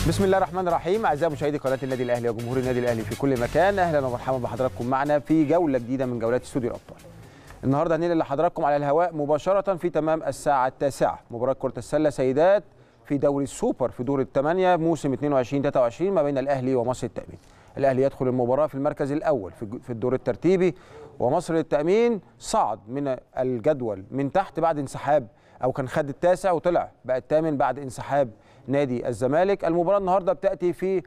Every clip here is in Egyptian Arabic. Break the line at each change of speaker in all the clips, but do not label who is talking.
بسم الله الرحمن الرحيم اعزائي مشاهدي قناه النادي الاهلي وجمهور النادي الاهلي في كل مكان اهلا ومرحبا بحضراتكم معنا في جوله جديده من جولات استوديو الابطال النهارده هننقل لحضراتكم على الهواء مباشره في تمام الساعه التاسعه مباراه كره السله سيدات في دوري السوبر في دور الثمانيه موسم 22 23 ما بين الاهلي ومصر التامين الاهلي يدخل المباراه في المركز الاول في في الدور الترتيبي ومصر للتامين صعد من الجدول من تحت بعد انسحاب او كان خد التاسع وطلع بقى الثامن بعد انسحاب نادي الزمالك المباراه النهارده بتاتي في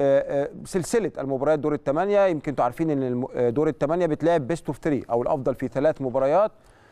سلسله المباريات دور الثمانيه يمكن انتوا عارفين ان دور الثمانيه بتلعب بيست اوف 3 او الافضل في ثلاث مباريات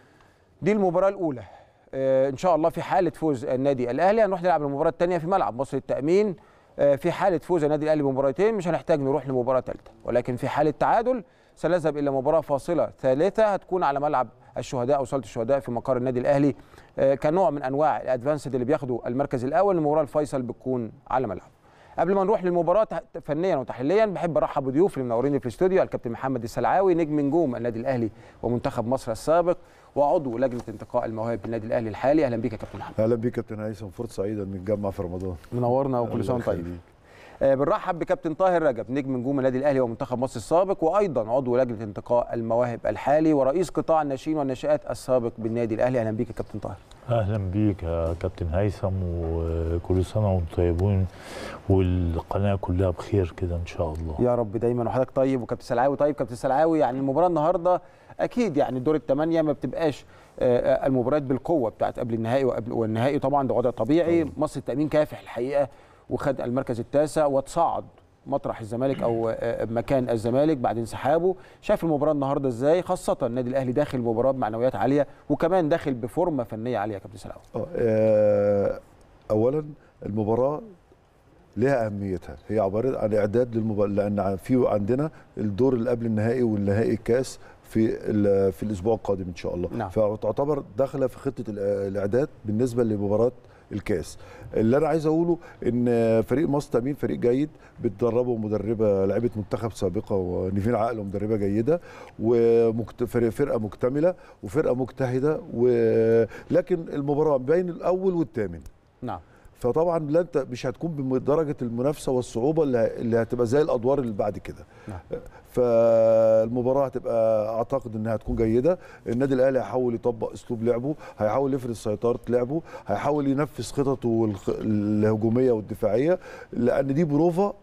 دي المباراه الاولى ان شاء الله في حاله فوز النادي الاهلي هنروح نلعب المباراه الثانيه في ملعب مصر التامين في حاله فوز النادي الاهلي بمباراتين مش هنحتاج نروح لمباراه ثالثه ولكن في حاله تعادل سنذهب الى مباراه فاصله ثالثه هتكون على ملعب الشهداء او صاله الشهداء في مقر النادي الاهلي كنوع من انواع الادفانسد اللي بياخدوا المركز الاول المباراه الفيصل بتكون على ملعب قبل ما نروح للمباراه فنيا وتحليليا بحب ارحب بضيوف اللي منوريني في الاستوديو الكابتن محمد السلعاوي نجم نجوم النادي الاهلي ومنتخب مصر السابق وعضو لجنه انتقاء المواهب بالنادي الاهلي الحالي اهلا بيك يا كابتن محمد
اهلا بيك كابتن هيثم فرصه سعيده ان نتجمع في رمضان
منورنا وكل سنه طيب آه بنرحب بكابتن طاهر رجب نجم نجوم النادي الاهلي ومنتخب مصر السابق وايضا عضو لجنه انتقاء المواهب الحالي ورئيس قطاع الناشئين والناشئات السابق بالنادي الاهلي اهلا بيك يا كابتن طاهر
اهلا بيك يا كابتن هيثم وكل سنه وانتم طيبين والقناه كلها بخير كده ان شاء الله
يا رب دايما وحضرتك طيب وكابتن سلعاوي طيب كابتن سلعاوي يعني المباراه النهارده اكيد يعني دور الثمانيه ما بتبقاش المباريات بالقوه بتاعت قبل النهائي وقبل والنهائي طبعا ده وضع طبيعي مصر التامين كافح الحقيقه وخد المركز التاسع وتصعد مطرح الزمالك او مكان الزمالك بعد انسحابه شايف المباراه النهارده ازاي خاصه النادي الاهلي داخل المباراه بمعنويات عاليه وكمان داخل بفورمه فنيه عاليه يا كابتن سلاوي
آه اولا المباراه لها اهميتها هي عباره عن اعداد للمباراه لان في عندنا الدور اللي قبل النهائي والنهائي الكاس في في الاسبوع القادم ان شاء الله
نعم.
فتعتبر داخله في خطه الاعداد بالنسبه لمباراه الكاس اللي انا عايز اقوله ان فريق مصر تامين فريق جيد بتدربه مدربه لعيبه منتخب سابقه ونيفين عقل ومدربه جيده وفرقه مكتمله وفرقه مجتهده ولكن المباراه بين الاول والثامن
نعم
فطبعا لا انت مش هتكون بدرجه المنافسه والصعوبه اللي هتبقى زي الادوار اللي بعد كده
نعم.
فالمباراه هتبقى اعتقد انها هتكون جيده النادي الاهلي هيحاول يطبق اسلوب لعبه هيحاول يفرض سيطره لعبه هيحاول ينفذ خططه الهجوميه والدفاعيه لان دي بروفا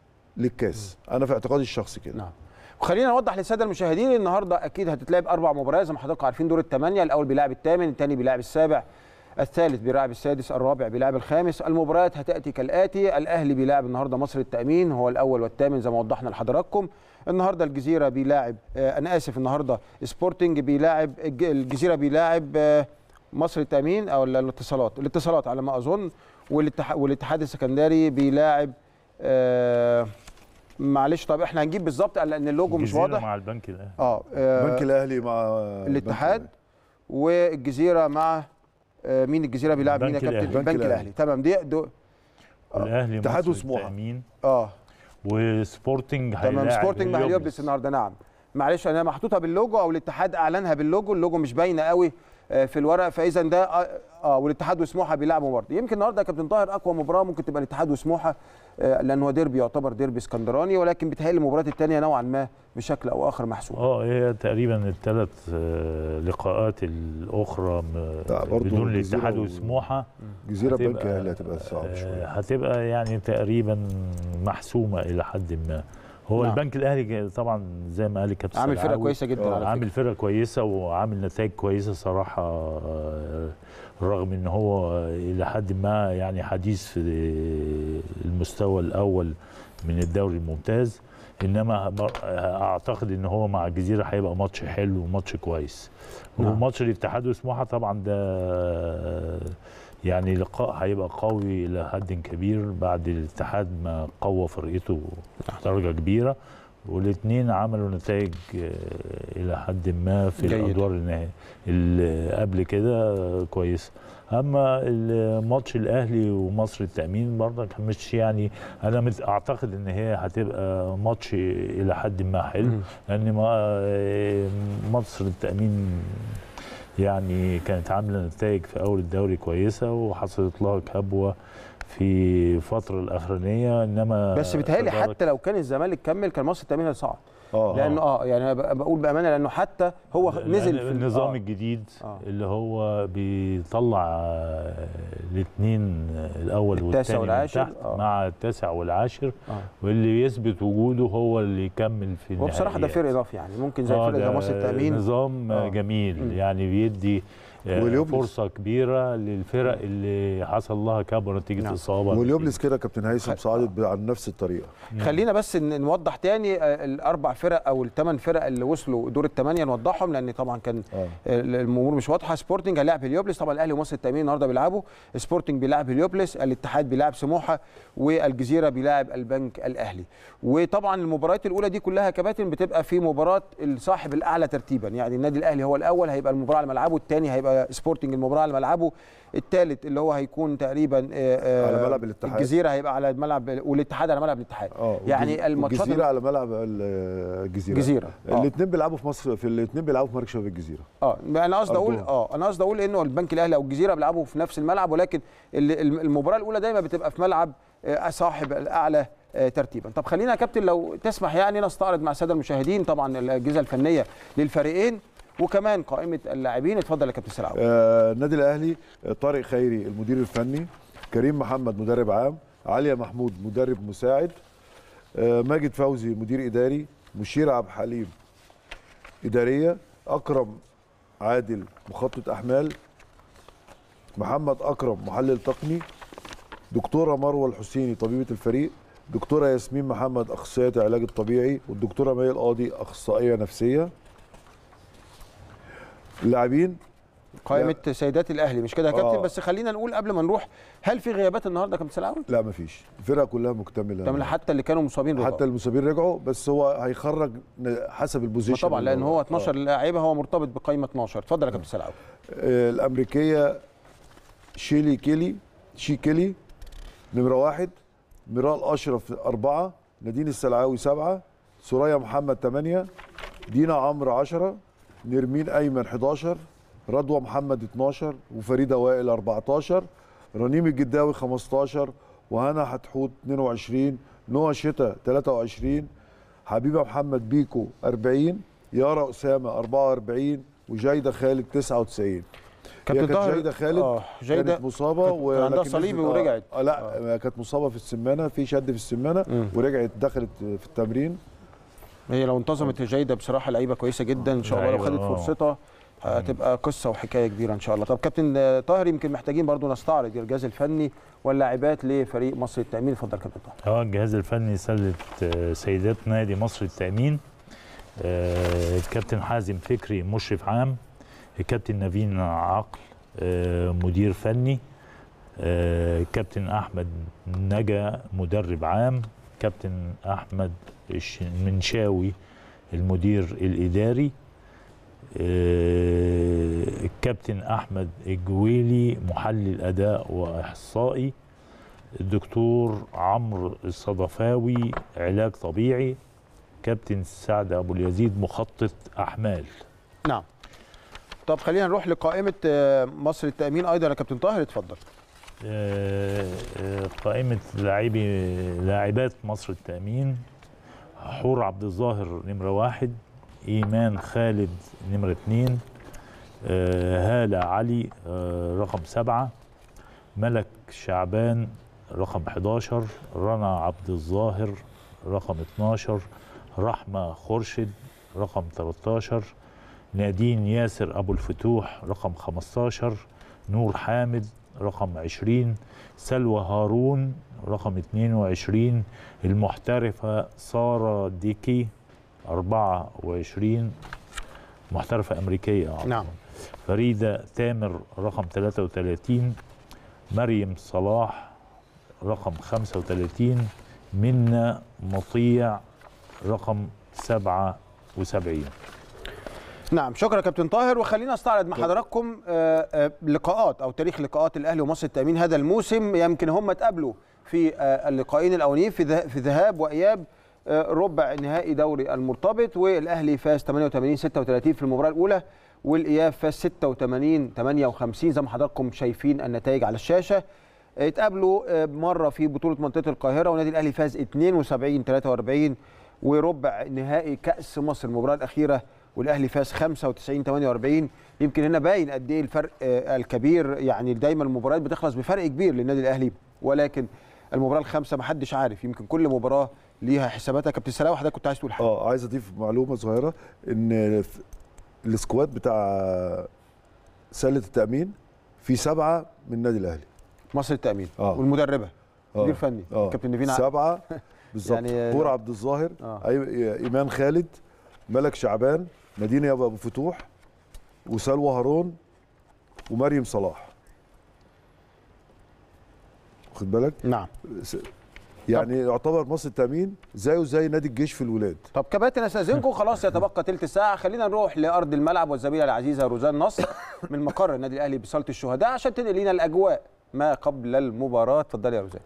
للكاس انا في اعتقادي الشخصي كده
نعم وخلينا نوضح للساده المشاهدين النهارده اكيد هتتلعب اربع مباريات زي ما حضراتكم عارفين دور الثمانيه الاول بيلعب الثامن الثاني بيلعب السابع الثالث بيلاعب السادس الرابع بيلاعب الخامس المباريات هتاتي كالاتي الاهلي بيلاعب النهارده مصر التامين هو الاول والثامن زي ما وضحنا لحضراتكم النهارده الجزيره بيلاعب آه انا اسف النهارده سبورتنج بيلاعب الجزيره بيلاعب آه مصر التامين او الاتصالات الاتصالات على ما اظن والاتحاد والاتحاد السكندري بيلاعب آه معلش طب احنا هنجيب بالظبط لان اللوجو مش واضح
مع البنك الاهلي
اه
البنك الاهلي مع
الاتحاد والجزيره مع مين الجزيره بيلعب مين يا كابتن
البنك,
البنك الاهلي تمام دي دو...
الاهلي
اتحاد وسموحه
اه
وسبورتنج
تمام سبورتنج مع هليوبلس النهارده نعم معلش انا محطوطه باللوجو او الاتحاد اعلنها باللوجو اللوجو مش باينه قوي في الورق فاذا ده اه والاتحاد وسموحه بيلعبوا برضه يمكن النهارده يا كابتن طاهر اقوى مباراه ممكن تبقى الاتحاد وسموحه آه لان هو ديربي يعتبر ديربي اسكندراني ولكن بيتهيألي المباريات الثانيه نوعا ما بشكل او اخر محسومه
اه هي تقريبا الثلاث آه لقاءات الاخرى بدون الاتحاد وسموحه
جزيره بنك الاهلي هتبقى صعبه شويه
هتبقى يعني تقريبا محسومه الى حد ما هو نعم. البنك الاهلي طبعا زي ما قال الكابتن
عامل فرقه كويسه جدا على
عامل فرقه كويسه وعامل نتائج كويسه صراحه رغم ان هو الى حد ما يعني حديث في المستوى الاول من الدوري الممتاز انما اعتقد ان هو مع الجزيره هيبقى ماتش حلو وماتش كويس نعم. وماتش الاتحاد وسموحه طبعا ده يعني لقاء هيبقى قوي الى حد كبير بعد الاتحاد ما قوى فرقته درجه كبيره والاثنين عملوا نتائج الى حد ما في جيد. الادوار النهائيه اللي قبل كده كويسه اما الماتش الاهلي ومصر التامين برضك مش يعني انا اعتقد ان هي هتبقى ماتش الى حد ما حلو لان مصر التامين يعني كانت عامله نتائج في اول الدوري كويسه وحصلت لها كبوه في الفتره الاخرانيه انما
بس بيتهيألي
تدارك-
حتى لو كان الزمالك كمل كان مصر التامين هيصعد
اه
لانه اه يعني أنا ب- بقول بامانه لانه حتى هو
لأن
نزل في ال-
النظام
آه.
الجديد
آه.
اللي هو بيطلع الاثنين الاول
التاسع
والثاني من
والعاشر،
تحت
آه.
مع التاسع والعاشر
آه.
واللي يثبت وجوده هو اللي يكمل في
هو بصراحه ده
النهائيات.
فرق اضافي يعني ممكن زي
آه،
فرقه زي
ده
مصر التامين
نظام
آه.
جميل
مم.
يعني بيدي آه،
واليوبلس.
فرصه كبيره للفرق اللي حصل لها كبوه نتيجه
نعم.
اصابه
واليوبلس كده كابتن هيثم
خ-
صعدت ب- على نفس الطريقه
خلينا بس ن- نوضح تاني آه، الاربع فرق او الثمان فرق اللي وصلوا دور الثمانيه نوضحهم لان طبعا كان
اه
الامور مش واضحه سبورتنج هيلاعب هليوبلس طبعا الاهلي ومصر التامين النهارده بيلعبوا سبورتنج بيلاعب هليوبلس الاتحاد بيلاعب سموحه والجزيره بيلاعب البنك الاهلي وطبعا المباريات الاولى دي كلها كباتن بتبقى في مباراه الصاحب الاعلى ترتيبا يعني النادي الاهلي هو الاول هيبقى المباراه على ملعبه الثاني هيبقى سبورتنج المباراه على ملعبه الثالث اللي هو هيكون تقريبا آه، آه،
على ملعب الاتحاد.
الجزيره هيبقى على ملعب والاتحاد على ملعب الاتحاد
اه
يعني
والجز-
الماتشات
والجزيره على ملعب ال- الجزيره
الجزيره آه.
الاثنين بيلعبوا في مصر في الاثنين بيلعبوا في مركز شباب الجزيره
اه انا قصدي اقول
أرجوك.
اه انا قصدي اقول انه البنك الاهلي او الجزيره بيلعبوا في نفس الملعب ولكن ال- الم- المباراه الاولى دايما بتبقى في ملعب آه، صاحب الاعلى آه، ترتيبا طب خلينا يا كابتن لو تسمح يعني نستعرض مع الساده المشاهدين طبعا الاجهزه الفنيه للفريقين وكمان قائمه اللاعبين اتفضل يا كابتن سلعوي
آه، النادي الاهلي آه، طارق خيري المدير الفني كريم محمد مدرب عام عليا محمود مدرب مساعد آه، ماجد فوزي مدير اداري مشير عبد الحليم اداريه اكرم عادل مخطط احمال محمد اكرم محلل تقني دكتوره مروه الحسيني طبيبه الفريق دكتوره ياسمين محمد اخصائيه العلاج الطبيعي والدكتوره مي القاضي اخصائيه نفسيه اللاعبين
قائمه سيدات الاهلي مش كده يا كابتن
آه.
بس خلينا نقول قبل ما نروح هل في غيابات النهارده يا كابتن سلعوي
لا مفيش الفرقه كلها مكتمله
تمام حتى اللي كانوا مصابين رجعوا.
حتى المصابين رجعوا بس هو هيخرج ن- حسب
ما
البوزيشن
طبعا
اللي
لان هو
آه.
12 لاعيبه هو مرتبط بقائمه 12 اتفضل يا كابتن سلعوي
آه، الامريكيه شيلي كيلي شي كيلي نمره واحد ميرال اشرف اربعه نادين السلعاوي سبعه سوريا محمد ثمانيه دينا عمرو 10 نرمين ايمن 11 رضوى محمد 12 وفريده وائل 14 رنيم الجداوي 15 وهنا حتحوت 22 نوى شتا 23 حبيبه محمد بيكو 40 يارا اسامه 44 وجايده خالد 99
كابتن
كانت
طاهر
جيدة خالد
اه جيده
كانت مصابه
كانت- كان عندها
ولكن
صليبي
نزلت- آه،
ورجعت.
آه لا آه. كانت مصابه في السمانه في شد في السمانه
مم.
ورجعت دخلت في التمرين
هي لو انتظمت جيده بصراحه لعيبه كويسه جدا ان شاء الله لو
لعيبة،
خدت
آه.
فرصتها هتبقى قصه وحكايه كبيره ان شاء الله طب كابتن آه، طاهر يمكن محتاجين برضو نستعرض الجهاز الفني واللاعبات لفريق مصر التامين اتفضل كابتن طاهر
اه الجهاز الفني سلة آه، سيدات نادي مصر التأمين آه، الكابتن حازم فكري مشرف عام الكابتن نبيل عقل آه، مدير فني آه، الكابتن أحمد نجا مدرب عام كابتن أحمد الش- المنشاوي المدير الإداري آه، الكابتن أحمد الجويلي محلل أداء وإحصائي الدكتور عمرو الصدفاوي علاج طبيعي كابتن سعد ابو اليزيد مخطط احمال
نعم طب خلينا نروح لقائمه آه، مصر التامين ايضا يا كابتن طاهر اتفضل
آه، آه، قائمه لاعبي لاعبات مصر التامين حور عبد الظاهر نمره واحد ايمان خالد نمره اثنين آه، هاله علي آه، رقم سبعه ملك شعبان رقم 11 رنا عبد الظاهر رقم 12 رحمة خورشد رقم 13 نادين ياسر أبو الفتوح رقم 15 نور حامد رقم 20 سلوى هارون رقم 22 المحترفة سارة ديكي 24 محترفة أمريكية عفواً.
نعم.
فريدة تامر رقم 33 مريم صلاح رقم 35 منا مطيع رقم 77
نعم شكرا كابتن طاهر وخلينا نستعرض مع حضراتكم آه، آه، لقاءات او تاريخ لقاءات الاهلي ومصر التامين هذا الموسم يمكن هم اتقابلوا في آه، اللقاءين الاولين في ذه- في ذهاب واياب آه، ربع نهائي دوري المرتبط والاهلي فاز 88 36 في المباراه الاولى والاياب فاز 86 58 زي ما حضراتكم شايفين النتائج على الشاشه اتقابلوا آه، مره في بطوله منطقه القاهره والنادي الاهلي فاز 72 43 وربع نهائي كاس مصر المباراه الاخيره والاهلي فاز 95 48 يمكن هنا باين قد ايه الفرق آه، الكبير يعني دايما المباريات بتخلص بفرق كبير للنادي الاهلي ولكن المباراه الخامسه ما حدش عارف يمكن كل مباراه ليها حساباتها كابتن سلاوي حضرتك كنت عايز تقول حاجه
اه عايز اضيف معلومه صغيره ان في- السكواد بتاع سله التامين في سبعه من النادي الاهلي
مصر التامين
آه.
والمدربه
آه.
مدير فني
اه
كابتن نيفين ع-
سبعه بالظبط
يعني-
يعني كوره عبد الظاهر
آه.
أي- ايمان خالد ملك شعبان مدينه ابو فتوح وسلوى هارون ومريم صلاح واخد بالك
نعم
س- يعني يعتبر مصر التامين زيه زي نادي الجيش في الولاد
طب كباتن استاذنكم خلاص يتبقى تلت ساعه خلينا نروح لارض الملعب والزميله العزيزه روزان نصر من مقر النادي الاهلي بصاله الشهداء عشان تنقل لنا الاجواء ما قبل المباراه اتفضلي يا روزان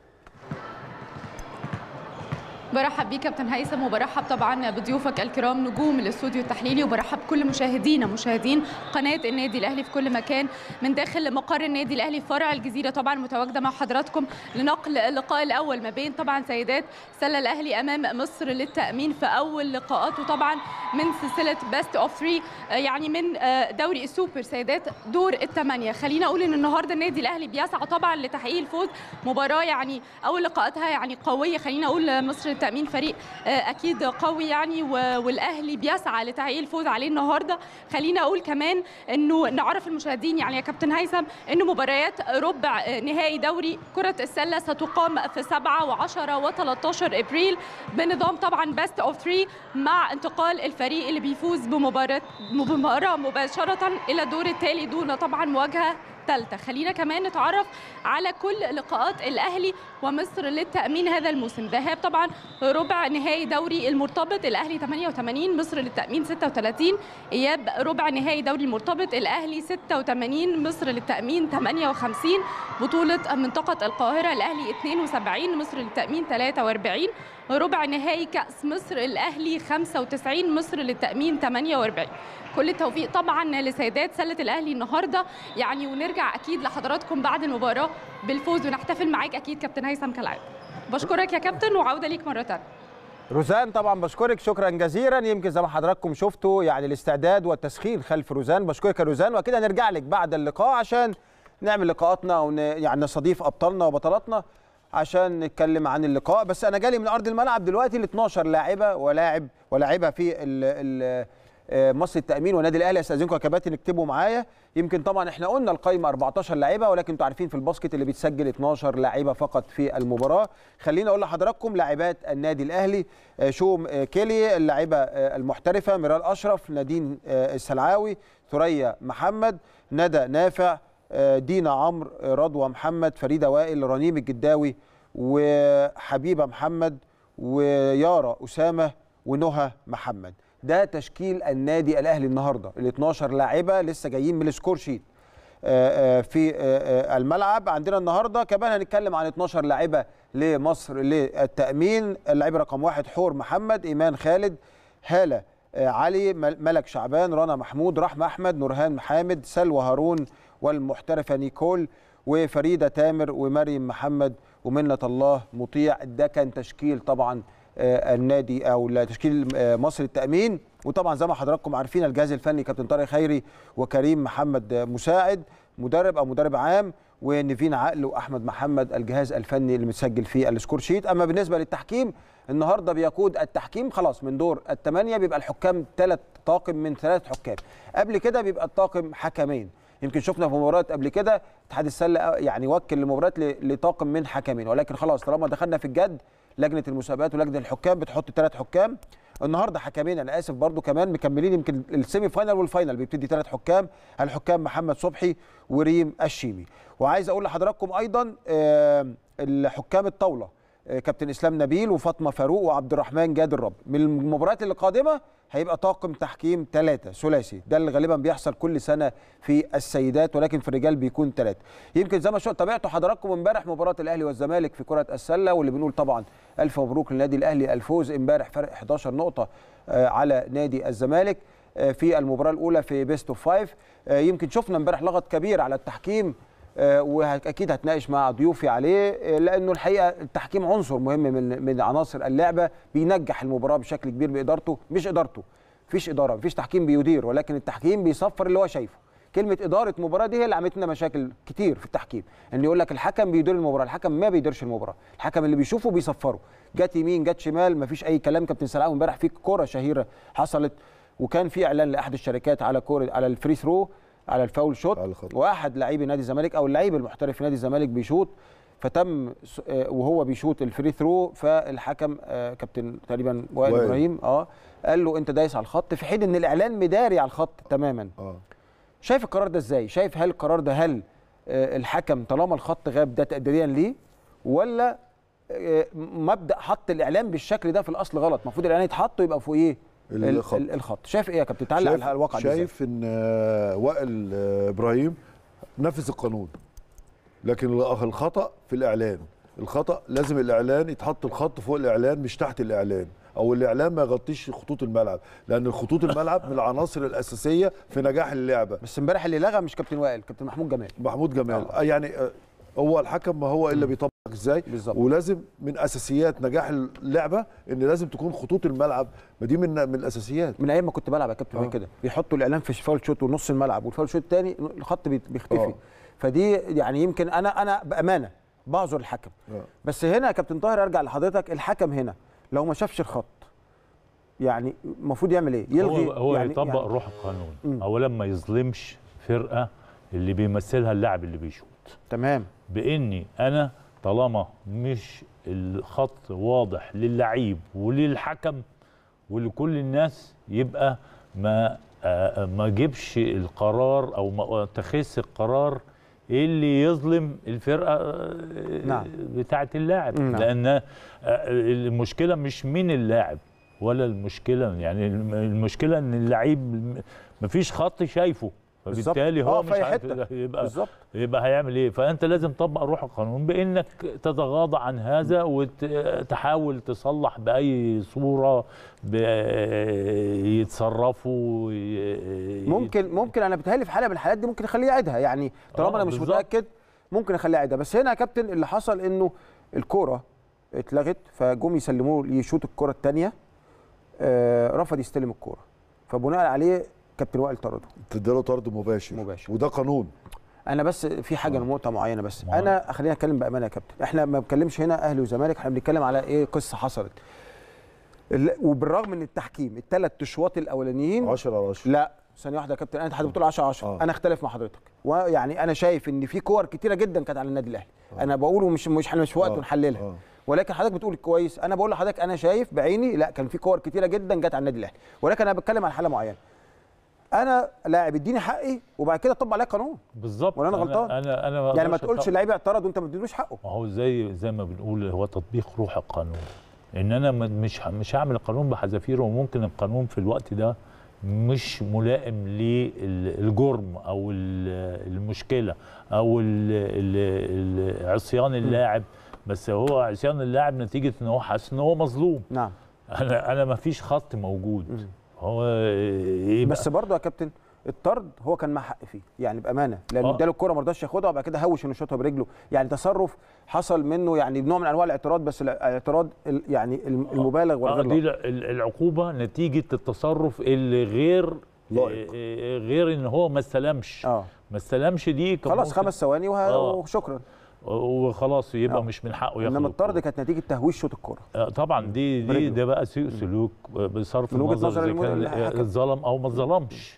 برحب بيك كابتن هيثم وبرحب طبعا بضيوفك الكرام نجوم الاستوديو التحليلي وبرحب كل مشاهدينا مشاهدين قناه النادي الاهلي في كل مكان من داخل مقر النادي الاهلي في فرع الجزيره طبعا متواجده مع حضراتكم لنقل اللقاء الاول ما بين طبعا سيدات سله الاهلي امام مصر للتامين في اول لقاءاته طبعا من سلسله بيست اوف 3 يعني من آه، دوري السوبر سيدات دور الثمانيه خلينا اقول ان النهارده النادي الاهلي بيسعى طبعا لتحقيق الفوز مباراه يعني اول لقاءاتها يعني قويه خلينا اقول مصر للتامين فريق آه، اكيد قوي يعني و- والاهلي بيسعى لتحقيق الفوز عليه النهارده خلينا اقول كمان انه نعرف المشاهدين يعني يا كابتن هيثم انه مباريات ربع آه، نهائي دوري كره السله ستقام في 7 و10 و13 ابريل بنظام طبعا بيست اوف 3 مع انتقال الفريق اللي بيفوز بمباراه بمباراه مباشره الى الدور التالي دون طبعا مواجهه ثالثة خلينا كمان نتعرف على كل لقاءات الأهلي ومصر للتأمين هذا الموسم ذهاب طبعا ربع نهائي دوري المرتبط الأهلي 88 مصر للتأمين 36 إياب ربع نهائي دوري المرتبط الأهلي 86 مصر للتأمين 58 بطولة منطقة القاهرة الأهلي 72 مصر للتأمين 43 ربع نهائي كأس مصر الأهلي 95 مصر للتأمين 48 كل التوفيق طبعا لسيدات سلة الأهلي النهاردة يعني ونرجع أكيد لحضراتكم بعد المباراة بالفوز ونحتفل معاك أكيد كابتن هيثم كالعادة بشكرك يا كابتن وعودة ليك مرة تانية
روزان طبعا بشكرك شكرا جزيلا يمكن زي ما حضراتكم شفتوا يعني الاستعداد والتسخين خلف روزان بشكرك يا روزان واكيد هنرجع لك بعد اللقاء عشان نعمل لقاءاتنا ون يعني نستضيف ابطالنا وبطلاتنا عشان نتكلم عن اللقاء بس انا جالي من ارض الملعب دلوقتي ال 12 لاعبه ولاعب ولاعبه في ال ال آه، مصر التامين والنادي الاهلي استاذنكم يا كباتن اكتبوا معايا يمكن طبعا احنا قلنا القايمه 14 لاعيبه ولكن انتوا عارفين في الباسكت اللي بيتسجل 12 لاعيبه فقط في المباراه خليني اقول لحضراتكم لاعبات النادي الاهلي آه، شوم آه، كيلي اللاعبه آه، المحترفه ميرال اشرف نادين آه، السلعاوي ثريا محمد ندى نافع آه، دينا عمرو آه، رضوى محمد فريده وائل رنيم الجداوي وحبيبه محمد ويارا اسامه ونهى محمد ده تشكيل النادي الاهلي النهارده ال 12 لاعبه لسه جايين من السكور شيت آه، آه، في آه، آه، الملعب عندنا النهارده كمان هنتكلم عن 12 لاعبه لمصر للتامين اللاعب رقم واحد حور محمد ايمان خالد هاله آه، علي مل- ملك شعبان رنا محمود رحمه احمد نورهان محامد سلوى هارون والمحترفه نيكول وفريده تامر ومريم محمد ومنة الله مطيع ده كان تشكيل طبعا آه، النادي او لا، تشكيل آه، مصر التامين وطبعا زي ما حضراتكم عارفين الجهاز الفني كابتن طارق خيري وكريم محمد آه، مساعد مدرب او مدرب عام ونيفين عقل واحمد محمد الجهاز الفني اللي متسجل في السكور شيت اما بالنسبه للتحكيم النهارده بيقود التحكيم خلاص من دور الثمانيه بيبقى الحكام ثلاث طاقم من ثلاث حكام قبل كده بيبقى الطاقم حكمين يمكن شفنا في مباريات قبل كده اتحاد السله يعني وكل المباريات ل- لطاقم من حكمين ولكن خلاص طالما دخلنا في الجد لجنه المسابقات ولجنه الحكام بتحط ثلاث حكام النهارده حكمين انا اسف برضو كمان مكملين يمكن السيمي فاينال والفاينال بيبتدي ثلاث حكام الحكام محمد صبحي وريم الشيمي وعايز اقول لحضراتكم ايضا آه، الحكام الطاوله آه، كابتن اسلام نبيل وفاطمه فاروق وعبد الرحمن جاد الرب من المباريات اللي قادمه هيبقى طاقم تحكيم ثلاثه ثلاثي ده اللي غالبا بيحصل كل سنه في السيدات ولكن في الرجال بيكون ثلاثه يمكن زي ما شو تابعتوا حضراتكم امبارح مباراه الاهلي والزمالك في كره السله واللي بنقول طبعا الف مبروك للنادي الاهلي الفوز امبارح فرق 11 نقطه آه، على نادي الزمالك آه، في المباراه الاولى في بيست اوف فايف آه، يمكن شفنا امبارح لغط كبير على التحكيم آه، واكيد هتناقش مع ضيوفي عليه آه، لانه الحقيقه التحكيم عنصر مهم من من عناصر اللعبه بينجح المباراه بشكل كبير بادارته مش ادارته مفيش اداره مفيش تحكيم بيدير ولكن التحكيم بيصفر اللي هو شايفه كلمه اداره مباراه دي هي اللي عملت لنا مشاكل كتير في التحكيم ان يقول لك الحكم بيدير المباراه الحكم ما بيديرش المباراه الحكم اللي بيشوفه بيصفره جت يمين جت شمال مفيش اي كلام كابتن سلام امبارح في كوره شهيره حصلت وكان في اعلان لاحد الشركات على كوره على الفري ثرو على الفاول شوت
على الخط.
واحد لاعبي نادي الزمالك او اللعيب المحترف في نادي الزمالك بيشوط فتم س- آه، وهو بيشوط الفري ثرو فالحكم آه، كابتن تقريبا وائل
وائل.
ابراهيم اه قال له انت دايس على الخط في حين ان الاعلان مداري على الخط تماما
اه
شايف القرار ده ازاي شايف هل القرار ده هل آه، الحكم طالما الخط غاب ده تقديريا ليه ولا آه، مبدا حط الاعلان بالشكل ده في الاصل غلط المفروض الاعلان يتحط ويبقى فوقيه ال-
الخط.
ال- الخط شايف ايه يا كابتن تعلق
شايف
على الواقع ده إزاي؟
شايف ان آه، وائل آه، ابراهيم نفذ القانون لكن ال- الخطا في الاعلان الخطا لازم الاعلان يتحط الخط فوق الاعلان مش تحت الاعلان او الاعلان ما يغطيش خطوط الملعب لان خطوط الملعب من العناصر الاساسيه في نجاح اللعبه
بس امبارح اللي لغى مش كابتن وائل كابتن محمود جمال
محمود جمال
آه.
آه. يعني آه، هو الحكم ما هو الا بيطبق ازاي
بالظبط.
ولازم من اساسيات نجاح اللعبه ان لازم تكون خطوط الملعب ما دي من من الاساسيات
من ايام ما كنت بلعب يا كابتن
آه.
كده بيحطوا الاعلان في فاول شوت ونص الملعب والفاول شوت الثاني الخط بيت- بيختفي
آه.
فدي يعني يمكن انا انا بامانه بعذر الحكم
آه.
بس هنا يا كابتن طاهر ارجع لحضرتك الحكم هنا لو ما شافش الخط يعني المفروض يعمل ايه يلغي
هو, هو
يعني
يطبق
يعني
روح القانون
مم.
اولا ما يظلمش فرقه اللي بيمثلها اللاعب اللي بيشوط
تمام
باني انا طالما مش الخط واضح للعيب وللحكم ولكل الناس يبقى ما آه، ما جيبش القرار او ما اتخذش القرار اللي يظلم الفرقه آه،
نعم.
بتاعه اللاعب
نعم.
لان آه، المشكله مش من اللاعب ولا المشكله يعني الم- المشكله ان اللعيب مفيش خط شايفه
بالظبط.
فبالتالي
آه،
هو
في
مش
أي
عارف
حتة.
يبقى
بالظبط
يبقى هيعمل ايه فانت لازم تطبق روح القانون بانك تتغاضى عن هذا وتحاول تصلح باي صوره ب- يتصرفوا ي-
ممكن ممكن انا بتهيألي في حاله من الحالات دي ممكن اخليه يعيدها يعني طالما
آه،
انا مش
بالظبط.
متاكد ممكن اخليه يعيدها بس هنا يا كابتن اللي حصل انه الكوره اتلغت فجم يسلموه يشوط الكوره الثانيه آه رفض يستلم الكوره فبناء عليه كابتن وائل طرده
تديله طرد مباشر
مباشر.
وده قانون
انا بس في حاجه نقطه معينه بس
ما هو-
انا خلينا اتكلم بامانه يا كابتن احنا ما بنتكلمش هنا اهلي وزمالك احنا بنتكلم على ايه قصه حصلت ال- وبالرغم من التحكيم الثلاث اشواط الاولانيين
10 على 10
لا ثانيه واحده يا كابتن انت حضرتك بتقول 10 10
آه.
انا اختلف مع حضرتك ويعني انا شايف ان في كور كتيره جدا كانت على النادي الاهلي انا بقوله مش مش احنا مش في وقت
آه.
نحللها
آه.
ولكن حضرتك بتقول كويس انا بقول لحضرتك انا شايف بعيني لا كان في كور كتيره جدا جت على النادي الاهلي ولكن انا بتكلم عن حاله معينه انا لاعب اديني حقي وبعد كده طبق عليا قانون
بالظبط
ولا أنا غلطان؟
انا انا
يعني ما
أقدرش
تقولش
أطبق-
اللعيب اعترض وانت ما تديلوش حقه
ما هو زي زي ما بنقول هو تطبيق روح القانون ان انا ما- مش ه- مش هعمل القانون بحذافيره وممكن القانون في الوقت ده مش ملائم للجرم او ال- المشكله او ال- ال- ال- عصيان اللاعب بس هو عصيان اللاعب نتيجه ان هو حاسس ان هو مظلوم
نعم
انا انا ما فيش خط موجود
مم.
هو ايه
بس برضه يا كابتن الطرد هو كان مع حق فيه يعني بامانه لانه
آه.
اداله الكره ما رضاش ياخدها وبعد كده هوش انه شاطها برجله يعني تصرف حصل منه يعني نوع من انواع الاعتراض بس الاعتراض ال- يعني الم- المبالغ
آه
والغير
دي
لائق.
ال- العقوبه نتيجه التصرف اللي غير
لائق.
آه، غير ان هو ما استلمش
اه
ما استلمش دي كان
خلاص
ممكن-
خمس ثواني وه...
آه.
وشكرا
وخلاص يبقى
آه.
مش من حقه ياخد
انما الطرد
الكرة.
كانت نتيجه تهويش شوط الكره
آه، طبعا دي دي
برجله.
ده بقى سوء سلوك بصرف
من وجهة
النظر
نظر
اذا
المدرب
كان
الحكم.
اتظلم او ما اتظلمش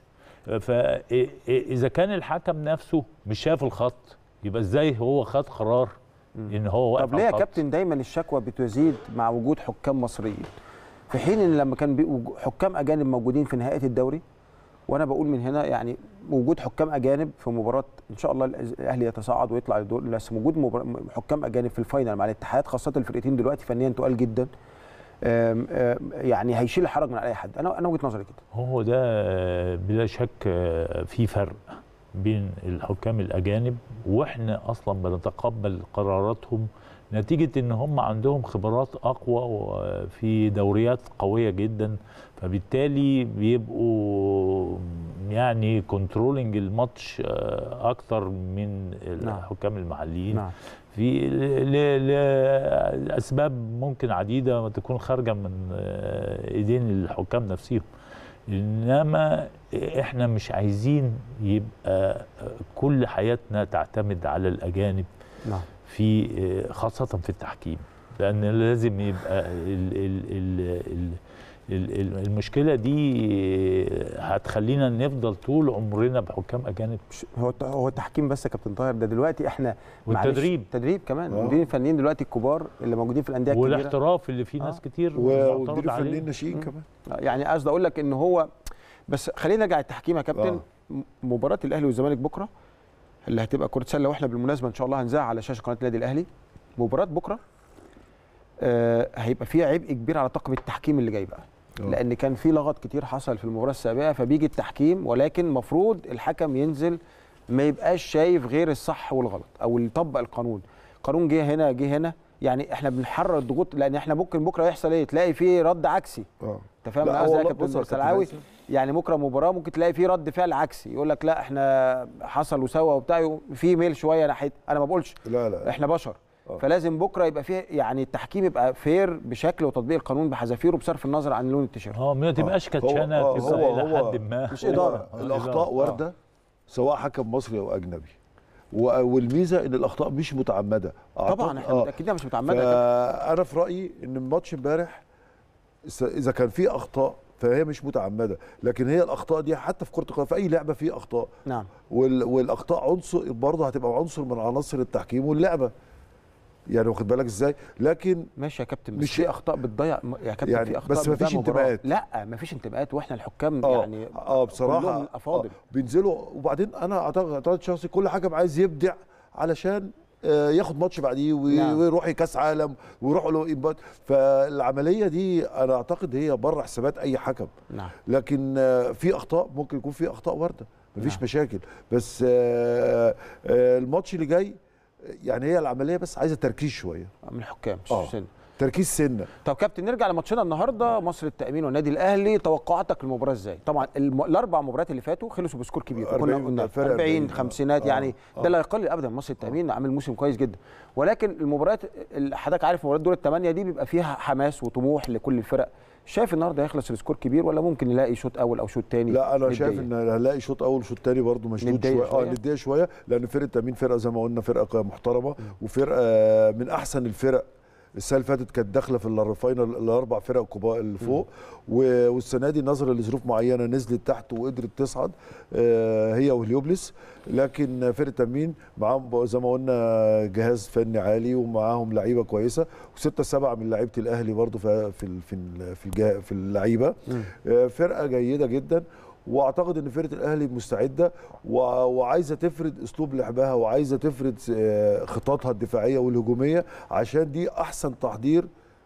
فاذا كان الحكم نفسه مش شايف الخط يبقى ازاي هو خد قرار ان هو واقف
طب ليه يا
على الخط؟
كابتن دايما الشكوى بتزيد مع وجود حكام مصريين في حين ان لما كان بي- حكام اجانب موجودين في نهائيه الدوري وانا بقول من هنا يعني وجود حكام اجانب في مباراه ان شاء الله الاهلي يتصاعد ويطلع للدور بس وجود مبار- حكام اجانب في الفاينل مع الاتحاد خاصه الفرقتين دلوقتي فنيا تقال جدا آم، آم، يعني هيشيل الحرج من على اي حد انا انا وجهه نظري كده
هو ده بلا شك في فرق بين الحكام الاجانب واحنا اصلا بنتقبل قراراتهم نتيجه ان هم عندهم خبرات اقوى في دوريات قويه جدا فبالتالي بيبقوا يعني كنترولنج الماتش آه، اكتر من
نعم.
الحكام المحليين
نعم
في ل- ل- لاسباب ممكن عديده تكون خارجه من آه، ايدين الحكام نفسهم انما احنا مش عايزين يبقى كل حياتنا تعتمد على الاجانب
نعم
في خاصه في التحكيم لان لازم يبقى ال ال ال ال ال- ال- المشكله دي هتخلينا نفضل طول عمرنا بحكام اجانب
مش- هو هو التحكيم بس يا كابتن طاهر ده دلوقتي احنا معلش،
والتدريب.
تدريب كمان
آه.
المديرين الفنيين دلوقتي الكبار اللي موجودين في الانديه الكبيره
والاحتراف اللي فيه
آه.
ناس كتير
و-
معترض
والمدير
عليه.
الفنيين الناشئين كمان
يعني قصدي اقول لك ان هو بس خلينا نرجع التحكيم يا كابتن
آه.
م- مباراه الاهلي والزمالك بكره اللي هتبقى كره سله واحنا بالمناسبه ان شاء الله هنذاع على شاشه قناه النادي الاهلي مباراه بكره آه هيبقى فيها عبء كبير على طاقم التحكيم اللي جاي بقى
آه.
لان كان في لغط كتير حصل في المباراه السابقه فبيجي التحكيم ولكن المفروض الحكم ينزل ما يبقاش شايف غير الصح والغلط او اللي يطبق القانون قانون جه هنا جه هنا يعني احنا بنحرر الضغوط لان احنا ممكن بكره يحصل ايه تلاقي فيه رد عكسي
اه
انت فاهم
لا،
انا قصدي
هو
يا
والله بص
كابتن
يا كابتن
سلعاوي
هيثم.
يعني بكره مباراه ممكن تلاقي فيه رد فعل عكسي يقول لك لا احنا حصل وسوى وبتاع في ميل شويه ناحيه انا ما بقولش
لا لا
احنا بشر
آه.
فلازم بكره يبقى فيه يعني التحكيم يبقى فير بشكل وتطبيق القانون بحذافيره بصرف النظر عن لون التيشيرت
اه ما تبقاش
هو-
كاتشانه
آه،
تبقى
هو-
الى
هو
حد ما
مش
هو
إدارة.
الاخطاء وارده سواء حكم مصري او اجنبي و- والميزه ان الاخطاء مش متعمده
طبعا
أعتقد-
احنا
آه.
متاكدين مش متعمده يا كابتن.
فانا في رايي ان الماتش امبارح س- اذا كان فيه اخطاء فهي مش متعمده لكن هي الاخطاء دي حتى في كره القدم في اي لعبه فيه اخطاء
نعم
وال- والاخطاء عنصر برضه هتبقى عنصر من عناصر التحكيم واللعبه يعني واخد بالك ازاي لكن
ماشي يا كابتن بس
مش-
في اخطاء بتضيع يا كابتن
يعني
في اخطاء
بس مفيش
بتضيع مباراة.
انتماءات.
لا مفيش انتماءات واحنا الحكام
اه
يعني
اه بصراحه
كلهم افاضل
آه بينزلوا وبعدين انا اعتقد اعتقد شخصي كل حكم عايز يبدع علشان آه، ياخد ماتش بعديه وي-
نعم.
ويروح كاس عالم ويروح له إنبات. فالعمليه دي انا اعتقد هي بره حسابات اي حكم
نعم
لكن آه، في اخطاء ممكن يكون في اخطاء وارده مفيش
نعم.
مشاكل بس آه، آه، الماتش اللي جاي يعني هي العمليه بس عايزه تركيز شويه
من الحكام مش
آه.
سن.
تركيز سنه
طب كابتن نرجع لماتشنا النهارده مصر التامين والنادي الاهلي توقعاتك للمباراه ازاي طبعا الم... الاربع مباريات اللي فاتوا خلصوا بسكور كبير
40
كنا قلنا
فرق
40
40.
خمسينات
آه.
يعني
آه.
ده لا يقل ابدا مصر التامين عامل موسم كويس جدا ولكن المباريات اللي حضرتك عارف مباريات دور الثمانيه دي بيبقى فيها حماس وطموح لكل الفرق شايف النهارده هيخلص السكور كبير ولا ممكن نلاقي شوط اول او شوط ثاني
لا انا شايف ان هنلاقي شوط اول وشوط تاني برضه مشدود
ندية
شويه اه
شوية.
نديه شويه لان فرقه تامين فرقه زي ما قلنا فرقه محترمه وفرقه من احسن الفرق السنه اللي فاتت كانت داخله في الفاينل الاربع فرق الكبار اللي فوق و- والسنه دي نظرا لظروف معينه نزلت تحت وقدرت تصعد آه، هي وهليوبلس لكن فرقه تامين معاهم زي ما قلنا جهاز فني عالي ومعاهم لعيبه كويسه وسته سبعه من لعيبه الاهلي برضو في في ال- في ال- في الجا- في اللعيبه آه، فرقه جيده جدا واعتقد ان فرقه الاهلي مستعده و- وعايزه تفرد اسلوب لعبها وعايزه تفرد آه، خططها الدفاعيه والهجوميه عشان دي احسن تحضير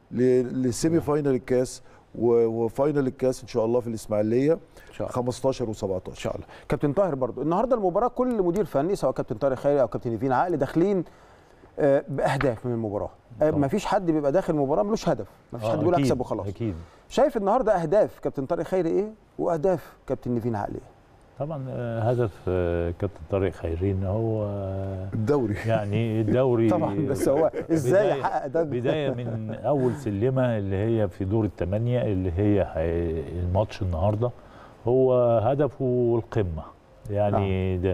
ل- لسيمي فاينل الكاس و- وفاينل الكاس ان شاء الله في الاسماعيليه
ان شاء الله
15 و17
ان شاء الله كابتن طاهر برضو النهارده المباراه كل مدير فني سواء كابتن طارق خيري او كابتن نيفين عقل داخلين آه، باهداف من المباراه
طبعا.
ما فيش حد بيبقى داخل المباراه ملوش هدف ما فيش حد بيقول
أكيد،
اكسب وخلاص
اكيد
شايف النهارده اهداف كابتن طارق خيري ايه واهداف كابتن نيفين عقل ايه
طبعا آه، هدف آه، كابتن طارق خيري ان هو آه،
الدوري
يعني الدوري
طبعا بس هو ازاي
بداية-
يحقق ده
بدايه من اول سلمه اللي هي في دور الثمانيه اللي هي حي- الماتش النهارده هو هدفه القمه يعني ده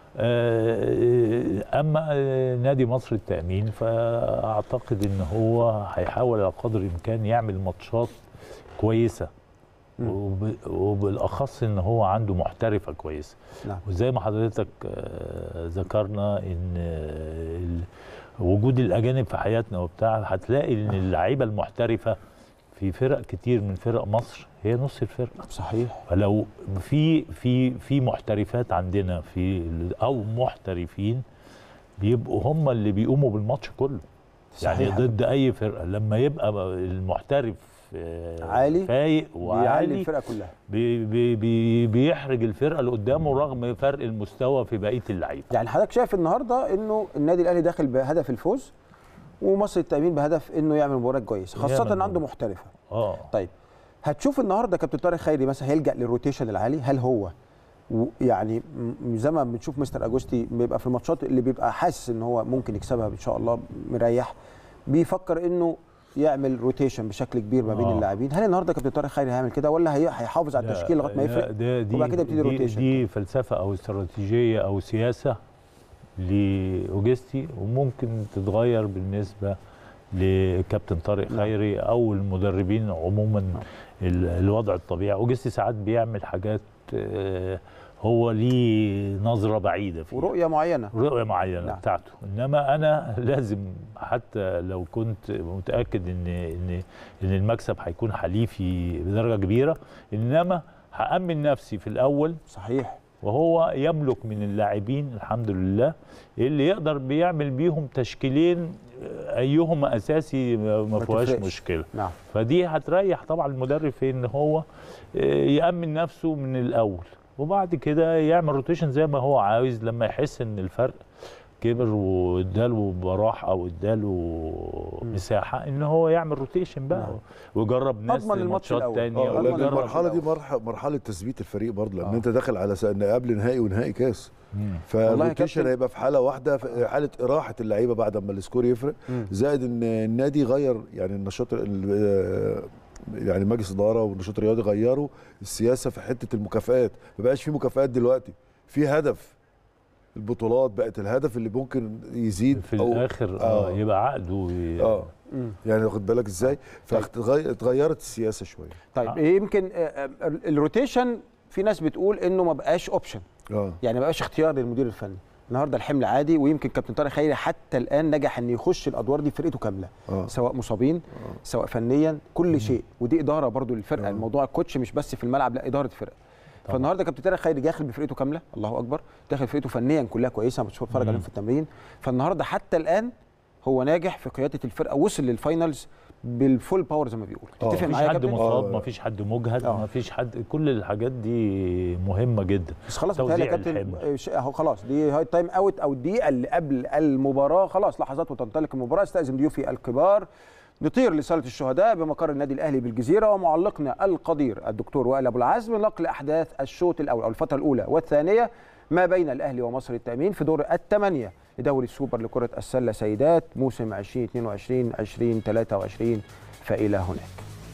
آه، اما آه، نادي مصر التامين فاعتقد ان هو هيحاول على قدر الامكان يعمل ماتشات كويسه
مم.
وب- وبالاخص ان هو عنده محترفه كويسه
نعم
وزي ما حضرتك آه، ذكرنا ان آه، ال- وجود الاجانب في حياتنا وبتاع هتلاقي ان اللعيبه المحترفه في فرق كتير من فرق مصر هي نص الفرقه
صحيح
فلو في في في محترفات عندنا في ال- او محترفين بيبقوا هم اللي بيقوموا بالماتش كله يعني
صحيح.
ضد اي فرقه لما يبقى المحترف آه،
عالي
فايق
بيعلي
وعالي
الفرقه كلها
بي بي بي بيحرج الفرقه اللي قدامه رغم فرق المستوى في بقيه اللعيبه
يعني حضرتك شايف النهارده انه النادي الاهلي داخل بهدف الفوز ومصر التامين بهدف انه يعمل مباراه كويسه خاصه
يعمل
ان عنده
مباراة.
محترفه
اه
طيب هتشوف النهارده كابتن طارق خيري مثلا هيلجا للروتيشن العالي هل هو و- يعني م- زي ما بنشوف مستر اجوستي بيبقى في الماتشات اللي بيبقى حاسس ان هو ممكن يكسبها ان شاء الله مريح بيفكر انه يعمل روتيشن بشكل كبير ما بين
آه.
اللاعبين هل النهارده كابتن طارق خيري هيعمل كده ولا هي- هيحافظ على
لا،
التشكيل لغايه ما
لا،
يفرق
ده دي
وبعد كده يبتدي
دي,
روتيشن
دي فلسفه او استراتيجيه او سياسه لاوجستي وممكن تتغير بالنسبه لكابتن طارق
نعم.
خيري او المدربين عموما ال- الوضع الطبيعي اوجستي ساعات بيعمل حاجات آه، هو ليه نظره بعيده فيها
ورؤيه معينه
رؤيه معينه
نعم.
نعم. بتاعته انما انا لازم حتى لو كنت متاكد ان ان ان المكسب هيكون حليفي بدرجه كبيره انما هامن نفسي في الاول
صحيح
وهو يملك من اللاعبين الحمد لله اللي يقدر بيعمل بيهم تشكيلين آه، ايهما اساسي ما
ما
فيهاش
تفرقش.
مشكله
نعم
فدي هتريح طبعا المدرب في ان هو آه، يامن نفسه من الاول وبعد كده يعمل روتيشن زي ما هو عاوز لما يحس ان الفرق كبر واداله براح او اداله مساحه ان هو يعمل روتيشن بقى
نعم.
ويجرب ناس
أضمن الماتش
ماتشات
الأول.
تانية
آه،
اه لان
أضمن
المرحله دي
الأول.
مرحله مرحله تثبيت الفريق برضه لان
آه.
انت داخل على س- إن قبل نهائي ونهائي كاس
مم.
والله يا
فالروتيشن
كابتن-
هيبقى في حاله واحده في حاله اراحه اللعيبه بعد ما السكور يفرق
مم.
زائد ان النادي غير يعني النشاط ال- يعني مجلس اداره والنشاط الرياضي غيروا السياسه في حته المكافآت ما بقاش في مكافآت دلوقتي في هدف البطولات بقت الهدف اللي ممكن يزيد
في
أو-
الاخر اه
آه.
يبقى عقده ي-
اه
مم.
يعني واخد بالك ازاي فاتغيرت السياسه شويه
طيب
آه.
يمكن آه، آه، الروتيشن في ناس بتقول انه ما بقاش اوبشن
اه
يعني ما بقاش اختيار للمدير الفني النهارده الحمل عادي ويمكن كابتن طارق خيري حتى الان نجح ان يخش الادوار دي فرقته كامله
اه
سواء مصابين سواء فنيا كل شيء ودي اداره برضو للفرقه
آه.
الموضوع الكوتش مش بس في الملعب لا اداره فرقه
طبعا.
فالنهارده كابتن طارق خيري داخل بفرقته كامله الله اكبر داخل فرقته فنيا كلها كويسه انا بتفرج عليهم
مم.
في التمرين فالنهارده حتى الان هو ناجح في قياده الفرقه وصل للفاينلز بالفول باور زي ما بيقول
آه.
تتفق
مفيش
معايا يا
حد
كابتن
مصاب
آه.
مفيش حد مجهد
آه.
مفيش حد كل الحاجات دي مهمه جدا
بس خلاص
توزيع
بتهيألي يا كابتن
الحمل.
آه، ش- اهو خلاص دي هاي تايم اوت او الدقيقه اللي قبل المباراه خلاص لحظات وتنطلق المباراه استاذن ضيوفي الكبار نطير لصاله الشهداء بمقر النادي الاهلي بالجزيره ومعلقنا القدير الدكتور وائل ابو العزم نقل احداث الشوط الاول او الفتره الاولى والثانيه ما بين الاهلي ومصر التامين في دور الثمانيه لدوري السوبر لكره السله سيدات موسم 2022 2023 فالى هناك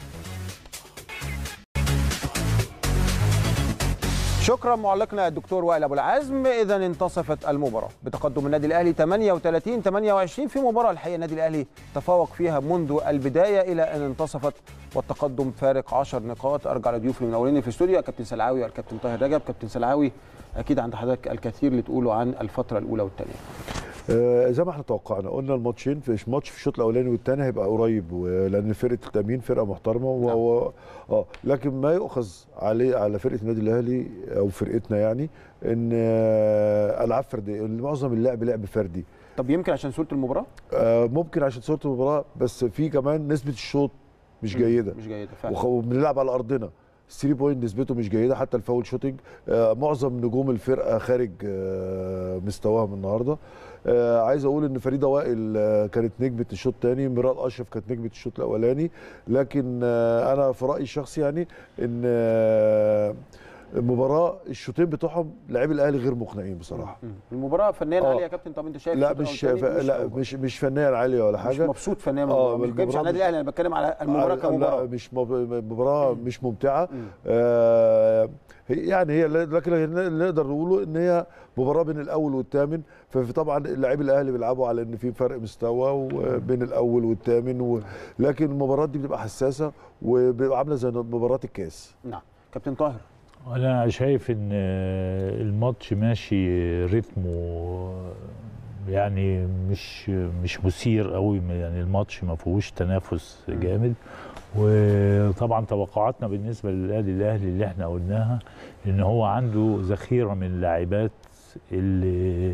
شكرا معلقنا الدكتور وائل ابو العزم اذا انتصفت المباراه بتقدم النادي الاهلي 38 28 في مباراه الحقيقه النادي الاهلي تفوق فيها منذ البدايه الى ان انتصفت والتقدم فارق 10 نقاط ارجع لضيوفي المنورين في الاستوديو الكابتن سلعاوي والكابتن طاهر رجب كابتن سلعاوي اكيد عند حضرتك الكثير لتقوله عن الفتره الاولى والثانيه
آه، زي ما احنا توقعنا قلنا الماتشين في ماتش في الشوط الاولاني والثاني هيبقى قريب و- لان فرقه التامين فرقه محترمه و...
نعم.
و... اه لكن ما يؤخذ عليه على فرقه النادي الاهلي او فرقتنا يعني ان آه، العاب فرديه إن معظم اللعب لعب فردي
طب يمكن عشان صوره المباراه
آه، ممكن عشان صوره المباراه بس في كمان نسبه الشوط مش جيده
مش جيده فعلا
وخ- وبنلعب على ارضنا 3 بوينت نسبته مش جيده حتى الفاول شوتنج آه معظم نجوم الفرقه خارج آه مستواهم النهارده آه عايز اقول ان فريده وائل آه كانت نجمه الشوط الثاني ميرال اشرف كانت نجمه الشوط الاولاني لكن آه انا في رايي الشخصي يعني ان آه المباراه الشوطين بتوعهم لاعبي الاهلي غير مقنعين بصراحه
مم. المباراه فنيا
آه.
عاليه يا كابتن طب انت شايف
لا
الشوط
مش
الأول
لا
والتاني؟
مش مش فنيا عاليه ولا
مش
حاجه
مبسوط فنيا من
آه،
المباراه مش بتكلمش
المباراة
عن النادي
مش-
الاهلي انا بتكلم على المباراه
لا
كمباراه
مش مب- مباراه مش ممتعه
مم.
آه هي- يعني هي لكن اللي نقدر نقوله ان هي مباراه بين الاول والثامن ففي طبعا اللاعبي الاهلي بيلعبوا على ان في فرق مستوى وبين الاول والثامن و... لكن المباراه دي بتبقى حساسه وبتبقى عامله زي مباراه الكاس
نعم كابتن طاهر
انا شايف ان الماتش ماشي رتمه يعني مش مش مثير قوي يعني الماتش ما فيهوش تنافس جامد وطبعا توقعاتنا بالنسبه للنادي الاهلي اللي احنا قلناها ان هو عنده ذخيره من اللاعبات اللي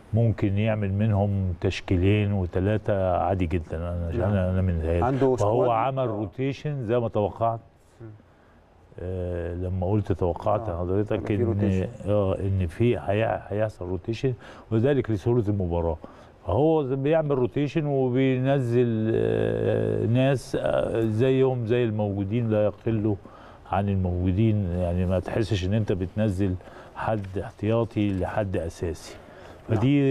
ممكن يعمل منهم تشكيلين وثلاثه عادي جدا انا
نعم.
انا انا من هذا
عنده
فهو
سكواد.
عمل روتيشن زي ما توقعت آه لما قلت توقعت
آه،
حضرتك
يبقى في
ان
روتيشن.
اه ان في هي- هيحصل روتيشن وذلك لسهوله المباراه فهو زي- بيعمل روتيشن وبينزل آه ناس آه زيهم زي الموجودين لا يقلوا عن الموجودين يعني ما تحسش ان انت بتنزل حد احتياطي لحد اساسي فدي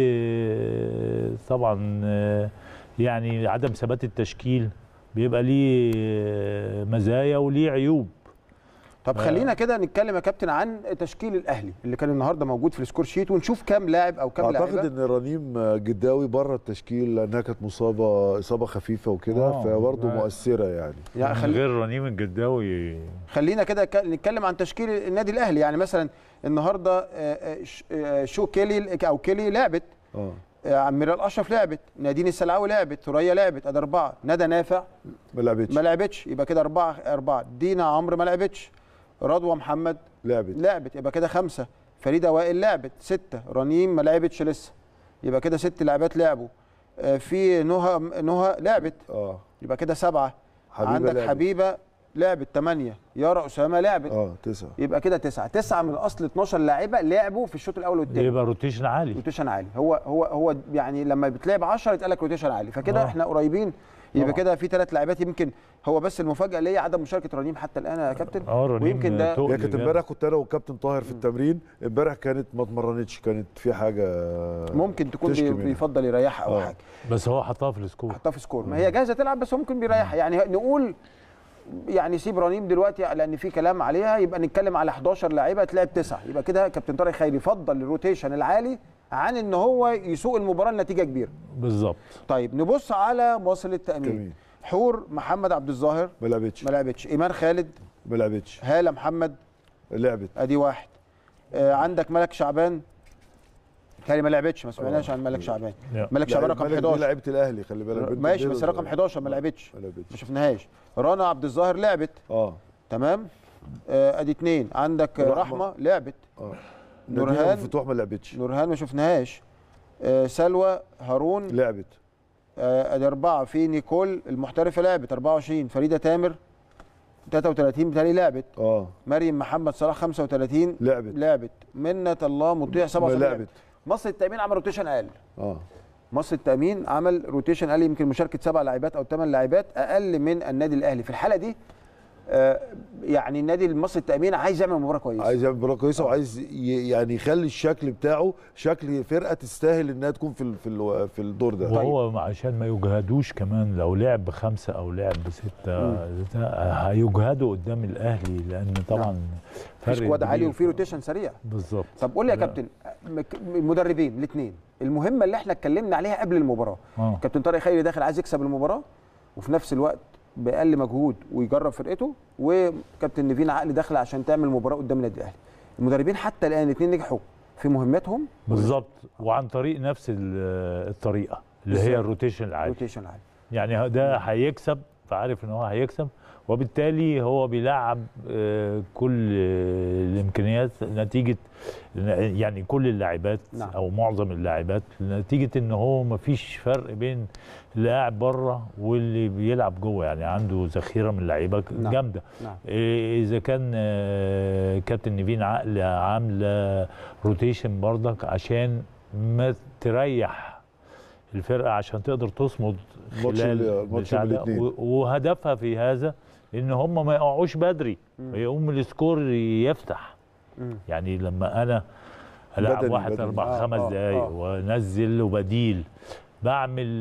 آه، طبعا آه، يعني عدم ثبات التشكيل بيبقى ليه آه، مزايا وليه عيوب
طب
آه.
خلينا كده نتكلم يا كابتن عن تشكيل الاهلي اللي كان النهارده موجود في السكور شيت ونشوف كام لاعب او كام
اعتقد
لاعب
ان رنيم جداوي بره التشكيل لانها كانت مصابه اصابه خفيفه وكده
آه،
فبرضه
آه.
مؤثره يعني
يعني
من
خلي
غير رنيم الجداوي
خلينا كده ك- نتكلم عن تشكيل النادي الاهلي يعني مثلا النهارده آه، آه، ش- آه، شو كيلي او كيلي لعبت
اه
آه، عميرال اشرف لعبت نادين السلعاوي لعبت ثريا لعبت ادي اربعه ندى نافع
ما لعبتش
ما لعبتش يبقى كده اربعه اربعه دينا عمرو ما لعبتش رضوى محمد
لعبت
لعبت يبقى كده خمسه فريده وائل لعبت سته رنيم ما لعبتش لسه يبقى كده ست لاعبات لعبوا آه، في نهى نهى لعبت
اه
يبقى كده سبعه
حبيبة
عندك
لعبت.
حبيبه لعبت ثمانيه يارا اسامه لعبت
اه تسعه
يبقى كده تسعه تسعه من اصل 12 لاعيبه لعبوا في الشوط الاول والثاني
يبقى روتيشن عالي
روتيشن عالي هو هو هو يعني لما بتلعب 10 يتقال لك روتيشن عالي فكده
آه.
احنا قريبين يبقى
طبعا.
كده في ثلاث لاعبات يمكن هو بس المفاجاه اللي هي عدم مشاركه رنيم حتى الان يا كابتن
اه رنيم
ويمكن ده
تقل
هي كانت
جامد.
امبارح كنت انا والكابتن طاهر في التمرين امبارح كانت ما اتمرنتش كانت في حاجه
ممكن تكون
تشكي
بي-
منها.
بيفضل يريحها او
آه.
حاجه
بس هو حطها في السكور
حطها في سكور ما هي جاهزه تلعب بس هو ممكن بيريحها يعني نقول يعني سيب رنيم دلوقتي لان في كلام عليها يبقى نتكلم على 11 لاعيبه تلعب تسعه يبقى كده كابتن طارق خيري يفضل الروتيشن العالي عن ان هو يسوق المباراه لنتيجه كبيره
بالظبط
طيب نبص على مواصل التامين
جميل.
حور محمد عبد الظاهر
ما لعبتش
ما لعبتش ايمان خالد
ما لعبتش
هاله محمد
لعبت
ادي واحد آه عندك ملك شعبان تالي ما لعبتش ما سمعناش
آه.
عن ملك شعبان
لا.
ملك شعبان رقم
ملك دي
11
لعيبه الاهلي خلي بالك بنت
ماشي
البيضة
بس رقم 11 ما لعبتش
ما
ما
لعبتش
شفناهاش رنا عبد الظاهر لعبت
اه
تمام آه، ادي اتنين عندك
رحمة.
رحمه, لعبت
اه
نورهان.
نورهان فتوح ما لعبتش
نورهان ما شفناهاش آه، سلوى هارون
لعبت
آه، ادي اربعه في نيكول المحترفه لعبت 24 فريده تامر 33 بالتالي لعبت
اه
مريم محمد صلاح 35
لعبت
لعبت منة الله مطيع
ما
77
لعبت
مصر التأمين عمل روتيشن اقل
اه
مصر التأمين عمل روتيشن اقل يمكن مشاركة سبع لاعبات او ثمان لاعبات اقل من النادي الاهلي في الحالة دي آه، يعني النادي المصري التأمين عايز يعمل مباراة كويسة
عايز يعمل مباراه كويسه
آه.
وعايز ي- يعني يخلي الشكل بتاعه شكل فرقه تستاهل انها تكون في ال- في ال- في الدور ده
وهو عشان ما يجهدوش كمان لو لعب بخمسه او لعب بسته ده هيجهدوا قدام الاهلي لان طبعا
في سكواد عالي
كبير.
وفي روتيشن سريع
بالظبط
طب قول لي يا
لا.
كابتن مك- المدربين الاثنين المهمه اللي احنا اتكلمنا عليها قبل المباراه
اه
كابتن طارق خيري داخل عايز يكسب المباراه وفي نفس الوقت باقل مجهود ويجرب فرقته وكابتن نيفين عقل داخل عشان تعمل مباراه قدام النادي الاهلي المدربين حتى الان الاثنين نجحوا في مهمتهم
بالظبط وعن طريق نفس ال- الطريقه اللي هي
بالظبط.
الروتيشن العادي
روتيشن عالي
يعني ده هيكسب فعارف ان هو هيكسب وبالتالي هو بيلعب آه، كل آه، الامكانيات نتيجه يعني كل اللاعبات
نعم.
او معظم اللاعبات نتيجه ان هو ما فيش فرق بين اللي قاعد بره واللي بيلعب جوه يعني عنده ذخيره من اللعيبه
نعم.
جامده
نعم
إيه اذا كان آه، كابتن نيفين عقل عامله روتيشن برضك عشان ما تريح الفرقه عشان تقدر تصمد
الماتش
خلال
ال- الماتش
بتاع ده.
بالاتنين.
و- وهدفها في هذا ان هم ما يقعوش بدري ويقوم السكور يفتح
مم.
يعني لما انا العب
بدني-
واحد
بدني.
اربع
آه،
خمس
آه،
دقايق
آه.
وانزل وبديل بعمل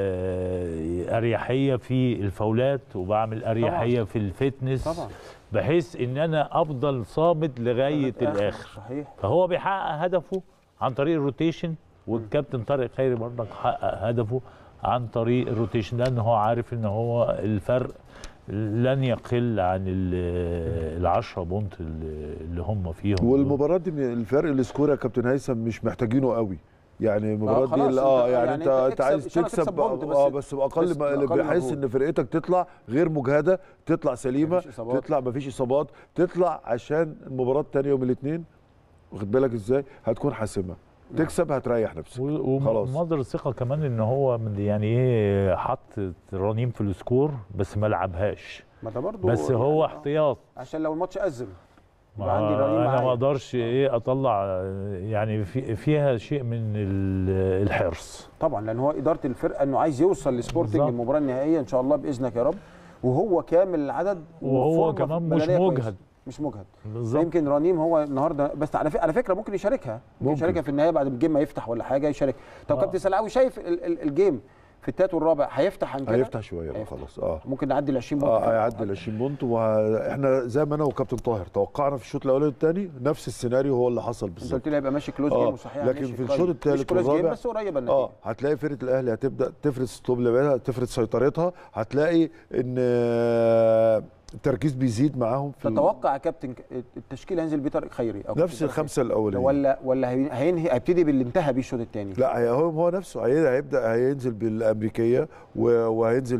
آه، اريحيه في الفاولات وبعمل اريحيه في الفتنس
طبعا
بحيث ان انا افضل صامد لغايه الاخر
صحيح
فهو بيحقق هدفه عن طريق الروتيشن والكابتن طارق خيري برضك حقق هدفه عن طريق الروتيشن لان هو عارف ان هو الفرق لن يقل عن ال- العشرة بونت اللي اللي هم فيهم دول.
والمباراه دي من الفرق السكور يا كابتن هيثم مش محتاجينه قوي يعني المباراه
خلاص
دي اه
أنت-
يعني,
يعني
انت
أنت
انت عايز
تكسب- إن شاء الله
تكسب
تكسب بونت بس-
اه بس باقل
بس
ما
بأقل
بحيث
مجهود.
ان فرقتك تطلع غير مجهده تطلع سليمه
مفيش إصابات.
تطلع مفيش اصابات تطلع عشان المباراه الثانيه يوم الاثنين واخد بالك ازاي هتكون حاسمه تكسب هتريح نفسك خلاص.
ومصدر الثقه كمان ان هو من- يعني ايه حط رنيم في السكور بس ما لعبهاش
ما ده برضه
بس هو احتياط
عشان لو الماتش ازم
ما
يبقى عندي رنيم
انا
معايا.
ما اقدرش ايه اطلع يعني في فيها شيء من ال- الحرص
طبعا لان هو اداره الفرقه انه عايز يوصل لسبورتنج
بالظبط.
المباراه النهائيه ان شاء الله باذنك يا رب وهو كامل العدد
وهو
وفورمة
كمان مش
بدنية كويسة.
مجهد
مش مجهد
بالظبط
يمكن رنيم هو النهارده بس على فكره على فكره ممكن يشاركها ممكن,
ممكن.
يشاركها في النهايه بعد الجيم ما يفتح ولا حاجه يشارك طب
آه.
كابتن سلعاوي شايف ال- ال- الجيم في التالت والرابع هيفتح عن كده
هيفتح شويه بقى
هيفتح.
خلاص اه
ممكن نعدي ال 20 بونت
اه هيعدي ال 20 بونت واحنا زي ما انا وكابتن طاهر توقعنا في الشوط الاولاني والثاني نفس السيناريو هو اللي حصل
انت
بالظبط
قلت لي هيبقى ماشي كلوز
آه،
جيم وصحيح
لكن
ماشي
في
قريب.
الشوط
مش
التالت
كلوز جيم
والرابع-
بس قريبه النتيجه
اه هتلاقي فرقه الاهلي هتبدا تفرض اسلوب لعبها تفرض سيطرتها هتلاقي ان آه، التركيز بيزيد معاهم في ال-
تتوقع يا كابتن ك- التشكيل هينزل بيه طارق خيري أو
نفس
كابتن طارق
الخمسه
خيري.
الاولانيه
ولا ولا هي- هينهي هيبتدي باللي انتهى بيه الشوط الثاني
لا هي- هو هو نفسه هي- هيبدا هينزل بالامريكيه و- وهينزل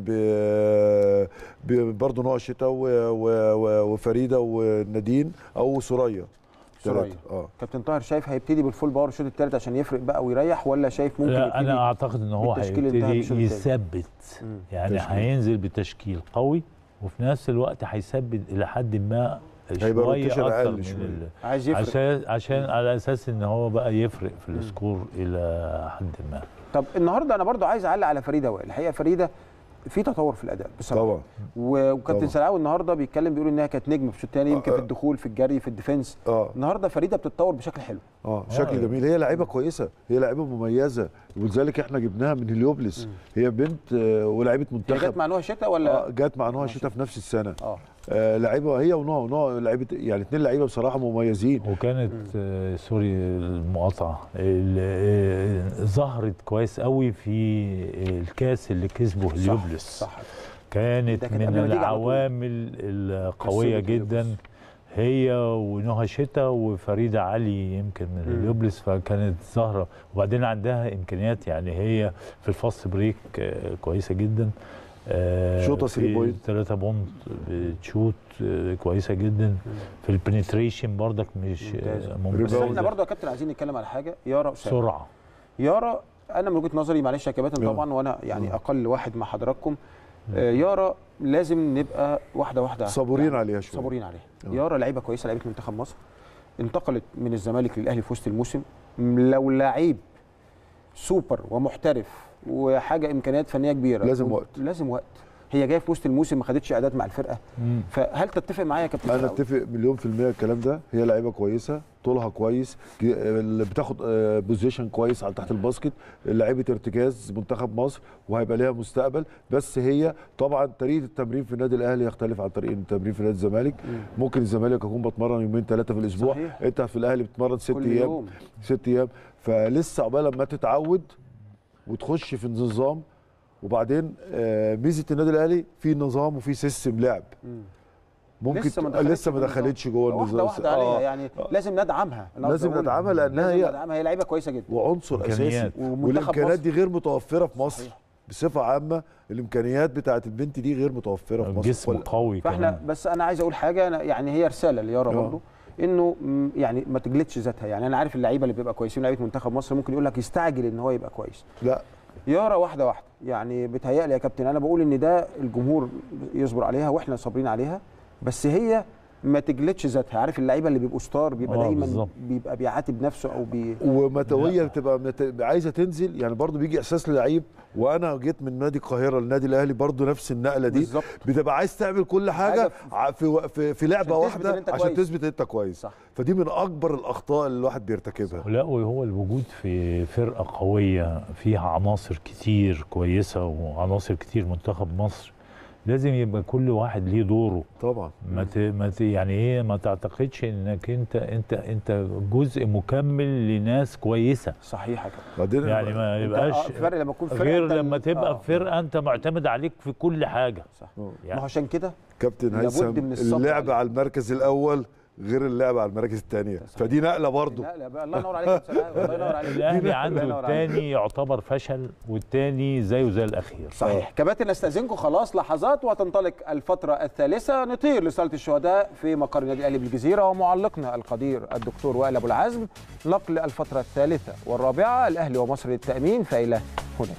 ب برضه نوع شتاء و- و- و- وفريده ونادين او سوريا
سوريا.
ثلاثة. اه
كابتن طاهر شايف هيبتدي بالفول باور الشوط الثالث عشان يفرق بقى ويريح ولا شايف ممكن
لا
يبتدي
انا اعتقد ان هو
بالتشكيل اللي انتهى
هيبتدي
بالشوط التاني.
يثبت
مم.
يعني
تشكيل.
هينزل بتشكيل قوي وفي نفس الوقت هيثبت الى حد ما
هيبقى
شويه
روتيشن
اكتر
أقل
من
شوية.
ال...
عايز يفرق
عشان عشان على اساس ان هو بقى يفرق في السكور الى حد ما
طب النهارده انا برضو عايز اعلق على فريده وائل الحقيقه فريده في تطور في الاداء بصراحه
طبعا
و- وكابتن
طبعا.
سلعاوي النهارده بيتكلم بيقول انها كانت نجمه في الشوط الثاني يمكن في
آه.
الدخول في الجري في الديفنس
اه
النهارده فريده بتتطور بشكل حلو
اه شكل جميل هي لعيبه كويسه هي لعيبه مميزه ولذلك احنا جبناها من هليوبلس هي بنت آه، ولاعيبه
هي
منتخب
جت مع نوها شتاء ولا
آه جت مع نوها شتاء في نفس السنه
اه
آه لعيبه هي ونوع ونوع لعيبه يعني اثنين لعيبه بصراحه مميزين
وكانت آه سوري المقاطعه ال- آه، ظهرت كويس قوي في الكاس اللي كسبه هليوبلس
صح
كانت
ده كانت
من
قبل ما تيجي على طول.
العوامل القويه
كسبت
جدا
هليوبلس.
هي ونهى شتا وفريده علي يمكن من
مم.
هليوبلس فكانت ظاهره وبعدين عندها امكانيات يعني هي في الفاست بريك آه، كويسه جدا آه،
شوطة
في
3 بوينت.
3 بونت بتشوت آه، كويسه جدا في البنتريشن برضك مش
ممتاز.
آه،
بس
ممتازه
احنا برضو يا كابتن عايزين نتكلم على حاجه يارا اسامه
سرعه
يارا انا من وجهه نظري معلش يا كباتن
آه.
طبعا وانا يعني
آه.
اقل واحد مع حضراتكم آه، يارا لازم نبقى واحده واحده
صبورين
يعني
عليها شويه
صبورين عليها
آه.
يارا لعيبه كويسه لعيبه منتخب مصر انتقلت من الزمالك للاهلي في وسط الموسم م- لو لعيب سوبر ومحترف وحاجه امكانيات فنيه كبيره
لازم
و-
وقت.
لازم وقت هي جايه في وسط الموسم ما خدتش اعداد مع الفرقه
مم.
فهل تتفق معايا يا كابتن
انا
سلاوي؟
اتفق مليون في الميه الكلام ده هي لعيبه كويسه طولها كويس ج- اللي بتاخد آه، بوزيشن كويس على تحت الباسكت لعيبه ارتكاز منتخب مصر وهيبقى ليها مستقبل بس هي طبعا طريقه التمرين في النادي الاهلي يختلف عن طريقه التمرين في نادي الزمالك ممكن الزمالك اكون بتمرن يومين ثلاثه في الاسبوع
صحيح.
انت في الاهلي بتتمرن ست
كل
ايام
يوم
ست ايام فلسه عقبال ما تتعود وتخش في النظام وبعدين آه، ميزه النادي الاهلي في نظام وفي سيستم لعب
مم.
ممكن
لسه ما
ت-
دخلتش
لسه ما
في النظام.
دخلتش جوه
واحده
النظام
واحده عليها
آه.
يعني لازم ندعمها أنا
لازم
قصدي أقول.
ندعمها لأنها
لازم
هي-
ندعمها هي لعيبه كويسه جدا
وعنصر اساسي
إمكانيات.
ومنتخب
والامكانيات
مصر
دي غير متوفره في مصر
صحيح.
بصفه عامه الامكانيات بتاعت البنت دي غير متوفره في مصر
جسم
كل-
قوي
فاحنا
كمان
بس انا عايز اقول حاجه أنا يعني هي رساله ليارا
آه.
برضو انه م، يعني ما تجلدش ذاتها يعني انا عارف اللعيبه اللي بيبقى كويسين لعيبه منتخب مصر ممكن يقول لك يستعجل ان هو يبقى كويس
لا
يارا واحده واحده يعني بتهيألي يا كابتن انا بقول ان ده الجمهور يصبر عليها واحنا صابرين عليها بس هي ما تجلدش ذاتها عارف اللعيبه اللي بيبقوا ستار بيبقى
آه،
دايما
بالظبط.
بيبقى بيعاتب نفسه او بي
ومتويه
لا.
بتبقى مت... عايزه تنزل يعني برضو بيجي احساس للعيب وانا جيت من نادي القاهره للنادي الاهلي برضو نفس النقله دي
بالظبط
بتبقى عايز تعمل كل حاجه
حاجة
ع- في و- في, في لعبه
عشان تثبت إن
واحده
أنت
عشان
كويس.
تثبت ان انت كويس
صح
فدي من اكبر الاخطاء اللي الواحد بيرتكبها
لا وهو الوجود في فرقة قوية فيها عناصر كتير كويسة وعناصر كتير منتخب مصر لازم يبقى كل واحد ليه دوره
طبعا
ما ت... ما ت... يعني ايه ما تعتقدش انك انت انت انت جزء مكمل لناس كويسه
صحيح يا كابتن
بعدين
يعني ما
أنت-
يبقاش
آه، فرق لما تكون فرقه
غير
أنت-
لما تبقى
آه.
في فرقه انت معتمد عليك في كل حاجه
صح
آه.
ما هو
يعني
عشان كده
كابتن
لابد
هيثم
من الصبر
اللعب
عليه.
على المركز الاول غير اللعب على المراكز الثانيه فدي نقله برضه
لا لا بقى الله ينور عليك يا أستاذ عادل، الله ينور عليك
الاهلي
الله
عنده
ينور عليك.
الثاني يعتبر فشل والثاني زيه زي الاخير
صحيح كباتن استاذنكم خلاص لحظات وتنطلق الفتره الثالثه نطير لصاله الشهداء في مقر النادي الاهلي بالجزيره ومعلقنا القدير الدكتور وائل ابو العزم نقل الفتره الثالثه والرابعه الاهلي ومصر للتامين فالى هناك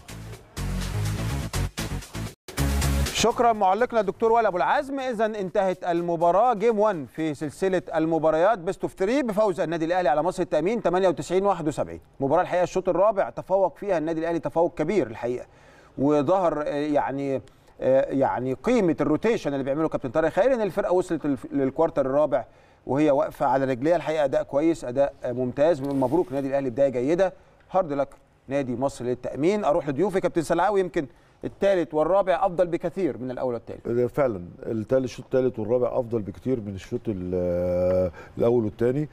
شكرا معلقنا الدكتور وائل ابو العزم اذا انتهت المباراه جيم 1 في سلسله المباريات بيست اوف 3 بفوز النادي الاهلي على مصر التامين 98 71 مباراه الحقيقه الشوط الرابع تفوق فيها النادي الاهلي تفوق كبير الحقيقه وظهر آه، يعني آه، يعني قيمه الروتيشن اللي بيعمله كابتن طارق خيري ان الفرقه وصلت للف- للكوارتر الرابع وهي واقفه على رجليها الحقيقه اداء كويس اداء آه، ممتاز مبروك النادي الاهلي بدايه جيده هارد لك نادي مصر للتامين اروح لضيوفي كابتن سلعاوي يمكن الثالث والرابع افضل بكثير من الاول والثاني
فعلا التالت الشوط الثالث والرابع افضل بكتير من الشوط ال- الاول والثاني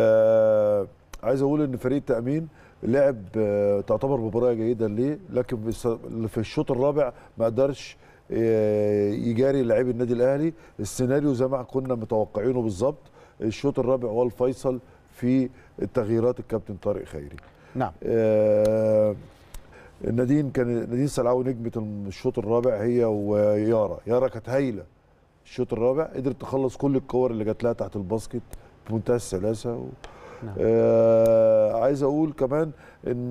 آه عايز اقول ان فريق التامين لعب آه تعتبر مباراه جيده ليه لكن بس- في الشوط الرابع ما قدرش آه، يجاري لاعبي النادي الاهلي السيناريو زي ما كنا متوقعينه بالظبط الشوط الرابع هو الفيصل في التغييرات الكابتن طارق خيري
نعم
آه، نادين كان نادين سلعاوي نجمه الشوط الرابع هي ويارا يارا كانت هايله الشوط الرابع قدرت تخلص كل الكور اللي جات لها تحت الباسكت بمنتهى السلاسه و...
نعم.
آه عايز اقول كمان ان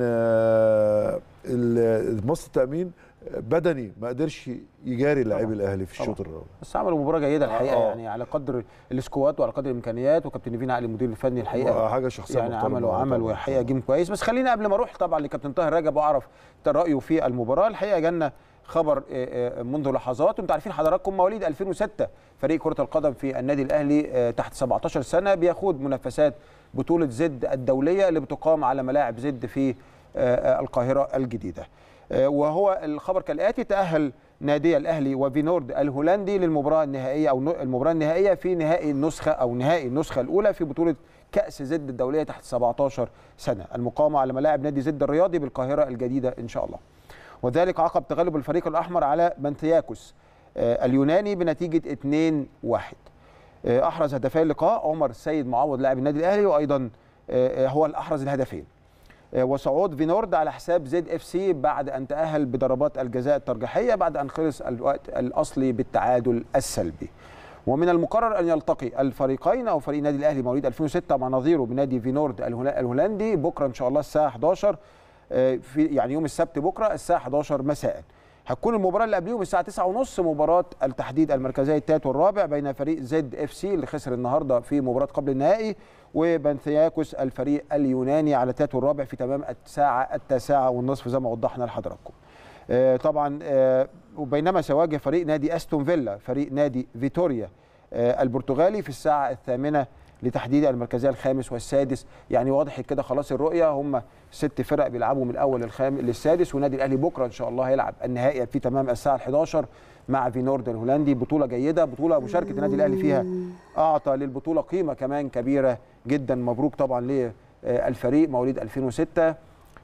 آه ال- مصر التامين بدني ما قدرش يجاري لاعبي
طبعاً.
الاهلي في الشوط
طبعاً.
الرابع
بس عملوا مباراه جيده الحقيقه
آه.
يعني على قدر السكواد وعلى قدر الامكانيات وكابتن نيفين عقل المدير الفني الحقيقه
حاجه شخصيه
يعني
محترمة.
عملوا عملوا
طبعاً.
الحقيقه جيم كويس بس خلينا قبل ما اروح طبعا لكابتن طاهر رجب واعرف رايه في المباراه الحقيقه جالنا خبر آه، آه، منذ لحظات وانتم عارفين حضراتكم مواليد 2006 فريق كره القدم في النادي الاهلي آه، تحت 17 سنه بيخوض منافسات بطوله زد الدوليه اللي بتقام على ملاعب زد في آه، آه، القاهره الجديده آه، وهو الخبر كالاتي تاهل نادي الاهلي وفينورد الهولندي للمباراه النهائيه او المباراه النهائيه في نهائي النسخه او نهائي النسخه الاولى في بطوله كاس زد الدوليه تحت 17 سنه المقامه على ملاعب نادي زد الرياضي بالقاهره الجديده ان شاء الله وذلك عقب تغلب الفريق الاحمر على بنثياكوس آه، اليوناني بنتيجه 2-1 آه، احرز هدفي اللقاء عمر السيد معوض لاعب النادي الاهلي وايضا آه، آه، هو اللي احرز الهدفين آه، وصعود فينورد على حساب زد اف سي بعد ان تاهل بضربات الجزاء الترجيحيه بعد ان خلص الوقت الاصلي بالتعادل السلبي ومن المقرر ان يلتقي الفريقين او فريق النادي الاهلي مواليد 2006 مع نظيره بنادي فينورد الهولا- الهولندي بكره ان شاء الله الساعه 11 آه، في يعني يوم السبت بكره الساعه 11 مساء هتكون المباراه اللي قبليهم الساعه 9:30 مباراه التحديد المركزي الثالث والرابع بين فريق زد اف سي اللي خسر النهارده في مباراه قبل النهائي وبنثياكوس الفريق اليوناني على الثالث والرابع في تمام الساعه التاسعه والنصف زي ما وضحنا لحضراتكم. آه، طبعا آه، وبينما سيواجه فريق نادي استون فيلا فريق نادي فيتوريا آه، البرتغالي في الساعه الثامنه لتحديد المركزيه الخامس والسادس يعني واضح كده خلاص الرؤيه هم ست فرق بيلعبوا من الاول للخامس للسادس والنادي الاهلي بكره ان شاء الله هيلعب النهائي في تمام الساعه 11 مع فينورد الهولندي بطوله جيده بطوله مشاركه النادي الاهلي فيها اعطى للبطوله قيمه كمان كبيره جدا مبروك طبعا للفريق مواليد 2006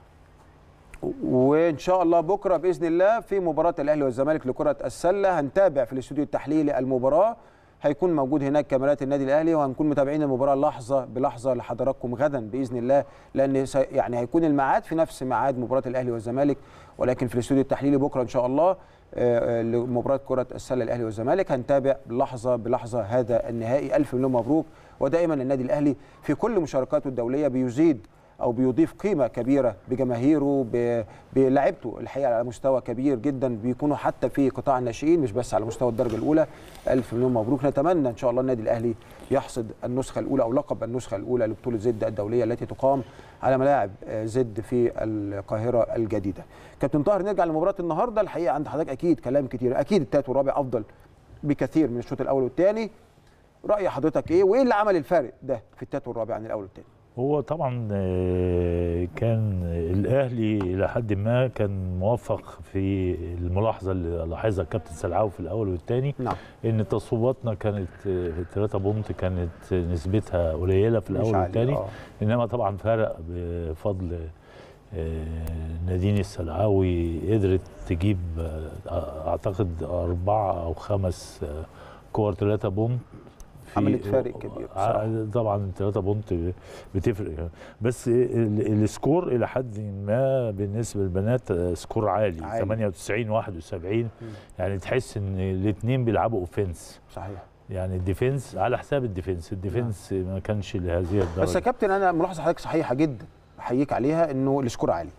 وان شاء الله بكره باذن الله في مباراه الاهلي والزمالك لكره السله هنتابع في الاستوديو التحليلي المباراه هيكون موجود هناك كاميرات النادي الاهلي وهنكون متابعين المباراه لحظه بلحظه لحضراتكم غدا باذن الله لان سي- يعني هيكون الميعاد في نفس ميعاد مباراه الاهلي والزمالك ولكن في الاستوديو التحليلي بكره ان شاء الله آه، آه، لمباراه كره السله الاهلي والزمالك هنتابع لحظه بلحظه هذا النهائي الف مليون مبروك ودائما النادي الاهلي في كل مشاركاته الدوليه بيزيد او بيضيف قيمه كبيره بجماهيره ب- بلاعيبته الحقيقه على مستوى كبير جدا بيكونوا حتى في قطاع الناشئين مش بس على مستوى الدرجه الاولى الف مليون مبروك نتمنى ان شاء الله النادي الاهلي يحصد النسخه الاولى او لقب النسخه الاولى لبطوله زد الدوليه التي تقام على ملاعب آه، زد في القاهره الجديده كابتن طاهر نرجع لمباراه النهارده الحقيقه عند حضرتك اكيد كلام كتير اكيد الثالث والرابع افضل بكثير من الشوط الاول والثاني راي حضرتك ايه وايه اللي عمل الفارق ده في الثالث والرابع عن الاول والثاني
هو طبعا آه، كان الاهلي الى حد ما كان موفق في الملاحظه اللي لاحظها الكابتن سلعاوي في الاول والثاني
نعم
ان تصويباتنا كانت 3 بونت كانت نسبتها قليله في
مش
الاول
عالي،
والثاني
آه.
انما طبعا فرق بفضل آه، نادين السلعاوي قدرت تجيب آه، اعتقد اربعه او خمس آه، كور 3 بونت في
عملت فارق كبير بصراحة.
ع- طبعا 3 بونت بتفرق بس ال- السكور الى حد ما بالنسبه للبنات آه، سكور عالي,
عالي.
98 71 يعني تحس ان الاثنين بيلعبوا اوفنس
صحيح
يعني الديفنس على حساب الديفنس الديفنس ما كانش لهذه الدرجه
بس يا كابتن انا ملاحظه حضرتك صحيحه جدا احييك عليها انه السكور عالي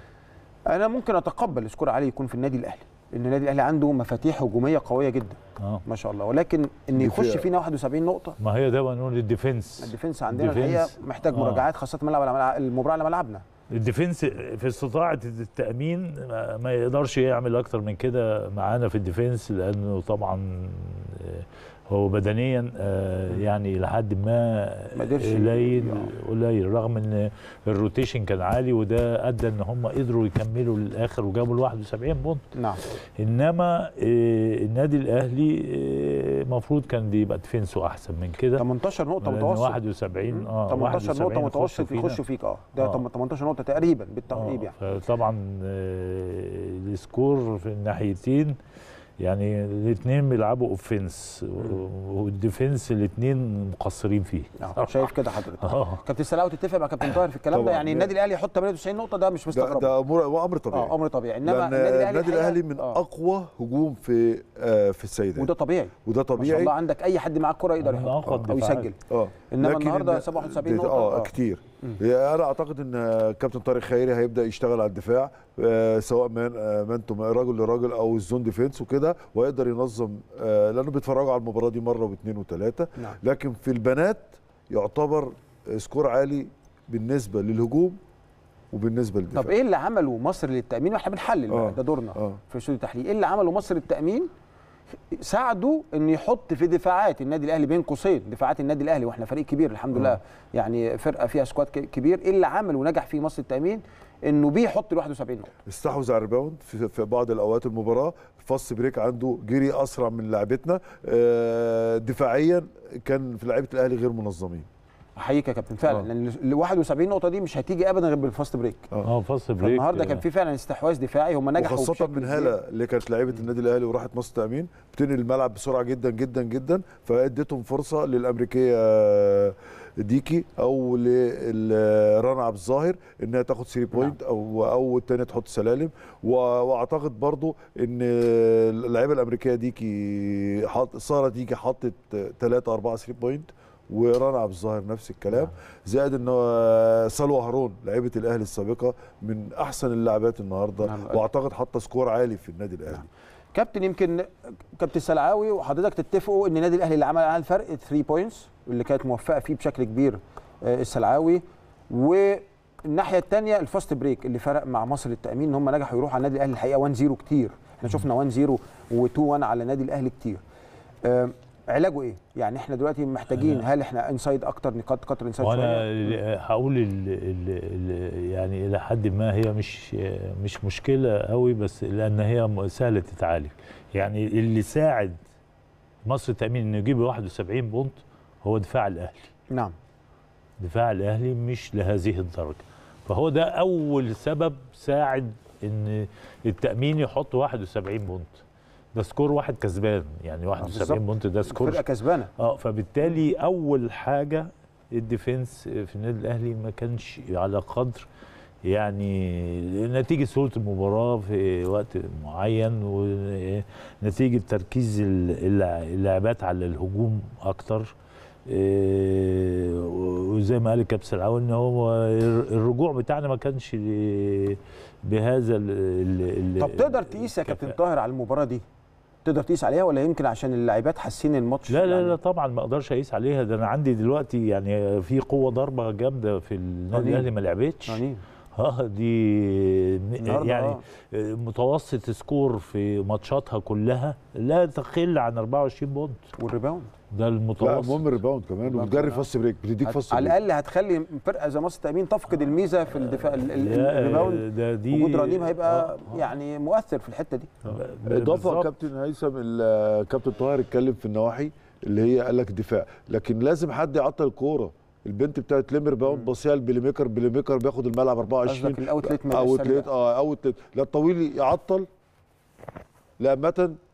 انا ممكن اتقبل السكور عالي يكون في النادي الاهلي لان النادي الاهلي عنده مفاتيح هجوميه قويه جدا
اه
ما شاء الله ولكن ان يخش
دفاع.
فينا 71 نقطه
ما هي ده بنقول الديفنس
الديفنس عندنا
الديفنس.
الحقيقه محتاج
آه.
مراجعات خاصه ملعب على ملعب المباراه على ملعبنا
الديفنس في استطاعه التامين ما- ما يقدرش يعمل اكتر من كده معانا في الديفنس لانه طبعا آه، هو بدنيا آه، يعني لحد ما
ما قدرش
قليل
آه.
قليل رغم ان الروتيشن كان عالي وده ادى ان هم قدروا يكملوا للاخر وجابوا ال 71 بونت
نعم
انما آه، النادي الاهلي المفروض كان يبقى ديفنسه احسن من كده
18 نقطه
لأن
متوسط
71 اه
18 نقطه
71
متوسط
فينا.
يخشوا فيك اه ده
آه.
18 نقطه تقريبا بالتقريب يعني
آه، فطبعا آه، السكور في الناحيتين يعني الاثنين بيلعبوا اوفنس والديفنس الاثنين مقصرين فيه
آه. شايف كده حضرتك
اه
كابتن سلاوي تتفق مع كابتن طاهر في الكلام ده
طبعاً.
يعني النادي الاهلي يحط 98 نقطه ده مش
ده,
مستغرب
ده امر امر طبيعي
اه امر طبيعي انما
لان
النادي الاهلي
النادي
الحقيقة-
الاهلي من
آه.
اقوى هجوم في آه في السيدات
وده طبيعي
وده
ما شاء
طبيعي
الله عندك اي حد معاه الكره يقدر
من
يحط
أقوى
او
الدفاعات.
يسجل
اه
انما
لكن
النهارده
إن-
77
ده-
نقطه
اه
آه.
كتير انا اعتقد ان كابتن طارق خيري هيبدا يشتغل على الدفاع آه، سواء مان آه، مان تو مان، راجل لراجل او الزون ديفense وكده ويقدر ينظم آه، لانه بيتفرجوا على المباراه دي مره واثنين وثلاثه
نعم.
لكن في البنات يعتبر سكور عالي بالنسبه للهجوم وبالنسبه للدفاع
طب ايه اللي عمله مصر للتامين واحنا بنحلل بقى
آه.
ده دورنا
اه
في استوديو التحليل ايه اللي عمله مصر للتامين ساعدوا ان يحط في دفاعات النادي الاهلي بين قوسين دفاعات النادي الاهلي واحنا فريق كبير الحمد لله يعني فرقه فيها سكواد ك- كبير ايه اللي عمل ونجح فيه مصر التامين انه بيحط ال 71 نقطه
استحوذ على الريباوند في, في بعض الاوقات المباراه فاست بريك عنده جري اسرع من لاعبتنا آه، دفاعيا كان في لعيبه الاهلي غير منظمين
احييك يا كابتن فعلا
آه.
لان ال 71 نقطه دي مش هتيجي ابدا غير بالفاست بريك
اه فاصل بريك
فالنهارده كان في فعلا استحواذ دفاعي هم نجحوا
وخاصة
بشكل
من
كبير.
هالة اللي كانت لعيبة النادي الأهلي وراحت مصر تأمين بتنقل الملعب بسرعة جدا جدا جدا فاديتهم فرصة للأمريكية ديكي أو لرنا عبد الظاهر إنها تاخد 3 بوينت أو أو التانية تحط سلالم و- وأعتقد برضو إن اللعيبة الأمريكية ديكي حط سارة ديكي حطت 3 4 3 بوينت ورنا عبد الظاهر نفس الكلام زائد ان هو سلوى هارون لعيبه الاهلي السابقه من احسن اللاعبات النهارده
نعم.
واعتقد حاطه سكور عالي في النادي الاهلي
كابتن يمكن كابتن سلعاوي وحضرتك تتفقوا ان النادي الاهلي اللي عمل على الفرق 3 بوينتس اللي كانت موفقه فيه بشكل كبير آه، السلعاوي والناحيه الثانيه الفاست بريك اللي فرق مع مصر للتامين ان هم نجحوا يروحوا على النادي الاهلي الحقيقه 1 0 كتير احنا شفنا 1 0 و2 1 على النادي الاهلي كتير آه، علاجه ايه؟ يعني احنا دلوقتي محتاجين هل احنا انسايد اكتر نقاط كتر انسايد
وانا
شويه؟
ال- هقول ال ال ال يعني الى حد ما هي مش مش مشكله قوي بس لان هي م- سهله تتعالج يعني اللي ساعد مصر التامين انه يجيب 71 بونت هو دفاع الاهلي
نعم
دفاع الاهلي مش لهذه الدرجه فهو ده اول سبب ساعد ان التامين يحط 71 بونت ده سكور واحد كسبان يعني 71
بالظبط.
بونت ده سكور
الفرقه كسبانه
اه فبالتالي اول حاجه الديفنس في النادي الاهلي ما كانش على قدر يعني نتيجه سهوله المباراه في وقت معين ونتيجه تركيز الل- اللاعبات على الهجوم اكتر إيه، وزي ما قال الكابتن سلعاوي ان هو الرجوع بتاعنا ما كانش بهذا ال ال-
طب تقدر تقيس يا كابتن
الكفاءة.
طاهر على المباراه دي تقدر تقيس عليها ولا يمكن عشان اللاعبات حاسين الماتش
لا لا
يعني
لا طبعا ما اقدرش اقيس عليها ده انا عندي دلوقتي يعني في قوه ضربه جامده في النادي
رنين.
الاهلي ما لعبتش
رنين.
اه دي
النهاردة
يعني
آه.
متوسط سكور في ماتشاتها كلها لا تقل عن 24 بونت
والريباوند
ده
لا
المتوسط
المهم الريباوند كمان
ريباوند
وبتجري
كمان.
فاست بريك بتديك
هت-
فاست
على
بريك
الاقل هتخلي فرقه زي مصر التامين تفقد الميزه في الدفاع ال- ال-
لا،
الريباوند
ده دي
وجود رنيم هيبقى
آه، آه.
يعني مؤثر في الحته دي
اضافه
بالظبط.
كابتن هيثم ال- كابتن طاهر اتكلم في النواحي اللي هي قال لك دفاع لكن لازم حد يعطل الكوره البنت بتاعت ليم ريباوند بصيها البلاي ميكر بلاي ميكر بياخد الملعب 24
قصدك الاوتلت ما يبقاش
اوتلت
سريع.
اه اوتلت لا الطويل يعطل لا متن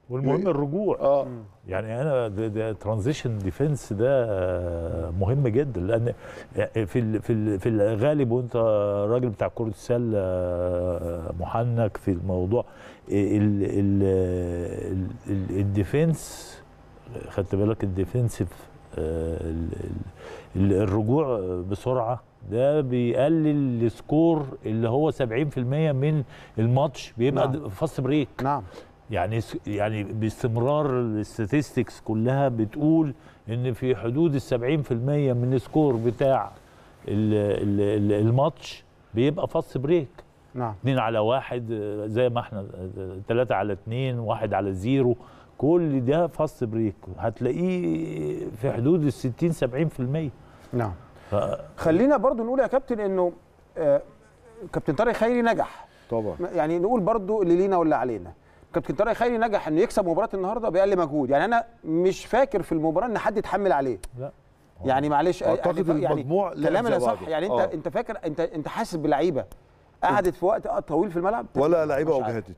والمهم الرجوع
اه
يعني انا ده, ده ترانزيشن ديفنس ده آه، مهم جدا لان في ال في ال في الغالب وانت راجل بتاع كره السله آه، محنك في الموضوع ال- ال- ال- ال- الديفنس خدت بالك الديفنسيف آه، ال- ال- الرجوع بسرعه ده بيقلل السكور اللي هو 70% من الماتش بيبقى
نعم.
فاست بريك
نعم
يعني س- يعني باستمرار الستاتستكس كلها بتقول ان في حدود ال 70% من السكور بتاع ال- ال- ال- الماتش بيبقى فاست بريك
نعم
اتنين على واحد آه، زي ما احنا آه، تلاتة على اتنين واحد على زيرو كل ده فاست بريك هتلاقيه في حدود ال 60 70%
نعم
ف
خلينا برضو نقول يا كابتن انه آه، كابتن طارق خيري نجح
طبعا
يعني نقول برضو اللي لينا واللي علينا كابتن طارق خيري نجح انه يكسب مباراه النهارده باقل مجهود يعني انا مش فاكر في المباراه ان حد اتحمل عليه
لا
يعني معلش
أعتقد
يعني
المجموع لعب
كلام
زي
انا صح
بعضه.
يعني انت
آه.
انت فاكر انت انت حاسس بلعيبه قعدت في وقت طويل في الملعب
ولا لعيبه
مش عارف.
اجهدت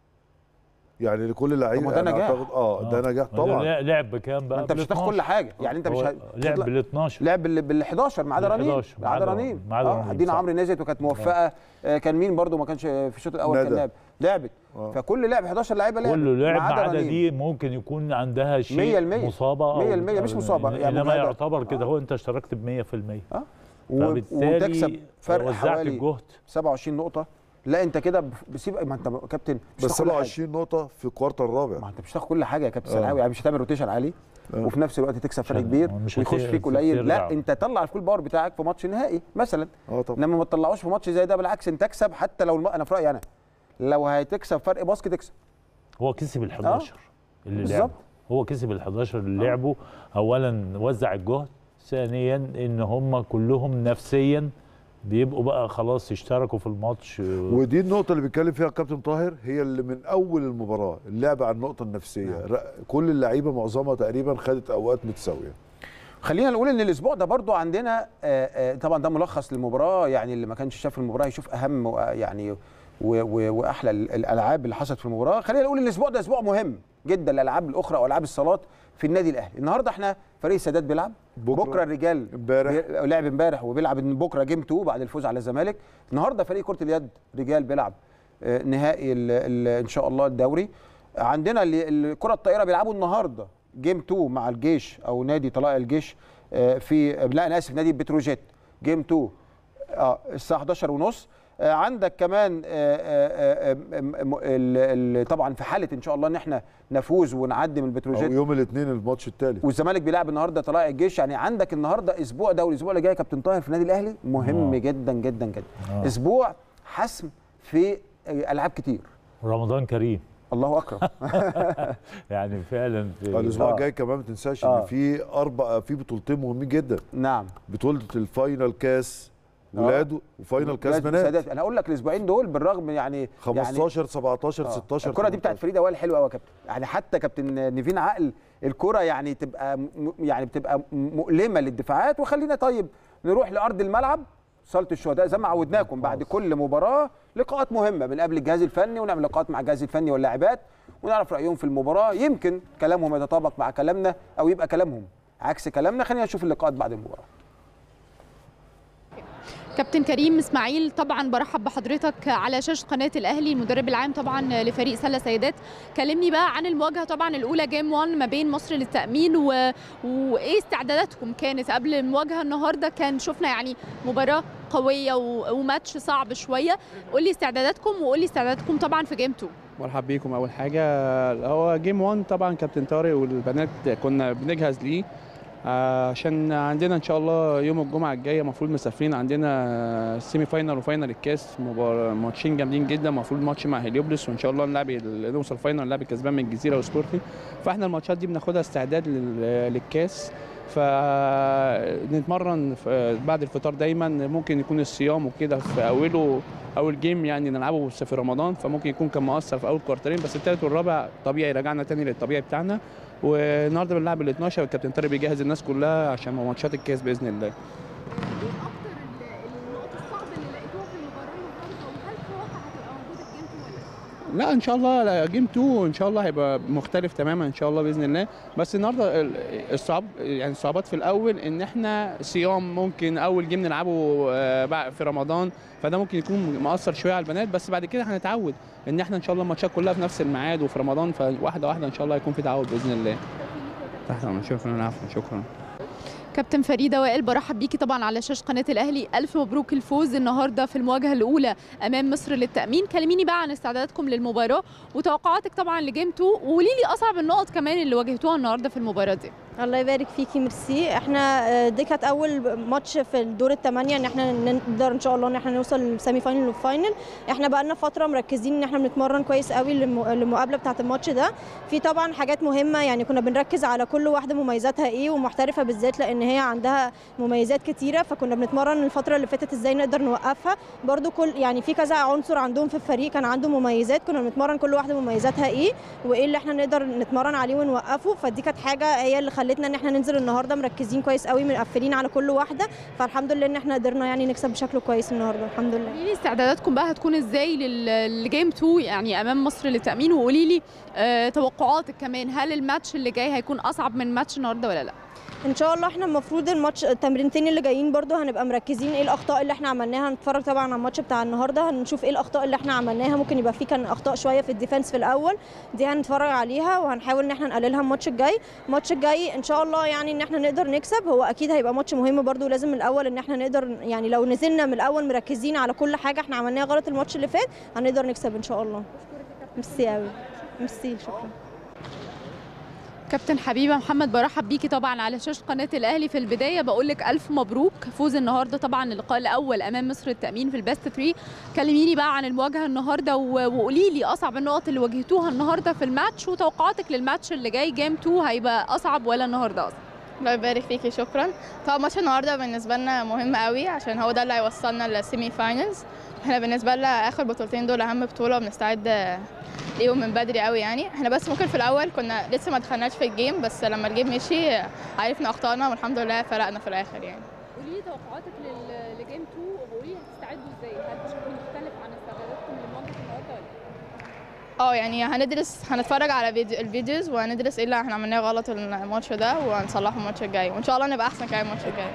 يعني لكل لعيب
طب ما ده
أنا
نجاح.
أعتقد- اه ده نجاح طبعا
لع- لعب بكام بقى
ما انت مش هتاخد كل حاجه يعني انت مش
هو
ه-
لعب بال 12
لعب بال بال 11 ما عدا
بال
رنين
11
ما عدا
ما عدا-
رنين
ما عدا
اه
رنين،
دينا
صح.
عمرو نزلت وكانت موفقه آه، كان مين برضو ما كانش في الشوط الاول كان
ندى.
لعب لعبت
آه.
فكل لعب 11 لعيبه لعبت
كله لعب ما عدا
رنين.
دي ممكن يكون عندها شيء
100%
مصابه أو-
100% مش
أو-
مصابة، يعني
انما
مجهدة.
يعتبر كده هو انت اشتركت ب 100%
اه و-
فبالتالي
وتكسب فرق
وزعت
حوالي
الجهد
27 نقطه لا انت كده ب- بسيب ما انت كابتن مش
بس
هتاخد كل حاجة.
27 نقطه في الكوارتر الرابع
ما انت مش هتاخد كل حاجه يا كابتن
آه.
سلعاوي يعني مش هتعمل روتيشن عالي
آه.
وفي نفس الوقت تكسب فرق
مش هت-
كبير
مش
ويخش
هت-
فيك قليل
ترجع.
لا انت طلع الفول باور بتاعك في ماتش نهائي مثلا
اه طبعا
انما ما تطلعوش في ماتش زي ده بالعكس انت تكسب حتى لو الم... انا في رايي انا لو هتكسب فرق باسكت تكسب
هو كسب ال 11 اللي
بالظبط.
لعبه هو كسب ال 11 اللي لعبه اولا وزع الجهد ثانيا ان هم كلهم نفسيا بيبقوا بقى خلاص اشتركوا في الماتش
ودي النقطة اللي بيتكلم فيها الكابتن طاهر هي اللي من أول المباراة اللعب على النقطة النفسية ر- كل اللعيبة معظمها تقريبا خدت أوقات متساوية
خلينا نقول ان الاسبوع ده برضو عندنا آه، آه، طبعا ده ملخص للمباراه يعني اللي ما كانش شاف المباراه يشوف اهم و- يعني و- و- واحلى ال- الالعاب اللي حصلت في المباراه خلينا نقول ان الاسبوع ده اسبوع مهم جدا الالعاب الاخرى والعاب الصالات في النادي الاهلي النهارده احنا فريق السادات بيلعب
بكرة.
بكره, بكرة الرجال
امبارح.
بي- لعب امبارح وبيلعب بكره جيم 2 بعد الفوز على الزمالك النهارده فريق كره اليد رجال بيلعب آه، نهائي ال ال ان شاء الله الدوري عندنا ال- الكره الطائره بيلعبوا النهارده جيم 2 مع الجيش او نادي طلائع الجيش آه، في لا انا اسف نادي بتروجيت جيم 2 اه الساعه 11 ونص آه، عندك كمان آه، آه، آه، م- م- ال- ال- طبعا في حاله ان شاء الله ان احنا نفوز ونعدي من
أو
البتروجيت
يوم الاثنين الماتش الثالث
والزمالك بيلعب النهارده طلائع الجيش يعني عندك النهارده اسبوع دوري الاسبوع اللي جاي يا كابتن طاهر في النادي الاهلي مهم
آه.
جدا جدا جدا
آه.
اسبوع حسم في آه، العاب كتير
رمضان كريم
الله اكرم
يعني فعلا في
الأسبوع
آه.
الجاي كمان ما تنساش
آه.
إن في أربع في بطولتين مهمين جدا
نعم
بطولة الفاينل كاس ولاد وفاينل كاس
لازم
بنات
سادات. انا اقول لك الاسبوعين دول بالرغم من يعني يعني
15 17
آه.
16
الكره دي بتاعت
18.
فريده وائل حلوه قوي يا كابتن يعني حتى كابتن نيفين عقل الكره يعني تبقى م- يعني بتبقى مؤلمه للدفاعات وخلينا طيب نروح لارض الملعب صاله الشهداء زي ما عودناكم بعد كل مباراه لقاءات مهمه بنقابل الجهاز الفني ونعمل لقاءات مع الجهاز الفني واللاعبات ونعرف رايهم في المباراه يمكن كلامهم يتطابق مع كلامنا او يبقى كلامهم عكس كلامنا خلينا نشوف اللقاءات بعد المباراه
كابتن كريم اسماعيل طبعا برحب بحضرتك على شاشه قناه الاهلي المدرب العام طبعا لفريق سله سيدات كلمني بقى عن المواجهه طبعا الاولى جيم 1 ما بين مصر للتامين و... وايه استعداداتكم كانت قبل المواجهه النهارده كان شفنا يعني مباراه قويه و... وماتش صعب شويه قول لي استعداداتكم وقول لي استعداداتكم طبعا في جيم 2
مرحب بيكم اول حاجه هو جيم 1 طبعا كابتن طارق والبنات كنا بنجهز ليه آه، عشان عندنا ان شاء الله يوم الجمعه الجايه المفروض مسافرين عندنا سيمي فاينال وفاينال الكاس مبار- ماتشين جامدين جدا المفروض ماتش مع هليوبلس وان شاء الله نلعب ال- نوصل فاينال نلعب الكسبان من الجزيره وسبورتنج فاحنا الماتشات دي بناخدها استعداد لل- للكاس فنتمرن ف- بعد الفطار دايما ممكن يكون الصيام وكده في اوله اول جيم يعني نلعبه بس في رمضان فممكن يكون كان مؤثر في اول كوارترين بس الثالث والرابع طبيعي رجعنا تاني للطبيعي بتاعنا والنهارده بنلعب ال 12 والكابتن طارق بيجهز الناس كلها عشان ماتشات الكاس باذن الله
ايه اكتر النقط الصعبه اللي لقيتوها في المباراه النهارده وهل تتوقع هتبقى موجوده في جيم 2 ولا
لا ان شاء الله لا، جيم 2 ان شاء الله هيبقى مختلف تماما ان شاء الله باذن الله بس النهارده ال- الصعب يعني الصعوبات في الاول ان احنا صيام ممكن اول جيم نلعبه آه، بع- في رمضان فده ممكن يكون مأثر شويه على البنات بس بعد كده هنتعود ان احنا ان شاء الله الماتشات كلها في نفس الميعاد وفي رمضان فواحده واحده ان شاء الله هيكون في تعود باذن الله تحت أمرك. شكرا عفوا شكرا
كابتن فريده وائل برحب بيكي طبعا على شاشه قناه الاهلي الف مبروك الفوز النهارده في المواجهه الاولى امام مصر للتامين كلميني بقى عن استعداداتكم للمباراه وتوقعاتك طبعا لجيم 2 وقولي لي اصعب النقط كمان اللي واجهتوها النهارده في المباراه دي
الله يبارك فيكي ميرسي احنا آه، دي كانت اول ماتش في الدور الثمانيه ان احنا نقدر ان شاء الله ان احنا نوصل للسيمي فاينل والفاينل احنا بقالنا فتره مركزين ان احنا بنتمرن كويس قوي للم- للمقابله بتاعه الماتش ده في طبعا حاجات مهمه يعني كنا بنركز على كل واحده مميزاتها ايه ومحترفه بالذات لان هي عندها مميزات كتيره فكنا بنتمرن الفتره اللي فاتت ازاي نقدر نوقفها برضو كل يعني في كذا عنصر عندهم في الفريق كان عنده مميزات كنا بنتمرن كل واحده مميزاتها ايه وايه اللي احنا نقدر نتمرن عليه ونوقفه فدي كانت حاجه هي اللي خلتنا ان احنا ننزل النهارده مركزين كويس قوي مقفلين على كل واحده فالحمد لله ان احنا قدرنا يعني نكسب بشكل كويس النهارده الحمد لله
قولي لي استعداداتكم بقى هتكون ازاي لل- لجيم 2 يعني امام مصر للتامين وقولي لي آه توقعاتك كمان هل الماتش اللي جاي هيكون اصعب من ماتش النهارده ولا لا
ان شاء الله احنا المفروض الماتش التمرينتين اللي جايين برضو هنبقى مركزين ايه الاخطاء اللي احنا عملناها هنتفرج طبعا على الماتش بتاع النهارده هنشوف ايه الاخطاء اللي احنا عملناها ممكن يبقى في كان اخطاء شويه في الديفenس في الاول دي هنتفرج عليها وهنحاول ان احنا نقللها الماتش الجاي الماتش الجاي ان شاء الله يعني ان احنا نقدر نكسب هو اكيد هيبقى ماتش مهم برضو لازم من الاول ان احنا نقدر يعني لو نزلنا من الاول مركزين على كل حاجه احنا عملناها غلط الماتش اللي فات هنقدر نكسب ان شاء الله ميرسي قوي ميرسي شكرا
كابتن حبيبه محمد برحب بيكي طبعا على شاشه قناه الاهلي في البدايه بقول لك الف مبروك فوز النهارده طبعا اللقاء الاول امام مصر التامين في البيست 3 كلميني بقى عن المواجهه النهارده و- وقولي لي اصعب النقط اللي واجهتوها النهارده في الماتش وتوقعاتك للماتش اللي جاي جيم 2 هيبقى اصعب ولا النهارده اصعب
الله يبارك فيكي شكرا طبعا ماتش النهارده بالنسبه لنا مهم قوي عشان هو ده اللي هيوصلنا للسيمي فاينلز احنا بالنسبه لنا اخر بطولتين دول اهم بطوله وبنستعد ليهم من بدري قوي يعني احنا بس ممكن في الاول كنا لسه ما دخلناش في الجيم بس لما الجيم مشي عرفنا اخطائنا والحمد لله فرقنا في الاخر يعني
قولي لي توقعاتك لجيم 2 وقولي لي هتستعدوا ازاي هل بشكل مختلف عن استعداداتكم لمواجهه النهارده ولا
اه يعني هندرس هنتفرج على فيديو الفيديوز وهندرس ايه اللي احنا عملناه غلط الماتش ده وهنصلحه الماتش الجاي وان شاء الله نبقى احسن كمان الماتش الجاي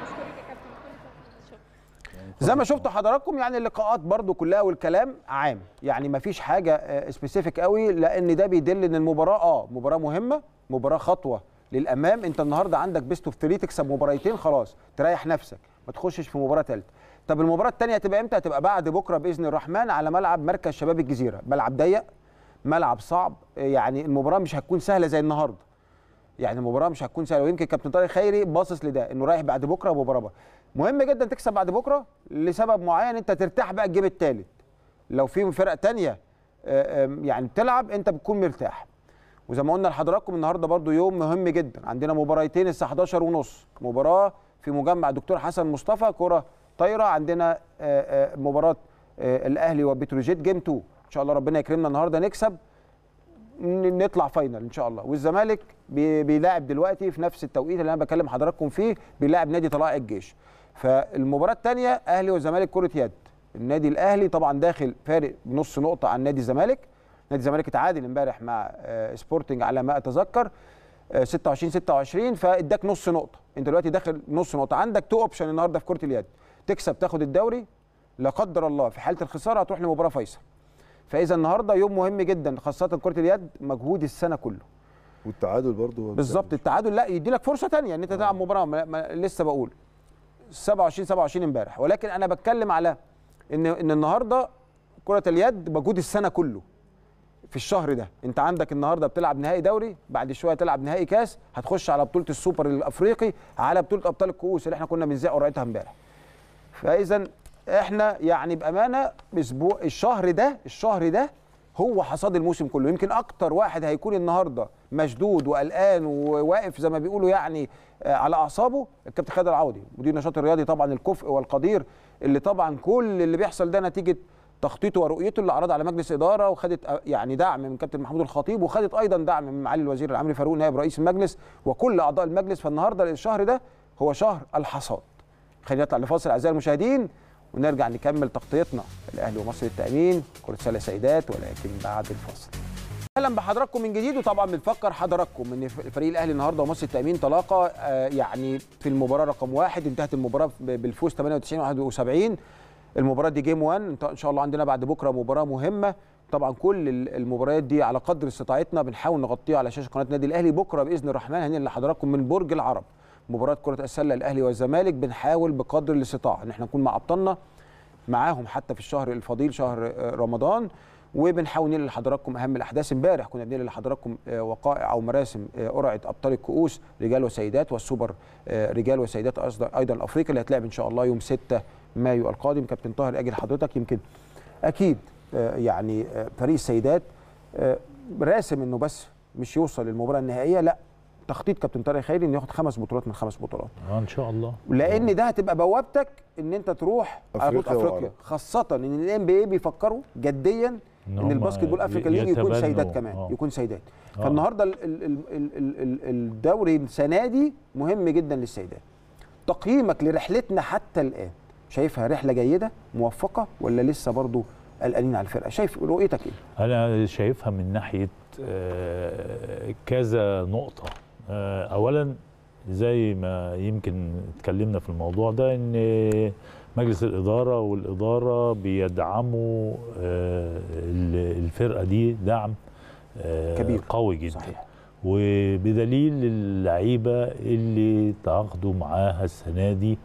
زي ما شفتوا حضراتكم يعني اللقاءات برضو كلها والكلام عام يعني ما فيش حاجه سبيسيفيك قوي لان ده بيدل ان المباراه اه مباراه مهمه مباراه خطوه للامام انت النهارده عندك بيست اوف 3 تكسب مباراتين خلاص تريح نفسك ما تخشش في مباراه ثالثه طب المباراه الثانيه هتبقى امتى هتبقى بعد بكره باذن الرحمن على ملعب مركز شباب الجزيره ملعب ضيق ملعب صعب يعني المباراه مش هتكون سهله زي النهارده يعني المباراه مش هتكون سهله ويمكن كابتن طارق خيري باصص لده انه رايح بعد بكره مباراه بقى. مهم جدا تكسب بعد بكره لسبب معين انت ترتاح بقى الجيم الثالث لو في فرق تانية آه، آم، يعني بتلعب انت بتكون مرتاح وزي ما قلنا لحضراتكم النهارده برضو يوم مهم جدا عندنا مباراتين الساعه 11 ونص مباراه في مجمع دكتور حسن مصطفى كره طايره عندنا آه، آه، مباراه آه، الاهلي وبتروجيت جيم 2 ان شاء الله ربنا يكرمنا النهارده نكسب ن- نطلع فاينل ان شاء الله والزمالك بي- بيلاعب دلوقتي في نفس التوقيت اللي انا بكلم حضراتكم فيه بيلاعب نادي طلائع الجيش فالمباراه الثانيه اهلي وزمالك كره يد النادي الاهلي طبعا داخل فارق نص نقطه عن نادي الزمالك نادي الزمالك اتعادل امبارح مع آه، سبورتنج على ما اتذكر آه، 26 26 فاداك نص نقطه انت دلوقتي داخل نص نقطه عندك تو اوبشن النهارده في كره اليد تكسب تاخد الدوري لا قدر الله في حاله الخساره هتروح لمباراه فيصل فاذا النهارده يوم مهم جدا خاصه كره اليد مجهود السنه كله
والتعادل برضو
بالظبط التعادل لا يدي لك فرصه تانية ان انت تلعب مباراه ما ما لسه بقول 27 27 امبارح ولكن انا بتكلم على ان ان النهارده كره اليد مجهود السنه كله في الشهر ده انت عندك النهارده بتلعب نهائي دوري بعد شويه تلعب نهائي كاس هتخش على بطوله السوبر الافريقي على بطوله ابطال الكؤوس اللي احنا كنا بنذيع قرعتها امبارح فاذا احنا يعني بامانه اسبوع الشهر ده الشهر ده هو حصاد الموسم كله يمكن اكتر واحد هيكون النهارده مشدود وقلقان وواقف زي ما بيقولوا يعني آه، على اعصابه الكابتن خالد العوضي مدير النشاط الرياضي طبعا الكفء والقدير اللي طبعا كل اللي بيحصل ده نتيجه تخطيطه ورؤيته اللي عرضها على مجلس اداره وخدت آه، يعني دعم من كابتن محمود الخطيب وخدت ايضا دعم من معالي الوزير العمري فاروق نائب رئيس المجلس وكل اعضاء المجلس فالنهارده الشهر ده هو شهر الحصاد خلينا نطلع لفاصل اعزائي المشاهدين ونرجع نكمل تغطيتنا الاهلي ومصر التامين كره سله سيدات ولكن بعد الفاصل اهلا بحضراتكم من جديد وطبعا بنفكر حضراتكم ان فريق الاهلي النهارده ومصر التامين تلاقى آه، يعني في المباراه رقم واحد انتهت المباراه ب- بالفوز 98 71 المباراه دي جيم 1 انت- ان شاء الله عندنا بعد بكره مباراه مهمه طبعا كل ال- المباريات دي على قدر استطاعتنا بنحاول نغطيها على شاشه قناه النادي الاهلي بكره باذن الرحمن هننقل لحضراتكم من برج العرب مباراه كره السله الاهلي والزمالك بنحاول بقدر الاستطاعه ان احنا نكون مع ابطالنا معاهم حتى في الشهر الفضيل شهر آه، رمضان وبنحاول ننقل لحضراتكم اهم الاحداث امبارح كنا بننقل لحضراتكم آه، وقائع او مراسم آه، قرعه ابطال الكؤوس رجال وسيدات والسوبر آه، رجال وسيدات أصد- ايضا الافريقي اللي هتلعب ان شاء الله يوم 6 مايو القادم كابتن طاهر اجل حضرتك يمكن اكيد آه، يعني آه، فريق السيدات آه، راسم انه بس مش يوصل للمباراه النهائيه لا تخطيط كابتن طارق خيري انه ياخد خمس بطولات من خمس بطولات
آه ان شاء الله
لان ده هتبقى بوابتك ان انت تروح على بطوله
أفريقيا
افريقيا
وعرب.
خاصه ان الام بي اي بيفكر جديا ان
هم
الباسكت بول افريكا ليج يكون
يتبنوا.
سيدات كمان
آه.
يكون سيدات
آه.
فالنهارده ال- ال- ال- ال- ال- ال- الدوري السنه دي مهم جدا للسيدات تقييمك لرحلتنا حتى الان شايفها رحله جيده موفقه ولا لسه برضو قلقانين على الفرقه شايف رؤيتك ايه
انا شايفها من ناحيه آه، كذا نقطه آه، اولا زي ما يمكن اتكلمنا في الموضوع ده ان مجلس الاداره والاداره بيدعموا آه، ال- الفرقه دي دعم آه،
كبير.
قوي جدا
صحيح
وبدليل اللعيبه اللي تعاقدوا معاها السنه دي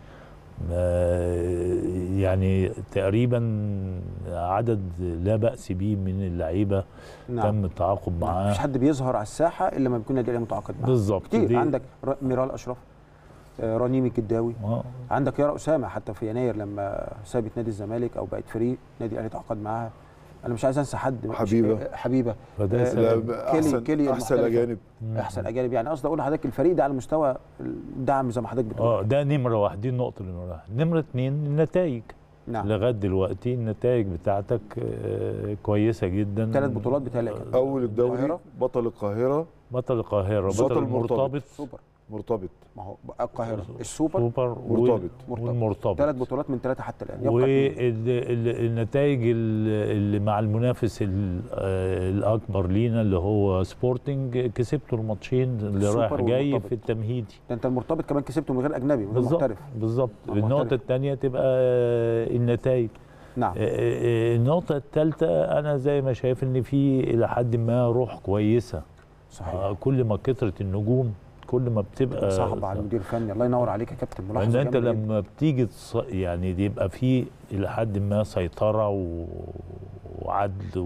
آه، يعني تقريبا عدد لا باس به من اللعيبه
نعم
تم التعاقد معاه
مفيش حد بيظهر على الساحه الا لما بيكون النادي الاهلي متعاقد معاه
بالظبط
كتير
دي-
عندك ر- ميرال اشرف آه، رنيم الجداوي
آه.
عندك يارا اسامه حتى في يناير لما سابت نادي الزمالك او بقت فري نادي الاهلي تعاقد معاها انا مش عايز انسى حد مش-
حبيبة.
آه، حبيبه
فده
آه،
سبب.
لا،
كيلي-
احسن
كيلي
احسن
المحترفة.
اجانب
احسن اجانب يعني قصدي اقول لحضرتك الفريق ده على مستوى الدعم زي ما حضرتك بتقول
اه ده نمره واحد دي النقطه اللي نمره واحد نمره اتنين النتائج
نعم
لغايه دلوقتي النتائج بتاعتك آه، كويسه جدا
ثلاث بطولات بتهيألي كده.
اول الدوري
القاهرة.
بطل القاهره
بطل القاهره
بطل
بطل
المرتبط.
المرتبط
سوبر
مرتبط
ما هو بقى القاهره السوبر
سوبر
مرتبط.
والمرتبط
ثلاث بطولات من ثلاثه حتى الان يبقى اتنين.
والنتائج اللي مع المنافس ال- آه، الاكبر لينا اللي هو سبورتنج كسبتوا الماتشين اللي
السوبر
رايح جاي
والمرتبط.
في التمهيدي
ده انت المرتبط كمان كسبته من غير اجنبي من غير
بالظبط
محترف
بالظبط
مع
النقطه
محترف.
الثانيه تبقى آه، النتائج
نعم
آه، آه، النقطه الثالثه انا زي ما شايف ان في الى حد ما روح كويسه
صحيح
آه، كل ما كترت النجوم كل ما بتبقى
صعب على المدير الفني الله ينور عليك يا كابتن
لان
ملاحظه
انت
جامدة جداً.
لما بتيجي تص... يعني دي يبقى في الى حد ما سيطره و... وعدل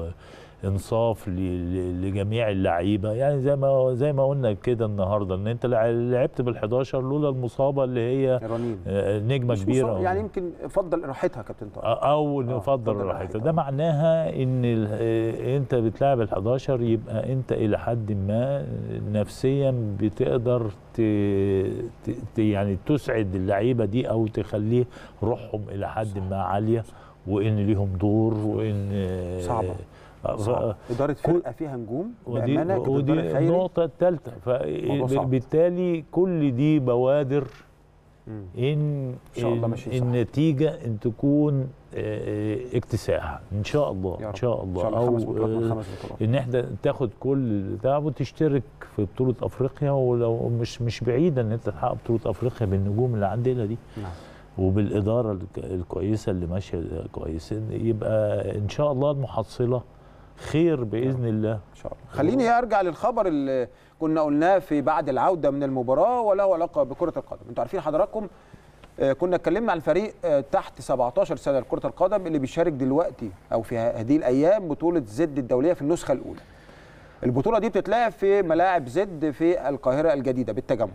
وانصاف ل... ل- لجميع اللعيبه يعني زي ما زي ما قلنا كده النهارده ان انت لع- لعبت بال11 لولا المصابه اللي هي
رنين
آه، نجمه
مش
كبيره
مصاب- يعني يمكن فضل راحتها يا كابتن طارق
او
آه،
نفضل
فضل
راحتها
راحتها.
ده معناها ان ال- آه، انت بتلعب ال11 يبقى انت الى حد ما نفسيا بتقدر ت... ت... ت- يعني تسعد اللعيبه دي او تخليه روحهم الى حد ما عاليه وان ليهم دور وان آه،
صعبة.
آه، ف-
صعب. اداره فرقه فيها نجوم
ودي,
بامانه كابتن
ودي
طارق خيري
النقطه الثالثه
موضوع صعب.
فبالتالي كل دي بوادر
مم.
ان
إن شاء الله ماشي صح.
النتيجه ان تكون آه، اكتساح ان شاء الله
يا رب.
ان شاء الله
ان شاء الله خمس
او
بطولات من
آه،
خمس بطولات
ان احنا تاخد كل ده وتشترك في بطوله افريقيا ولو مش مش بعيده ان انت تحقق بطوله افريقيا بالنجوم اللي عندنا دي
نعم
وبالاداره الك- الكويسه اللي ماشيه كويس يبقى ان شاء الله المحصله خير باذن الله
ان شاء الله خليني ارجع للخبر اللي كنا قلناه في بعد العوده من المباراه وله علاقه بكره القدم انتوا عارفين حضراتكم آه، كنا اتكلمنا عن الفريق آه، تحت 17 سنه لكره القدم اللي بيشارك دلوقتي او في هذه الايام بطوله زد الدوليه في النسخه الاولى البطوله دي بتتلعب في ملاعب زد في القاهره الجديده بالتجمع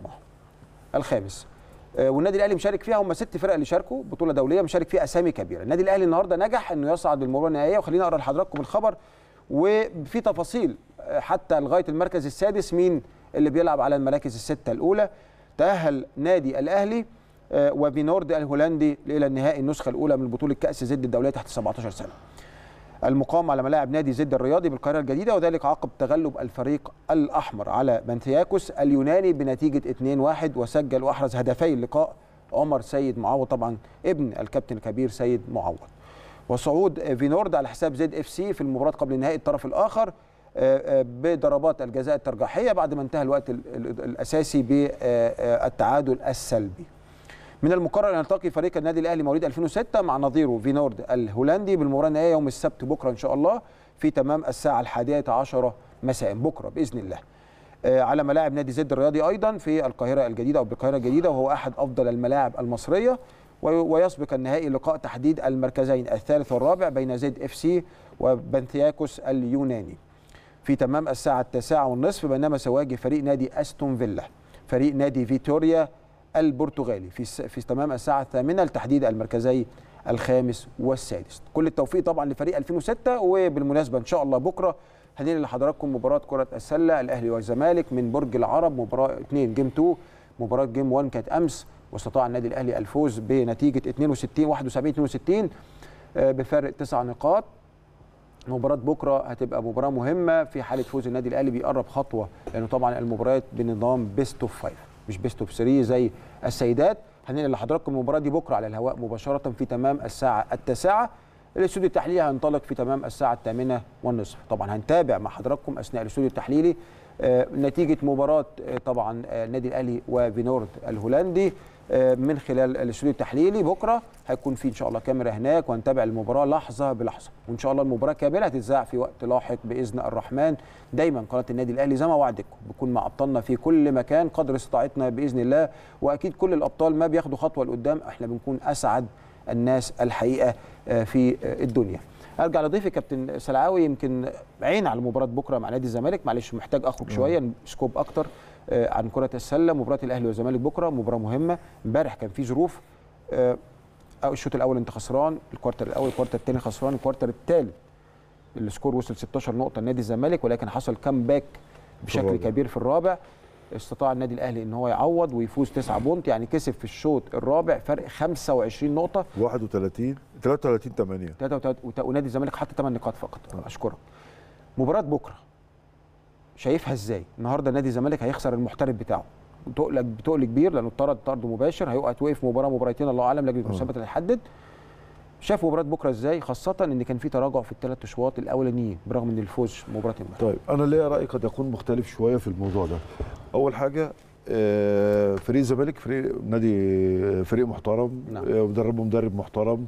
الخامس آه، والنادي الاهلي مشارك فيها هم ست فرق اللي شاركوا بطوله دوليه مشارك فيها اسامي كبيره النادي الاهلي النهارده نجح انه يصعد للمباراه النهائيه وخليني اقرا لحضراتكم الخبر وفي تفاصيل آه، حتى لغايه المركز السادس مين اللي بيلعب على المراكز السته الاولى تاهل نادي الاهلي آه، وفينورد الهولندي الى النهائي النسخه الاولى من بطوله كاس زد الدوليه تحت 17 سنه المقام على ملاعب نادي زد الرياضي بالقاهره الجديده وذلك عقب تغلب الفريق الاحمر على بنثياكوس اليوناني بنتيجه 2-1 وسجل واحرز هدفي اللقاء عمر سيد معوض طبعا ابن الكابتن الكبير سيد معوض وصعود فينورد على حساب زد اف سي في المباراه قبل نهائي الطرف الاخر آه، آه، بضربات الجزاء الترجيحيه بعد ما انتهى الوقت ال- ال- الاساسي بالتعادل السلبي من المقرر ان يلتقي فريق النادي الاهلي مواليد 2006 مع نظيره فينورد الهولندي بالمباراه النهائيه يوم السبت بكره ان شاء الله في تمام الساعه الحادية عشرة مساء بكره باذن الله. آه، على ملاعب نادي زد الرياضي ايضا في القاهره الجديده او بالقاهره الجديده وهو احد افضل الملاعب المصريه وي- ويسبق النهائي لقاء تحديد المركزين الثالث والرابع بين زد اف سي وبنثياكوس اليوناني. في تمام الساعة التاسعة والنصف بينما سيواجه فريق نادي أستون فيلا فريق نادي فيتوريا البرتغالي في الس- في تمام الساعة الثامنة لتحديد المركزي الخامس والسادس كل التوفيق طبعا لفريق 2006 وبالمناسبة إن شاء الله بكرة هننقل لحضراتكم مباراة كرة السلة الأهلي والزمالك من برج العرب مباراة 2 جيم 2 مباراة جيم 1 كانت أمس واستطاع النادي الأهلي الفوز بنتيجة 62 71 62 آه، بفارق تسع نقاط مباراة بكرة هتبقى مباراة مهمة في حالة فوز النادي الأهلي بيقرب خطوة لأنه طبعا المباريات بنظام بيست اوف فايف مش بيست اوف 3 زي السيدات هننقل لحضراتكم المباراة دي بكرة على الهواء مباشرة في تمام الساعة التاسعة الاستوديو التحليلي هينطلق في تمام الساعة الثامنة والنصف طبعا هنتابع مع حضراتكم أثناء الاستوديو التحليلي آه، نتيجة مباراة آه، طبعا آه، النادي الأهلي وفينورد الهولندي آه، من خلال الاستوديو التحليلي بكرة هيكون في إن شاء الله كاميرا هناك وهنتابع المباراة لحظة بلحظة وإن شاء الله المباراة كاملة هتتذاع في وقت لاحق بإذن الرحمن دايما قناة النادي الأهلي زي ما وعدكم بكون مع أبطالنا في كل مكان قدر استطاعتنا بإذن الله وأكيد كل الأبطال ما بياخدوا خطوة لقدام احنا بنكون أسعد الناس الحقيقة آه، في آه، الدنيا ارجع لضيفي كابتن سلعاوي يمكن عين على مباراه بكره مع نادي الزمالك معلش محتاج اخرج شويه سكوب اكتر آه، عن كره السله مباراه الاهلي والزمالك بكره مباراه مهمه امبارح كان في ظروف آه، أو الشوط الاول انت خسران الكوارتر الاول الكوارتر الثاني خسران الكوارتر الثالث السكور وصل 16 نقطه لنادي الزمالك ولكن حصل كامباك بشكل
الرابع.
كبير في الرابع استطاع النادي الاهلي ان هو يعوض ويفوز 9 بونت يعني كسب في الشوط الرابع فرق 25 نقطه
31 33 8
3 ونادي الزمالك حط 8 نقاط فقط اشكرك مباراه بكره شايفها ازاي النهارده نادي الزمالك هيخسر المحترف بتاعه بتقل بتقل كبير لانه اتطرد طرد مباشر هيقعد وقف مباراه مباراتين الله اعلم لجنه المسابقات اللي هتحدد شاف مباراه بكره ازاي خاصه ان كان في تراجع في الثلاث اشواط الاولانيين برغم ان الفوز مباراه امبارح
طيب انا ليا راي قد يكون مختلف شويه في الموضوع ده اول حاجه آه، فريق الزمالك فريق نادي فريق محترم
نعم.
آه، مدربه مدرب محترم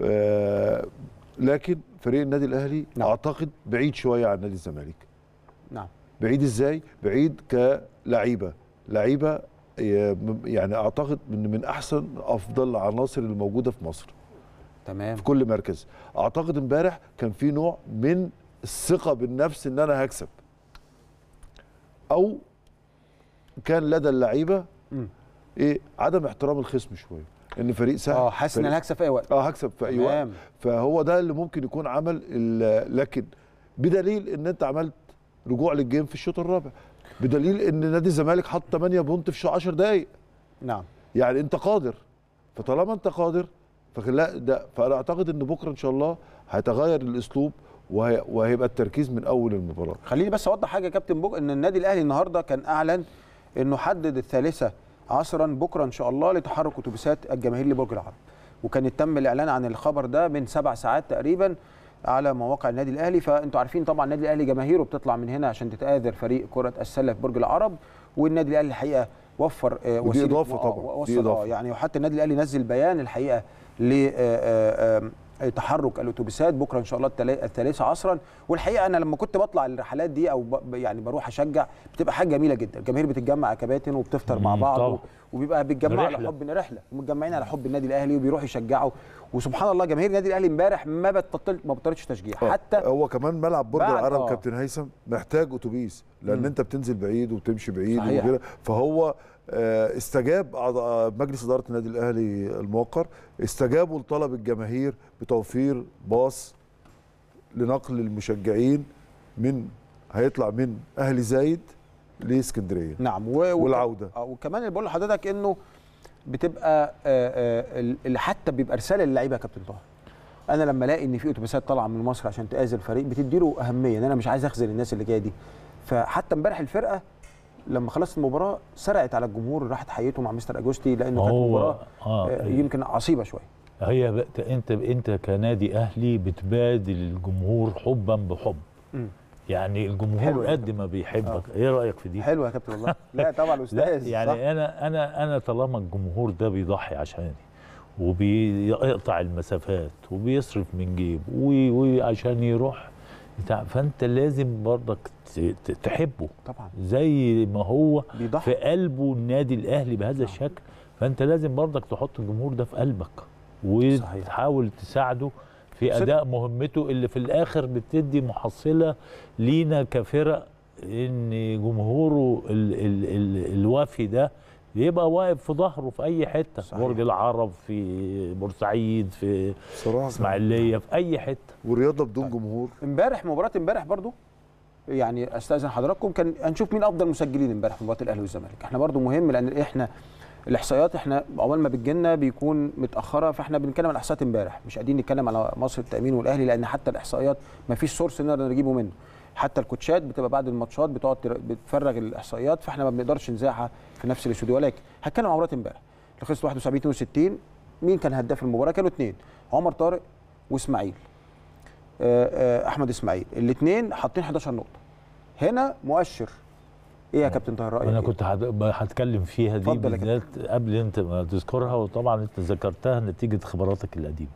آه، لكن فريق النادي الاهلي
نعم.
اعتقد بعيد شويه عن نادي الزمالك
نعم
بعيد ازاي بعيد كلعيبه لعيبه آه، يعني اعتقد من من احسن افضل العناصر الموجوده في مصر
تمام
في كل مركز اعتقد امبارح كان في نوع من الثقه بالنفس ان انا هكسب او كان لدى اللعيبه
مم.
ايه عدم احترام الخصم شويه ان فريق سهل
اه حاسس ان
فريق-
انا هكسب في اي وقت
اه هكسب في اي وقت
تمام
فهو ده اللي ممكن يكون عمل ال- لكن بدليل ان انت عملت رجوع للجيم في الشوط الرابع بدليل ان نادي الزمالك حط 8 بونت في 10 دقائق
نعم
يعني انت قادر فطالما انت قادر فلا ده فانا اعتقد ان بكره ان شاء الله هيتغير الاسلوب وهي وهيبقى التركيز من اول المباراه
خليني بس اوضح حاجه يا كابتن بوك ان النادي الاهلي النهارده كان اعلن انه حدد الثالثه عصرا بكره ان شاء الله لتحرك اتوبيسات الجماهير لبرج العرب وكان تم الاعلان عن الخبر ده من سبع ساعات تقريبا على مواقع النادي الاهلي فانتوا عارفين طبعا النادي الاهلي جماهيره بتطلع من هنا عشان تتآذر فريق كره السله في برج العرب والنادي الاهلي الحقيقه وفر آه،
ودي
وسيلة-
إضافة
آه،
طبعاً،
وصل
دي
اه
إضافة.
يعني وحتى النادي الاهلي نزل بيان الحقيقه ل آه، آه، آه، تحرك الاتوبيسات بكره ان شاء الله التلا- الثالثه عصرا والحقيقه انا لما كنت بطلع الرحلات دي او ب- يعني بروح اشجع بتبقى حاجه جميله جدا الجماهير بتتجمع يا كابتن وبتفطر مع
مم،
بعض
طبعا.
وبيبقى بيتجمعوا على
رحلة.
حب رحله ومتجمعين على حب النادي الاهلي وبيروحوا يشجعوا وسبحان الله جماهير النادي الاهلي امبارح ما بتبطل ما بطلتش تشجيع
آه،
حتى
هو كمان ملعب برج
بعد-
العرب
آه.
كابتن هيثم محتاج اتوبيس لان
مم.
انت بتنزل بعيد وبتمشي بعيد
صحيح.
وكده فهو آه، استجاب أعضاء- مجلس اداره النادي الاهلي الموقر استجابوا لطلب الجماهير بتوفير باص لنقل المشجعين من هيطلع من اهلي زايد لاسكندريه
نعم و... و-
والعودة.
آه، وكمان اللي بقول لحضرتك انه بتبقى آه، آه، ال- اللي حتى بيبقى رساله للعيبه يا كابتن طه انا لما الاقي ان في اتوبيسات طالعه من مصر عشان تآذي الفريق بتدي له اهميه ان انا مش عايز اخذل الناس اللي جايه دي فحتى امبارح الفرقه لما خلصت المباراه سرقت على الجمهور راحت حيته مع مستر اجوستي لانه كانت
هو
مباراه
اه
آه، يمكن عصيبه شويه
هي بقت انت انت كنادي اهلي بتبادل الجمهور حبا بحب
مم.
يعني
حلو
الجمهور
يا
قد ما بيحبك ايه رايك في دي
حلوه يا كابتن والله لا طبعا استاذ
لا يعني
صح؟
انا انا انا طالما الجمهور ده بيضحي عشاني وبيقطع المسافات وبيصرف من جيبه و- وعشان يروح بتاع فانت لازم برضك ت- ت- تحبه
طبعا
زي ما هو
بيضحي
في قلبه النادي الاهلي بهذا الشكل فانت لازم برضك تحط الجمهور ده في قلبك وتحاول تساعده في
صدق.
اداء مهمته اللي في الاخر بتدي محصله لينا كفرق ان جمهوره ال ال ال الوافي ده يبقى واقف في ظهره في اي حته
صحيح.
برج العرب في بورسعيد في
صراحه
اسماعيليه في اي حته
ورياضه بدون جمهور
امبارح مباراه امبارح برضو يعني استاذن حضراتكم كان هنشوف مين افضل مسجلين امبارح في مباراه الاهلي والزمالك احنا برضو مهم لان احنا الاحصائيات احنا اول ما بتجيلنا بيكون متاخره فاحنا بنتكلم عن احصائيات امبارح مش قاعدين نتكلم على مصر التامين والاهلي لان حتى الاحصائيات ما فيش سورس نقدر نجيبه منه حتى الكوتشات بتبقى بعد الماتشات بتقعد تر- بتفرغ الاحصائيات فاحنا ما بنقدرش نذاعها في نفس الاستوديو ولكن هتكلم عن مباراه امبارح اللي خلصت 71 62 مين كان هداف المباراه كانوا اثنين عمر طارق واسماعيل آه، آه، احمد اسماعيل الاثنين حاطين 11 نقطه هنا مؤشر ايه يا كابتن طاهر رايك
انا
إيه؟
كنت هد- هتكلم فيها دي
اتفضل يا
بالذات قبل انت ما تذكرها وطبعا انت ذكرتها نتيجه خبراتك القديمه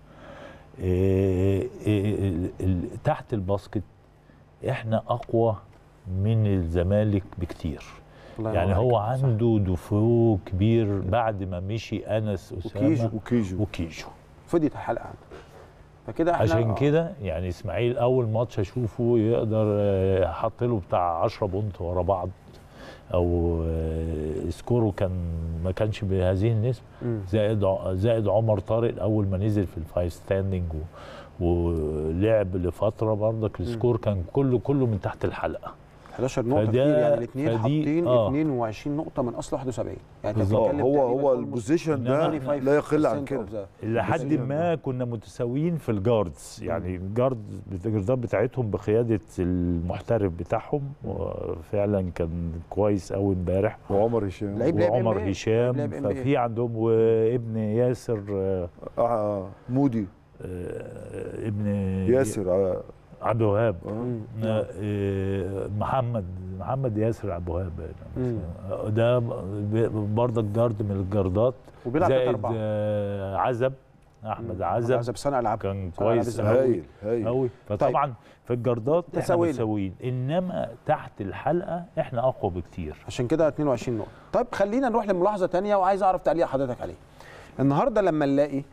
إيه إيه ال- ال- تحت الباسكت احنا اقوى من الزمالك بكتير
الله
يعني
ينور
هو
عليك. صح.
عنده دفوع كبير بعد ما مشي انس
وكيجو.
اسامه
وكيجو
وكيجو
فضيت الحلقه عنده فكده احنا
عشان كده يعني اسماعيل اول ماتش اشوفه يقدر آه، حط له بتاع 10 بونت ورا بعض او آه، سكوره كان ما كانش بهذه النسبه
مم.
زائد ع- زائد عمر طارق اول ما نزل في الفايف ستاندنج و- ولعب لفتره برضك السكور كان كله كله من تحت الحلقه
11 نقطه
فده-
كتير يعني الاثنين
فدي-
حاطين
آه.
22 نقطه من اصل 71 يعني انت
بالظبط.
بتتكلم
هو
تقريباً
هو
almost
البوزيشن ده
25%
لا يقل عن
of
كده
the-
لحد ما كنا متساويين في الجاردز يعني الجارد الجاردات بتاعتهم بقياده المحترف بتاعهم وفعلا كان كويس قوي امبارح
وعمر هشام
لعيب لعب
وعمر
NBA.
هشام
لعب NBA.
ففي عندهم وابن ياسر آه،
آه مودي
آه، ابن
ياسر آه
عبد الوهاب
آه.
مم.
آه، آه، محمد محمد ياسر عبد الوهاب
مم.
آه، ده ب- برضك جارد من الجاردات
وبيلعب تلاتة
زائد
أربعة.
آه، عزب احمد عزب
عزب صانع العاب
كان
صانع ألعاب
كويس
الزمالك.
قوي
هايل هايل
قوي فطبعا في الجاردات احنا
تساوينا.
متساويين انما تحت الحلقه احنا اقوى بكتير
عشان كده 22 نقطه طيب خلينا نروح لملاحظه تانية وعايز اعرف تعليق حضرتك عليه النهارده لما نلاقي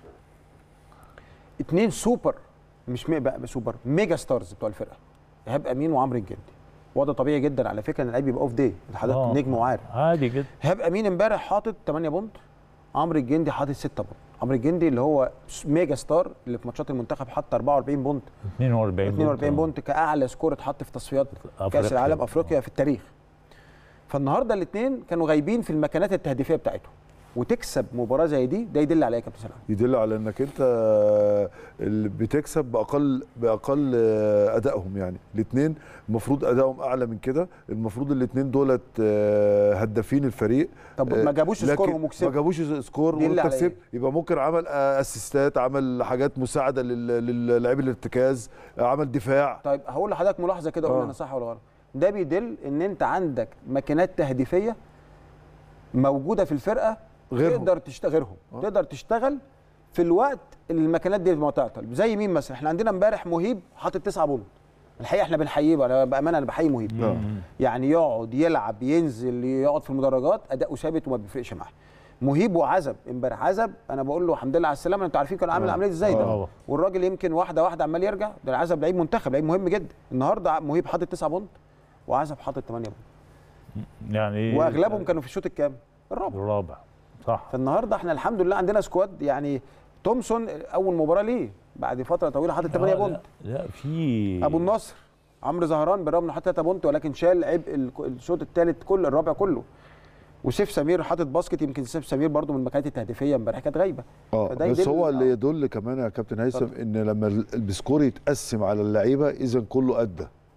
اتنين سوبر مش مي بقى سوبر ميجا ستارز بتوع الفرقه ايهاب امين وعمرو الجندي وده طبيعي جدا على فكره ان اللعيب يبقى اوف داي حضرتك
آه.
نجم وعارف
عادي جدا
ايهاب امين امبارح حاطط 8 بونت عمرو الجندي حاطط 6 بونت عمرو الجندي اللي هو ميجا ستار اللي في ماتشات المنتخب حط 44 بونت
42
42 بونت كاعلى سكور اتحط في تصفيات كاس
أفريقيا.
العالم افريقيا في التاريخ فالنهارده الاثنين كانوا غايبين في المكانات التهديفيه بتاعتهم وتكسب مباراه زي دي ده يدل على ايه يا كابتن سلام
يدل على انك انت اللي بتكسب باقل باقل ادائهم يعني الاثنين المفروض ادائهم اعلى من كده المفروض الاثنين دولت آه، هدافين الفريق
طب
آه،
ما جابوش
لكن
سكورهم
ما
وكسبوا
جابوش سكور
دي اللي
وانت
على
كسبت يبقى ممكن عمل آه، اسيستات عمل حاجات مساعده لل- للاعبي الارتكاز آه، عمل دفاع
طيب هقول لحضرتك ملاحظه كده قول
آه.
انا صح ولا غلط ده بيدل ان انت عندك ماكينات تهديفيه موجوده في الفرقه
غيرهم.
تقدر تشتغل غيرهم
آه.
تقدر تشتغل في الوقت اللي الماكينات دي ما تعطل زي مين مثلا احنا عندنا امبارح مهيب حاطط 9 بونت الحقيقه احنا بنحييه انا بامانه انا بحيي مهيب
آه.
يعني يقعد يلعب ينزل يقعد في المدرجات اداؤه ثابت وما بيفرقش معاه مهيب وعزب امبارح عزب انا بقول له الحمد لله على السلامه انتوا عارفين كان عامل
آه.
عمليه ازاي ده
آه.
والراجل يمكن واحده واحده عمال يرجع ده عزب لعيب منتخب لعيب مهم جدا النهارده مهيب حاطط 9 بونت وعزب حاطط 8 بونت
يعني
واغلبهم كانوا في الشوط الكام الرابع
الرابع صح
فالنهارده احنا الحمد لله عندنا سكواد يعني تومسون اول مباراه ليه بعد فتره طويله حاطط 8
آه،
بونت
لا, لا في
ابو النصر عمرو زهران بالرغم انه حاطط 3 بونت ولكن شال عبء ال- الشوط الثالث كل الرابع كله وسيف سمير حاطط باسكت يمكن سيف سمير برضو من المكانات التهديفيه امبارح كانت غايبه
اه
فده
بس
يدل-
هو اللي
آه.
يدل كمان يا كابتن هيثم
اتفضل.
ان لما ال- السكور يتقسم على اللعيبه اذا كله ادى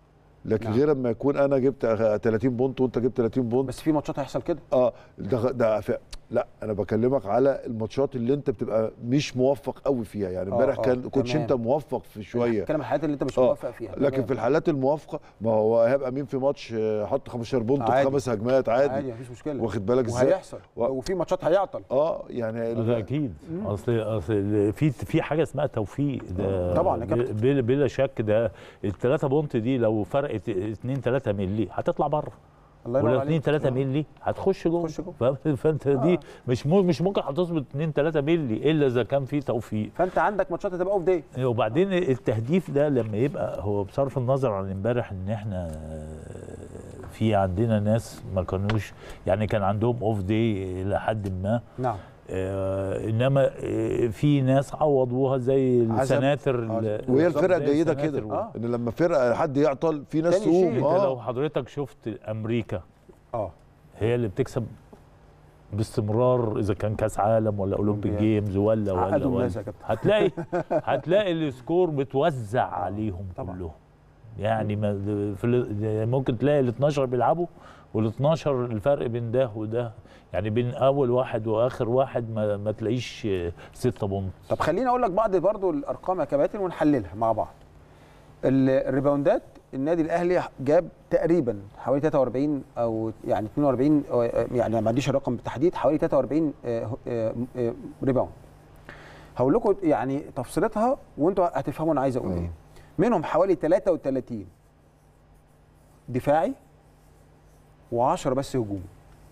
لكن
نعم.
غير اما يكون انا جبت 30 بونت وانت جبت 30 بونت
بس في ماتشات هيحصل كده
اه ده ده ف... لا انا بكلمك على الماتشات اللي انت بتبقى مش موفق قوي فيها يعني
آه،
امبارح
آه،
كان كنتش
تمام.
انت موفق في شويه
الكلام الحاجات اللي انت مش
آه،
موافق فيها
لكن
تمام.
في الحالات الموافقه ما هو ايهاب امين في ماتش آه، حط 15 بونت
عادي.
وخمس هجمات عادي,
عادي مفيش مشكله
واخد بالك ازاي
وهيحصل
و-
وفي ماتشات هيعطل
اه يعني
ده اكيد اصل اصل في في حاجه اسمها توفيق ده
طبعاً يا كابتن.
بلا, بلا شك ده الثلاثه بونت دي لو فرقت 2 3 مللي هتطلع بره
الله ينور
ولا
عليك
2 3 مللي هتخش جوه
تخش جوه.
فاهم؟ فانت دي
آه.
مش مو مش ممكن هتظبط 2 3 مللي الا اذا كان في توفيق
فانت عندك ماتشات هتبقى اوف داي
وبعدين التهديف ده لما يبقى هو بصرف النظر عن امبارح ان احنا في عندنا ناس ما كانوش يعني كان عندهم اوف داي الى حد ما
نعم
آه انما آه في ناس عوضوها زي
عزب.
السناتر
آه.
ال-
وهي
بالظبط
الفرقه
زي
جيده
السناتر
كده
و-
آه.
ان لما فرقه حد يعطل في ناس
تاني يشيل.
تقوم
انت لو
اه
حضرتك شفت امريكا
اه
هي اللي بتكسب باستمرار اذا كان كاس عالم ولا اولمبيك
أولمبياد.
جيمز ولا ولا
عقدوا
ولا
الناس يا كابتن
هتلاقي هتلاقي السكور متوزع عليهم
طبعاً.
كلهم يعني ما في ال- ممكن تلاقي ال 12 بيلعبوا وال 12 الفرق بين ده وده يعني بين اول واحد واخر واحد ما, ما تلاقيش 6 بونت
طب خليني اقول لك بعض برضو الارقام يا كباتن ونحللها مع بعض ال- الريباوندات النادي الاهلي جاب تقريبا حوالي 43 او يعني 42 أو يعني ما عنديش الرقم بالتحديد حوالي 43 آه، آه، آه، ريباوند هقول لكم يعني تفصيلتها وانتوا هتفهموا انا عايز اقول ايه منهم حوالي 33 دفاعي و10 بس هجومي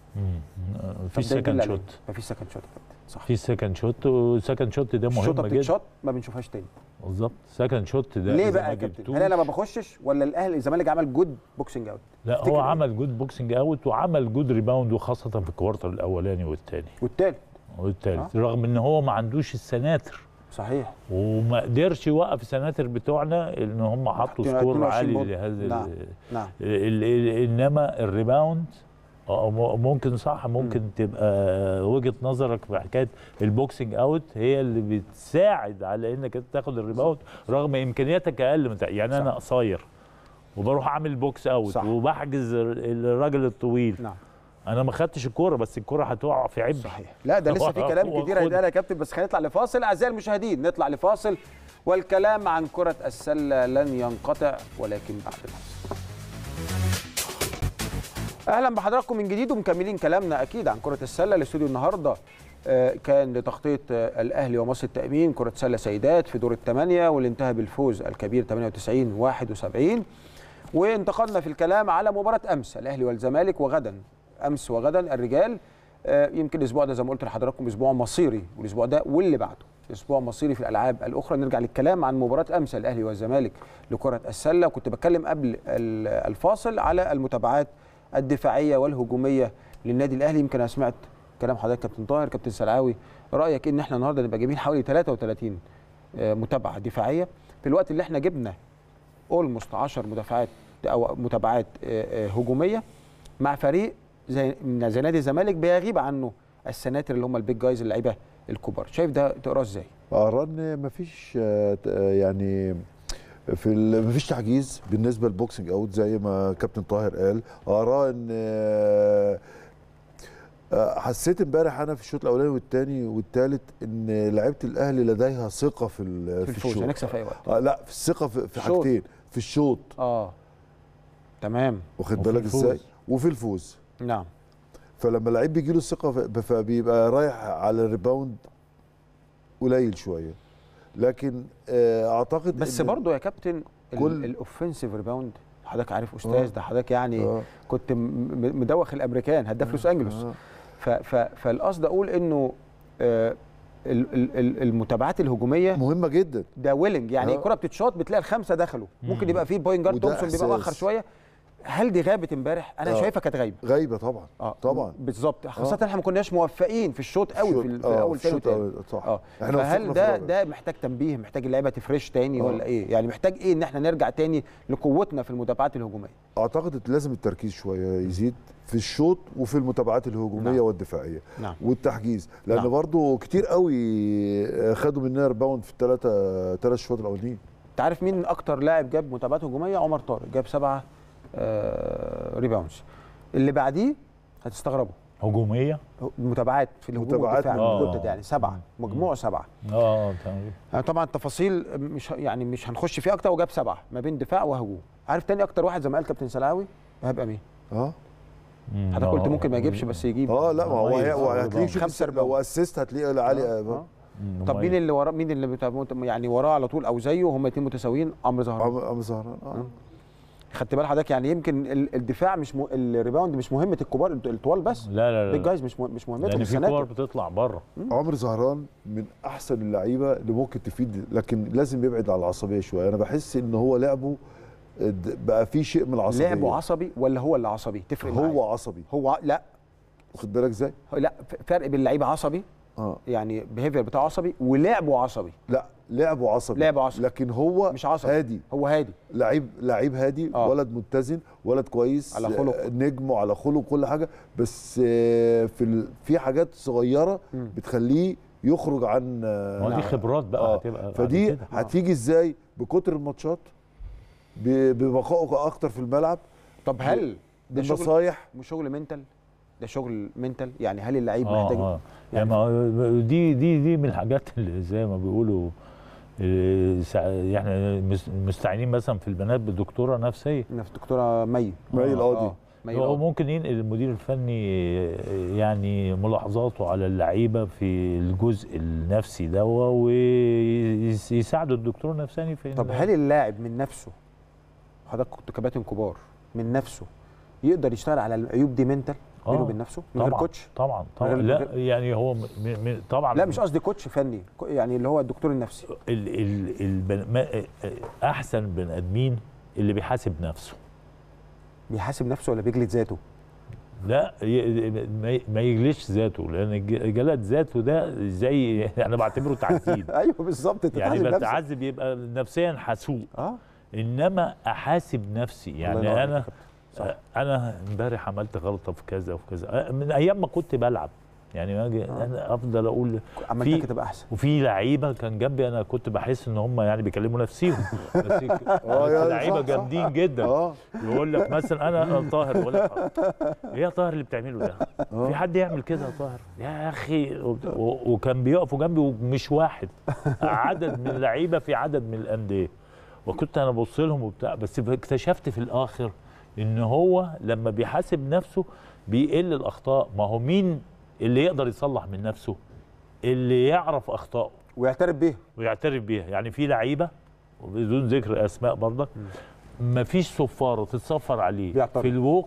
في سكند شوت
مفيش سكند شوت يا كابتن صح
في سكند شوت والسكند شوت ده
الشوطه
مهم جدا
بتتشوت ما بنشوفهاش تاني
بالظبط سكند شوت ده
ليه
إذا
بقى
ما
يا كابتن؟
جبتوش-
هل انا ما بخشش ولا الاهلي الزمالك عمل جود بوكسنج اوت؟
لا
تفتكر
هو
إيه؟
عمل جود بوكسنج اوت وعمل جود ريباوند وخاصه في الكوارتر الاولاني والثاني
والتالت
والثالث رغم ان هو ما عندوش السناتر
صحيح
وما قدرش يوقف السناتر بتوعنا ان هم حطوا
حاطين
سكور
22
عالي
بونت.
لهذا
نعم.
ال-
نعم
ال- ال- انما الريباوند اه م- ممكن صح ممكن تبقى وجهه نظرك في حكايه البوكسنج اوت هي اللي بتساعد على انك انت تاخد الريباوند رغم امكانياتك اقل من يعني انا
صح.
قصير وبروح اعمل بوكس اوت
صح.
وبحجز الراجل الطويل
نعم
انا ما خدتش الكوره بس الكوره هتقع في عبء
صحيح لا ده لسه في
هو-
كلام
هو
كتير
خد-
هيتقال يا كابتن بس خلينا نطلع لفاصل اعزائي المشاهدين نطلع لفاصل والكلام عن كرة السلة لن ينقطع ولكن بعد الفاصل اهلا بحضراتكم من جديد ومكملين كلامنا اكيد عن كرة السلة الاستوديو النهارده آه، كان لتغطية آه، الأهلي ومصر التأمين كرة سلة سيدات في دور الثمانية واللي انتهى بالفوز الكبير 98 71 وانتقلنا في الكلام على مباراة أمس الأهلي والزمالك وغدا أمس وغدا الرجال آه، يمكن الأسبوع ده زي ما قلت لحضراتكم أسبوع مصيري والأسبوع ده واللي بعده أسبوع مصيري في الألعاب الأخرى نرجع للكلام عن مباراة أمس الأهلي والزمالك لكرة السلة كنت بتكلم قبل ال- الفاصل على المتابعات الدفاعية والهجومية للنادي الأهلي يمكن أنا سمعت كلام حضرتك كابتن طاهر كابتن سلعاوي رأيك إن إحنا النهاردة نبقى جايبين حوالي 33 آه، متابعة دفاعية في الوقت اللي إحنا جبنا اولموست 10 مدافعات او متابعات آه، آه، هجوميه مع فريق زي من زي نادي الزمالك بيغيب عنه السناتر اللي هم البيج جايز اللعيبه الكبار شايف ده تقراه ازاي
ارى ان مفيش آه، ت- آه، يعني في ال- مفيش تحجيز بالنسبه للبوكسنج اوت زي ما كابتن طاهر قال ارى ان آه، آه، حسيت امبارح انا في الشوط الاولاني والثاني والثالث ان لعيبه الاهلي لديها ثقه في ال-
في
في
الفوز
الشوط
هنكسب في اي وقت
آه لا في الثقه في, في
الشوط.
حاجتين في الشوط
اه تمام
واخد
وفي
بالك
الفوز.
ازاي وفي الفوز
نعم
فلما اللعيب بيجي له الثقه ف- فبيبقى رايح على الريباوند قليل شويه لكن آه، اعتقد
بس
إن-
برضه يا كابتن
كل-
كل الاوفنسيف ريباوند حضرتك عارف استاذ
آه.
ده حضرتك يعني
آه.
كنت م- م- مدوخ الامريكان هداف لوس انجلوس
آه.
ف- ف- فالقصد اقول انه آه، ال- ال- ال- المتابعات الهجوميه
مهمه جدا
ده ويلنج يعني
آه.
الكره بتتشاط بتلاقي الخمسه دخلوا ممكن
مم.
يبقى في بوينت جارد
وده
تومسون بيبقى
إحساس.
مؤخر شويه هل دي غابت امبارح انا
آه.
شايفها كانت غايبه
غايبه طبعا
اه
طبعا
بالظبط خاصه احنا ما كناش موفقين في الشوط قوي في, ال- في
آه،
الاول
في
ثاني
الشوط
وثالث
الأول، صح
اه
احنا
فهل
وصلنا في
ده
الرابع.
ده محتاج تنبيه محتاج اللعيبه تفرش تاني
آه.
ولا ايه يعني محتاج ايه ان احنا نرجع تاني لقوتنا في المتابعات الهجوميه
اعتقد لازم التركيز شويه يزيد في الشوط وفي المتابعات الهجوميه
نعم.
والدفاعيه
نعم
والتحجيز لان
نعم.
برضو كتير قوي خدوا مننا ريباوند في الثلاثه ثلاث شوط الاولانيين
انت عارف مين اكتر لاعب جاب متابعات هجوميه عمر طارق جاب سبعه آه ريباوندز اللي بعديه هتستغربوا
هجوميه
المتابعات في الهجوم
متابعات
والدفاع
آه.
المتجدد يعني سبعه مجموع سبعه
اه تمام
يعني طبعا التفاصيل مش ه- يعني مش هنخش فيها اكتر وجاب سبعه ما بين دفاع وهجوم عارف تاني اكتر واحد زي ما قال كابتن سلاوي هيبقى مين
اه
مم.
حضرتك قلت
آه.
ممكن ما يجيبش بس يجيب
اه لا ما هو
مميز.
هي- هو
آه،
هتلاقيه شوف
خمسة
لو
ريباوند.
اسيست هتلاقيه علي
آه.
آه.
مم.
طب مين
مميز.
اللي وراه مين اللي بتا- مت- يعني وراه على طول او زيه هم الاثنين متساويين عمرو زهران
عم عم زهران اه
خدت بال حضرتك يعني يمكن ال- الدفاع مش م... الريباوند مش مهمه الكبار الط- الطوال بس
لا لا
بيج
لا
جايز مش مه... مش مهمتهم
لان في كور
السناتر
بتطلع بره
عمرو زهران من احسن اللعيبه اللي ممكن تفيد لكن لازم يبعد عن العصبيه شويه انا بحس ان هو لعبه د- بقى فيه شيء من العصبيه
لعبه عصبي ولا هو اللي عصبي تفرق معايا.
هو عصبي
هو ع- لا
واخد بالك ازاي
لا ف- فرق بين اللعيب عصبي
اه
يعني بيهيفير بتاعه عصبي ولعبه عصبي
لا لعبه عصبي
لعبه عصبي.
لكن هو
مش عصبي.
هادي
هو هادي
لعيب لعيب هادي
آه.
ولد متزن ولد كويس
على خلق.
آه، نجم وعلى خلق كل حاجه بس آه، في ال... في حاجات صغيره
مم.
بتخليه يخرج عن
ما هو
آه،
دي خبرات بقى
آه.
هتبقى بعد
فدي
كده.
هتيجي ازاي بكتر الماتشات ب- ببقائه اكتر في الملعب
طب هل ده شغل
بالنصايح
مش شغل منتال ده شغل منتال يعني هل اللعيب
اه
محتاج
اه يعني ما هو دي دي دي من الحاجات اللي زي ما بيقولوا آه، سع- احنا مس- مستعينين مثلا في البنات بدكتوره نفسيه
إن في الدكتوره مي
مي
آه،
القاضي.
آه، مي
هو
القاضي.
ممكن ينقل المدير الفني آه، يعني ملاحظاته على اللعيبه في الجزء النفسي ده ويساعدوا الدكتور النفساني في
طب
إن-
هل اللاعب من نفسه حضرتك كنت كباتن كبار من نفسه يقدر يشتغل على العيوب دي منتال بينه
آه،
وبين نفسه من غير
طبعا
كوتش
طبعا طبعا
غير-
لا
غير-
يعني هو م م طبعا
لا مش قصدي كوتش فني كو- يعني اللي هو الدكتور النفسي
ال ال البن ما احسن بني ادمين اللي بيحاسب نفسه
بيحاسب نفسه ولا بيجلد ذاته
لا ي- ما- ما يجلش ذاته لان الج- جلد ذاته ده زي انا بعتبره تعذيب
ايوه بالظبط انت
يعني
بتحاسب نفسك.
بتعذب يبقى نفسيا حسوق
اه
انما احاسب نفسي
الله ينور
يعني
عليك
انا
يا كابتن. صح.
انا امبارح عملت غلطه في كذا وفي كذا من ايام ما كنت بلعب يعني ما أجي- انا افضل اقول
عملتك
في-
تبقى احسن
وفي لعيبه كان جنبي انا كنت بحس ان هم يعني بيكلموا نفسيهم بس
آه،
بس
يا-
لعيبه
صح، صح.
جامدين جدا
اه
يقول لك مثلا انا طاهر يقول لك ايه يا طاهر اللي بتعمله ده؟ في حد يعمل كده يا طاهر؟ يا اخي وبت- و- وكان بيقفوا جنبي ومش واحد عدد من اللعيبه في عدد من الانديه وكنت انا ببص لهم وبتاع بس اكتشفت في الاخر ان هو لما بيحاسب نفسه بيقل الاخطاء ما هو مين اللي يقدر يصلح من نفسه؟ اللي يعرف اخطائه
ويعترف بيها
ويعترف بيها يعني في لعيبه وبدون ذكر اسماء برضك ما فيش صفاره تتصفر عليه
بيعترف.
في الووك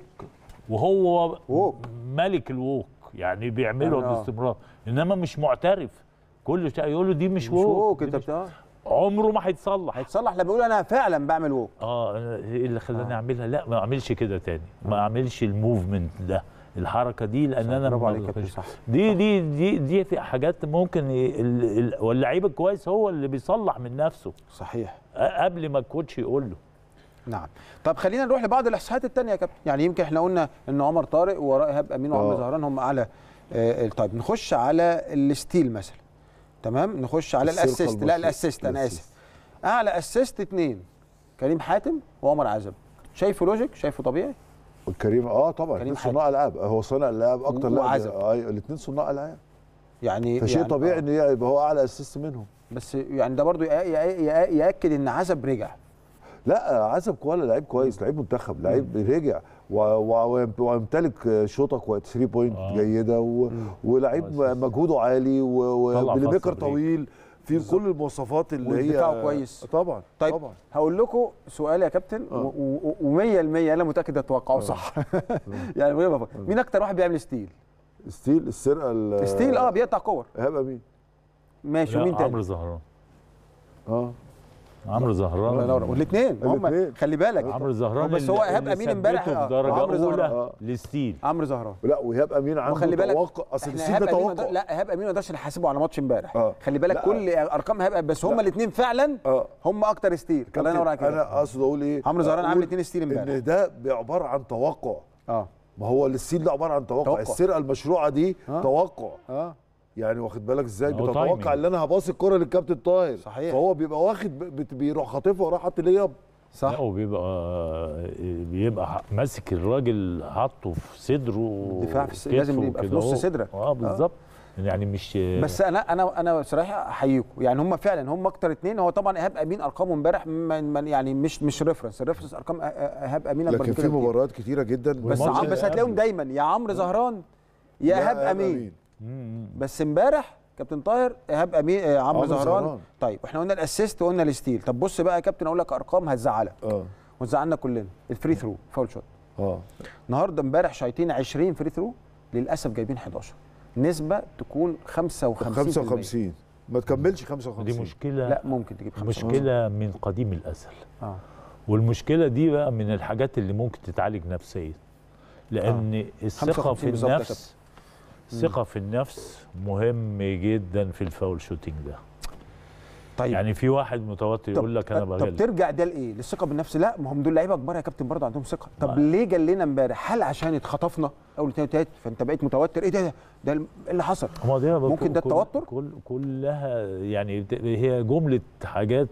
وهو
ووك.
ملك الووك يعني بيعمله
يعني آه.
باستمرار انما مش معترف كل شيء يقول له دي مش,
مش
ووك,
ووك
دي
انت
مش
بتاع
عمره ما هيتصلح
هيتصلح لما يقول انا فعلا بعمل ووك
اه أنا ايه اللي خلاني
آه.
اعملها لا ما اعملش كده تاني ما اعملش الموفمنت ده الحركه دي لان انا
برافو
ما
عليك يا كابتن
بخش-
صح
دي دي دي دي في حاجات ممكن ي- ال- ال- واللعيب الكويس هو اللي بيصلح من نفسه
صحيح
أ- قبل ما الكوتش يقول له
نعم طب خلينا نروح لبعض الاحصائيات الثانيه يا كابتن يعني يمكن احنا قلنا ان عمر طارق ووراه ايهاب امين وعمرو
آه.
زهران هم اعلى آه طيب نخش على الستيل مثلا تمام نخش على
السرقة
الاسيست لا
المصرية.
الاسيست انا
الأسيست.
اسف اعلى اسيست اثنين كريم حاتم وعمر عزب شايفه لوجيك شايفه طبيعي
كريم اه طبعا
كريم
الاثنين صناع العاب هو صانع العاب اكتر
وعزب.
ايوه الاثنين صناع العاب
يعني
فشيء
يعني
طبيعي
آه.
ان يبقى هو اعلى اسيست منهم
بس يعني ده برضو يأ- يأ- يأ- ياكد ان عزب رجع
لا عزب كوالا لعيب كويس لعيب منتخب لعيب رجع و- و- ويمتلك شوطه كويس 3 بوينت
آه.
جيده و... ولعيب
كويس.
مجهوده عالي
طلع
وبلاي ميكر
فاست بريك.
طويل في كل المواصفات اللي هي
ودفاعه كويس.
طبعا
طيب
طبعا
هقول لكم سؤال يا كابتن
آه.
و100% انا متاكد هتوقعوا صح يعني مين بفكر. مين اكتر واحد بيعمل ستيل
ستيل السرقه ال-
ستيل اه بيقطع كور
ايهاب امين
ماشي
لا،
ومين
عمرو
تاني
زهران
اه
عمرو زهران
الله ينور والاثنين هم
الاتنين.
خلي بالك
عمرو زهران
بس هو
اللي-
إيهاب
اللي
أمين امبارح،
ثبته
آه،
في درجه
وعمرو زهران.
اولى
آه.
لستيل
عمرو زهران
لا وايهاب امين عنده
وخلي بالك
توقع اصل
احنا
الستيل
ايهاب
ده
امين ما
توقع
نقدر- لا ايهاب امين ما نقدرش نحاسبه على ماتش امبارح
آه.
خلي بالك
لا.
كل ارقام ايهاب بس هم الاثنين فعلا
اه
هم اكتر ستيل الله ينور عليك يا
انا
كابتن.
اقصد اقول ايه
عمرو زهران عامل
أقول
اتنين ستيل امبارح
ان ده عباره عن توقع
اه
ما هو الستيل ده عباره عن توقع,
توقع.
السرقه المشروعه دي
آه.
توقع
اه
يعني واخد بالك ازاي
هو تايمينج.
بتتوقع ان انا هباصي الكره للكابتن طاهر
صحيح.
فهو بيبقى واخد ب- بت- بيروح خاطفها وراح حاطط لياب
صح
لا وبيبقى بيبقى ماسك الراجل حاطه في صدره
الدفاع في الس-
وكتفه
لازم يبقى في
كده
نص
أهو.
صدرك.
اه بالظبط يعني مش
بس انا انا انا بصراحه احييكم يعني هم فعلا هم اكتر اثنين هو طبعا ايهاب امين ارقامه امبارح من- من- يعني مش مش ريفرنس الريفرنس ارقام إيه- ايهاب امين اكبر
لكن
من
في
كده بكتير.
مباريات كتيره جدا
بس
والماتش
عم بس
اللي
هتلاقيهم
قبله.
دايما يا عمرو زهران يا ايهاب امين
مم.
بس امبارح كابتن طاهر ايهاب امين آه، عمرو
عمرو
زهران
زهران.
طيب احنا قلنا الاسيست وقلنا الستيل طب بص بقى يا كابتن اقول لك ارقام هتزعلك
اه
وتزعلنا كلنا الفري ثرو فاول شوت
اه
النهارده امبارح شايطين 20 فري ثرو للاسف جايبين 11 نسبه تكون 55
55 ما تكملش 55
دي مشكله
لا ممكن تجيب 55
مشكله من قديم الازل
اه
والمشكله دي بقى من الحاجات اللي ممكن تتعالج نفسيا لان الثقه
55
في
بالظبط يا
النفس الثقه في النفس مهم جدا في الفاول شوتينج ده
طيب
يعني في واحد متوتر يقول لك انا
طب
بغلب
ترجع ده لايه؟ للثقه بالنفس لا ما هم دول لعيبه كبار يا كابتن برضه عندهم ثقه طب
ما-
ليه جلينا امبارح؟ هل عشان اتخطفنا اول اتنين وتلاته فانت بقيت متوتر ايه ده ده, ده إيه اللي حصل؟
هو ده بقى
ممكن ده
كل-
التوتر؟
كل كلها يعني بت- هي جمله حاجات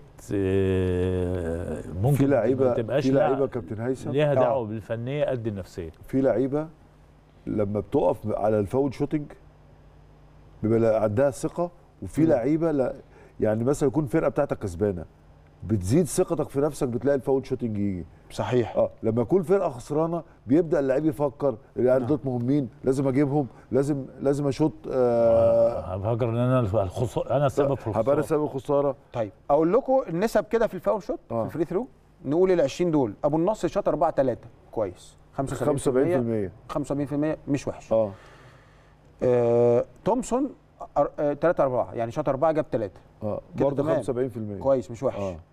آه، ممكن
في
ما
لعيبه
تبقاش
في
لها-
لعيبه كابتن هيثم
ليها
آه.
دعوه بالفنيه قد النفسيه
في لعيبه لما بتقف على الفاول شوتنج بيبقى عندها الثقه وفي لعيبه لا يعني مثلا يكون الفرقه بتاعتك كسبانه بتزيد ثقتك في نفسك بتلاقي الفاول شوتنج يجي
صحيح
اه لما يكون فرقه خسرانه بيبدا اللعيب يفكر يعني دول مهمين لازم اجيبهم لازم لازم اشوط آه
هفكر ان انا الخسارة انا السبب في
هبقى انا
الخساره
سبب الخساره
طيب اقول لكم النسب كده في الفاول شوت
آه.
في الفري ثرو نقول ال 20 دول ابو النصر شاط 4 3 كويس 75%
75%
75% مش وحش
اه
آه، تومسون 3 4 يعني شاط 4 جاب 3
اه
كده
برضه
تمام.
75%
كويس مش وحش
اه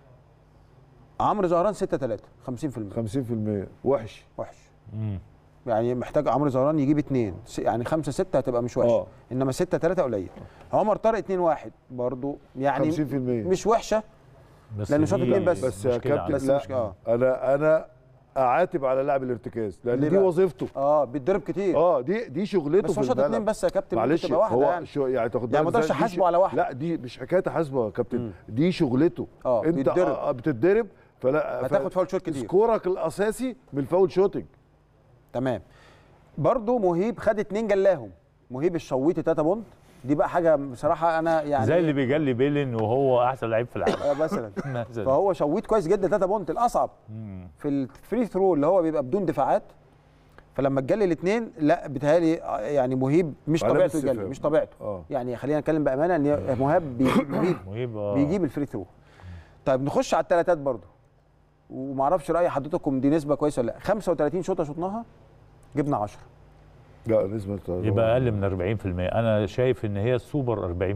عمرو زهران 6 3 50%
50% وحش
وحش
مم.
يعني محتاج عمرو زهران يجيب اثنين يعني 5 6 هتبقى مش وحش
اه
انما 6 3 قليل عمر طارق 2 1 برضو يعني
50%
مش وحشه
بس
لأنه شاط
دي
اتنين بس.
بس يا
مشكلة
كابتن
بس
لا
مش- آه.
انا انا اعاتب على لاعب الارتكاز لان
ليه
دي
بقى؟
وظيفته
اه بيتضرب كتير
اه دي دي شغلته
بس
في
هو شاط اثنين
الملعب
بس يا كابتن ممكن
معلش
تبقى واحده
هو
يعني
شو يعني تاخد
يعني ما
بالك
تقدرش
إزاي؟ دي
تحاسبه
ش-
على واحدة.
لا دي مش حكايه تحاسبه يا كابتن
مم.
دي شغلته
اه
انت
بيتضرب.
آه بتتضرب فلا
هتاخد فاول شوت كتير.
سكورك الاساسي من الفاول شوتنج
تمام برضو مهيب خد اتنين جلاهم مهيب الشويطي 3 بونت دي بقى حاجه بصراحه انا يعني
زي اللي بيجلي بيلن وهو احسن لعيب في العالم
آه، مثلا
مثلا
فهو شويت كويس جدا 3 بونت الاصعب
مم.
في الفري ثرو اللي هو بيبقى بدون دفاعات فلما تجلي الاثنين لا بيتهيألي آه، يعني مهيب مش
علامة
طبيعته يجلي
استفهام.
مش طبيعته
اه
يعني خلينا نتكلم بامانه ان مهاب بيجيب مهيب
مهيب آه.
بيجيب الفري ثرو طيب نخش على الثلاثات برضو ومعرفش راي حضرتكم دي نسبه كويسه ولا لا 35 شوطه شطناها جبنا 10
لا نسبه
يبقى اقل من 40% انا شايف ان هي السوبر 40%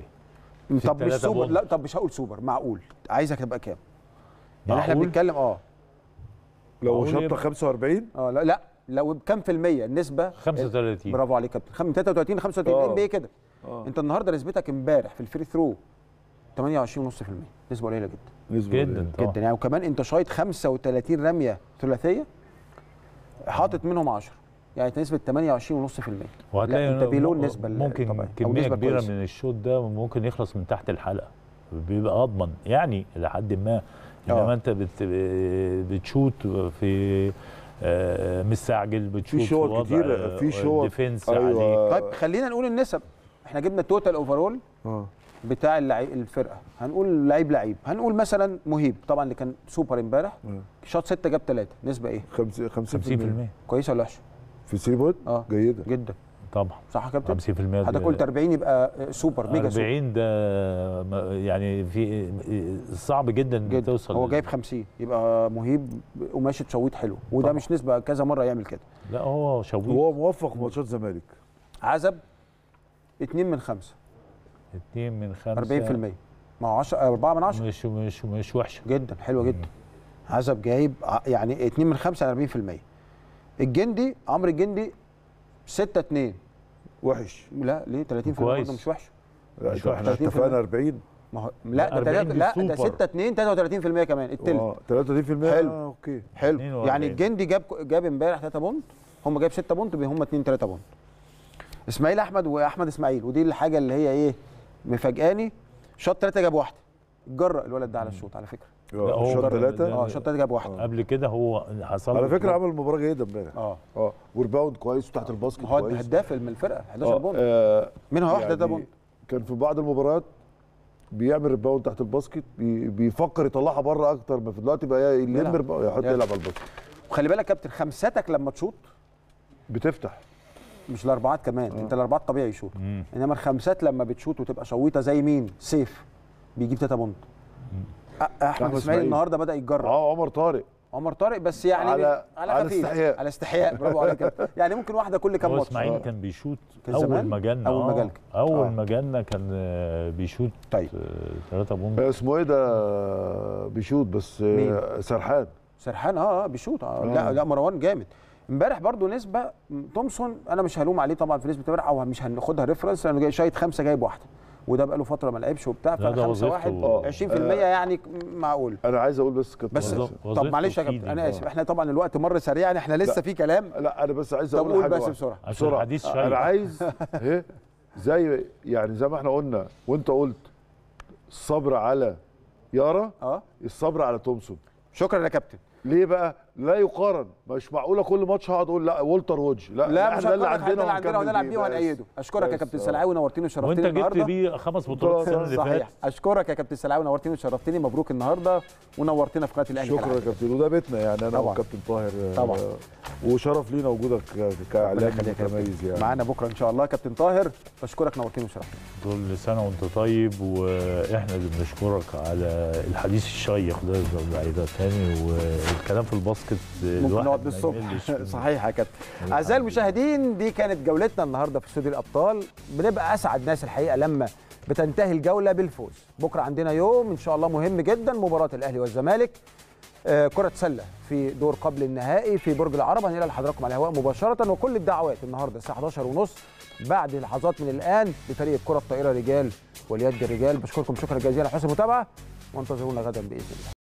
في
طب مش
التلاتة
سوبر
بونت.
لا طب مش هقول سوبر معقول عايزك تبقى كام يعني احنا
معقول؟
بنتكلم اه
لو
معقول
شطه
يبقى-
45
اه لا لا لو كام في المية النسبة
35
برافو عليك يا كابتن خم- 33 35
آه.
ام بي كده
اه
انت النهارده نسبتك امبارح في الفري ثرو 28.5% نسبة قليلة جدا
نسبه
جدا
قليلة.
طبعا
جدا يعني وكمان انت شايط 35 رمية ثلاثية حاطط منهم 10 يعني انت نسبة 28.5%
وهتلاقي
لا انت
إنه
بيلو
م-
النسبة
ممكن
الطبيعية، أو
كميه
نسبة
كبيره
كويسة.
من الشوط ده ممكن يخلص من تحت الحلقه بيبقى اضمن يعني لحد ما
آه.
انما انت بت بتشوت في آه، مستعجل بتشوت
في شوط
وضع،
كتير
آه،
في شوط
ديفنس عليك
ايوه
طيب خلينا نقول النسب احنا جبنا التوتال اوفرول
اه
بتاع اللعيب الفرقه هنقول لعيب لعيب هنقول مثلا مهيب طبعا اللي كان سوبر امبارح
آه.
شاط 6 جاب 3 نسبه ايه
50 50%
50%
كويسه ولا وحشه
في 3 بوينت
اه
جيده
جدا
طبعا
صح يا كابتن
50%
حضرتك قلت 40 يبقى سوبر ميجا سوبر
40 ده ما- يعني في صعب جدا,
جدا
توصل
هو
لل-
جايب 50 يبقى مهيب وماشي تشويط حلو وده
طبعا.
مش نسبه كذا مره يعمل كده
لا هو شويت
هو موفق في ماتشات الزمالك
عزب 2 من 5
2 من 5
40% ما هو 10 4 من 10
مش مش مش وحشه
جدا حلوه جدا عزب جايب ع- يعني 2 من 5 على 40% الجندي عمرو الجندي 6 2
وحش
لا ليه 30%
كويس.
برضه مش وحش
لا
مش
احنا
وحش.
اتفقنا 40
ما هو لا ده
40
تلاتة- لا ده
سوبر.
6 2 33% كمان التلت
اه 33%
حلو.
آه اوكي
حلو
42.
يعني الجندي جاب جاب امبارح 3 بونت هم جايب 6 بونت هم 2 3 بونت اسماعيل احمد واحمد اسماعيل ودي الحاجه اللي هي ايه مفاجئاني شاط 3 جاب واحده اتجرأ الولد ده على الشوط على فكره
هو
شوط
جرب
ثلاثه
ده.
اه شوط تلاته جاب واحد
قبل كده هو حصل
على
له
فكره عمل مباراه جيده امبارح
اه
اه وريباوند كويس وتحت الباسكت
هو
كويس
هداف من الفرقه 11
آه،
بونت
آه،
منها واحده ده
يعني
بونت
كان في بعض المباريات بيعمل ريباوند تحت الباسكت بي- بيفكر يطلعها بره اكتر ما في دلوقتي بقى يلم
يلعب.
ريباوند يحط
يلعب.
يلعب على الباسكت
وخلي بالك يا كابتن خمساتك لما تشوط
بتفتح
مش الاربعات كمان
آه.
انت الاربعات طبيعي يشوط
مم.
انما الخمسات لما بتشوط وتبقى شويطه زي مين سيف بيجيب تلاته بونت أ- احمد
أحمد
اسماعيل
إسماعيل.
النهارده بدا يتجرب
اه عمر طارق
عمر طارق بس يعني
على-
على,
على
خفيف.
استحياء.
على استحياء برافو عليك يا كابتن. يعني ممكن واحده كل كام
هو
ماتش
اسماعيل
آه.
كان بيشوط
كان زمان؟
اول ما جالنا
أول ما
آه.
جالك.
اول
آه.
ما جالنا كان آه، بيشوط
طيب.
3 بونت
آه، اسمه ايه ده بيشوط بس آه،
مين؟
سرحان
سرحان اه اه بيشوط آه.
آه.
لا لا مروان جامد امبارح برضو نسبه م، تومسون انا مش هلوم عليه طبعا في نسبه امبارح او مش هناخدها ريفرنس لانه جاي شايط خمسه جايب واحده وده بقى له فتره ما لعبش وبتاع
لا، ده
فخمسه
وظيفته.
واحد
آه.
20% يعني معقول
انا عايز اقول بس كابتن
بس
وظيف-
طب
وظيفته
معلش يا
تفيد
كابتن انا
يعني.
اسف احنا طبعا الوقت مر سريعا احنا لسه
لا.
في كلام
لا انا بس عايز
طب
اقول
قول
حاجه
بس
واحدة.
بسرعه
عشان
بسرعه
الحديث
انا
شيق
عايز ايه زي يعني زي ما احنا قلنا وانت قلت الصبر على يارا
اه
الصبر على تومسون
شكرا يا كابتن
ليه بقى لا يقارن مش معقوله كل ماتش هقعد اقول لا والتر وودج لا
لا
إحنا
مش
ده اللي
هنقول لك
عندنا
اللي عندنا
وهنكمل
ونلعب
بيه
بيه
بس.
وهنأيده اشكرك يا
بس،
كابتن
آه.
سلعاوي ونورتني
وانت
وشرفتني
جبت
النهارده
بيه خمس بطولات السنه اللي
صحيح
فاتت
اشكرك يا كابتن سلعاوي ونورتني وشرفتني مبروك النهارده ونورتنا في قناه الاهلي
شكرا يا
كالعادة.
كابتن وده بيتنا يعني انا
طبعاً.
وكابتن طاهر آه،
طبعاً.
وشرف لينا وجودك ك-
ربنا
كاعلام
يخليك يا كابتن.
متميز يعني
معانا بكره ان شاء الله كابتن طاهر بشكرك نورتني وشرفتني
كل سنه وانت طيب واحنا اللي بنشكرك على الحديث الشيق ده بعيدة تاني والكلام في الباسكت
ممكن
الواحد
نقعد
ما
للصبح
يملش منه.
صحيح يا كابتن اعزائي المشاهدين دي كانت جولتنا النهارده في استوديو الابطال بنبقى اسعد ناس الحقيقه لما بتنتهي الجوله بالفوز بكره عندنا يوم ان شاء الله مهم جدا مباراه الاهلي والزمالك آه، كرة سلة في دور قبل النهائي في برج العرب هننقل لحضراتكم على الهواء مباشرة وكل الدعوات النهارده الساعة 11 ونص بعد لحظات من الآن لفريق كرة الطائرة رجال واليد الرجال بشكركم شكرا جزيلا على حسن المتابعة وانتظرونا غدا بإذن الله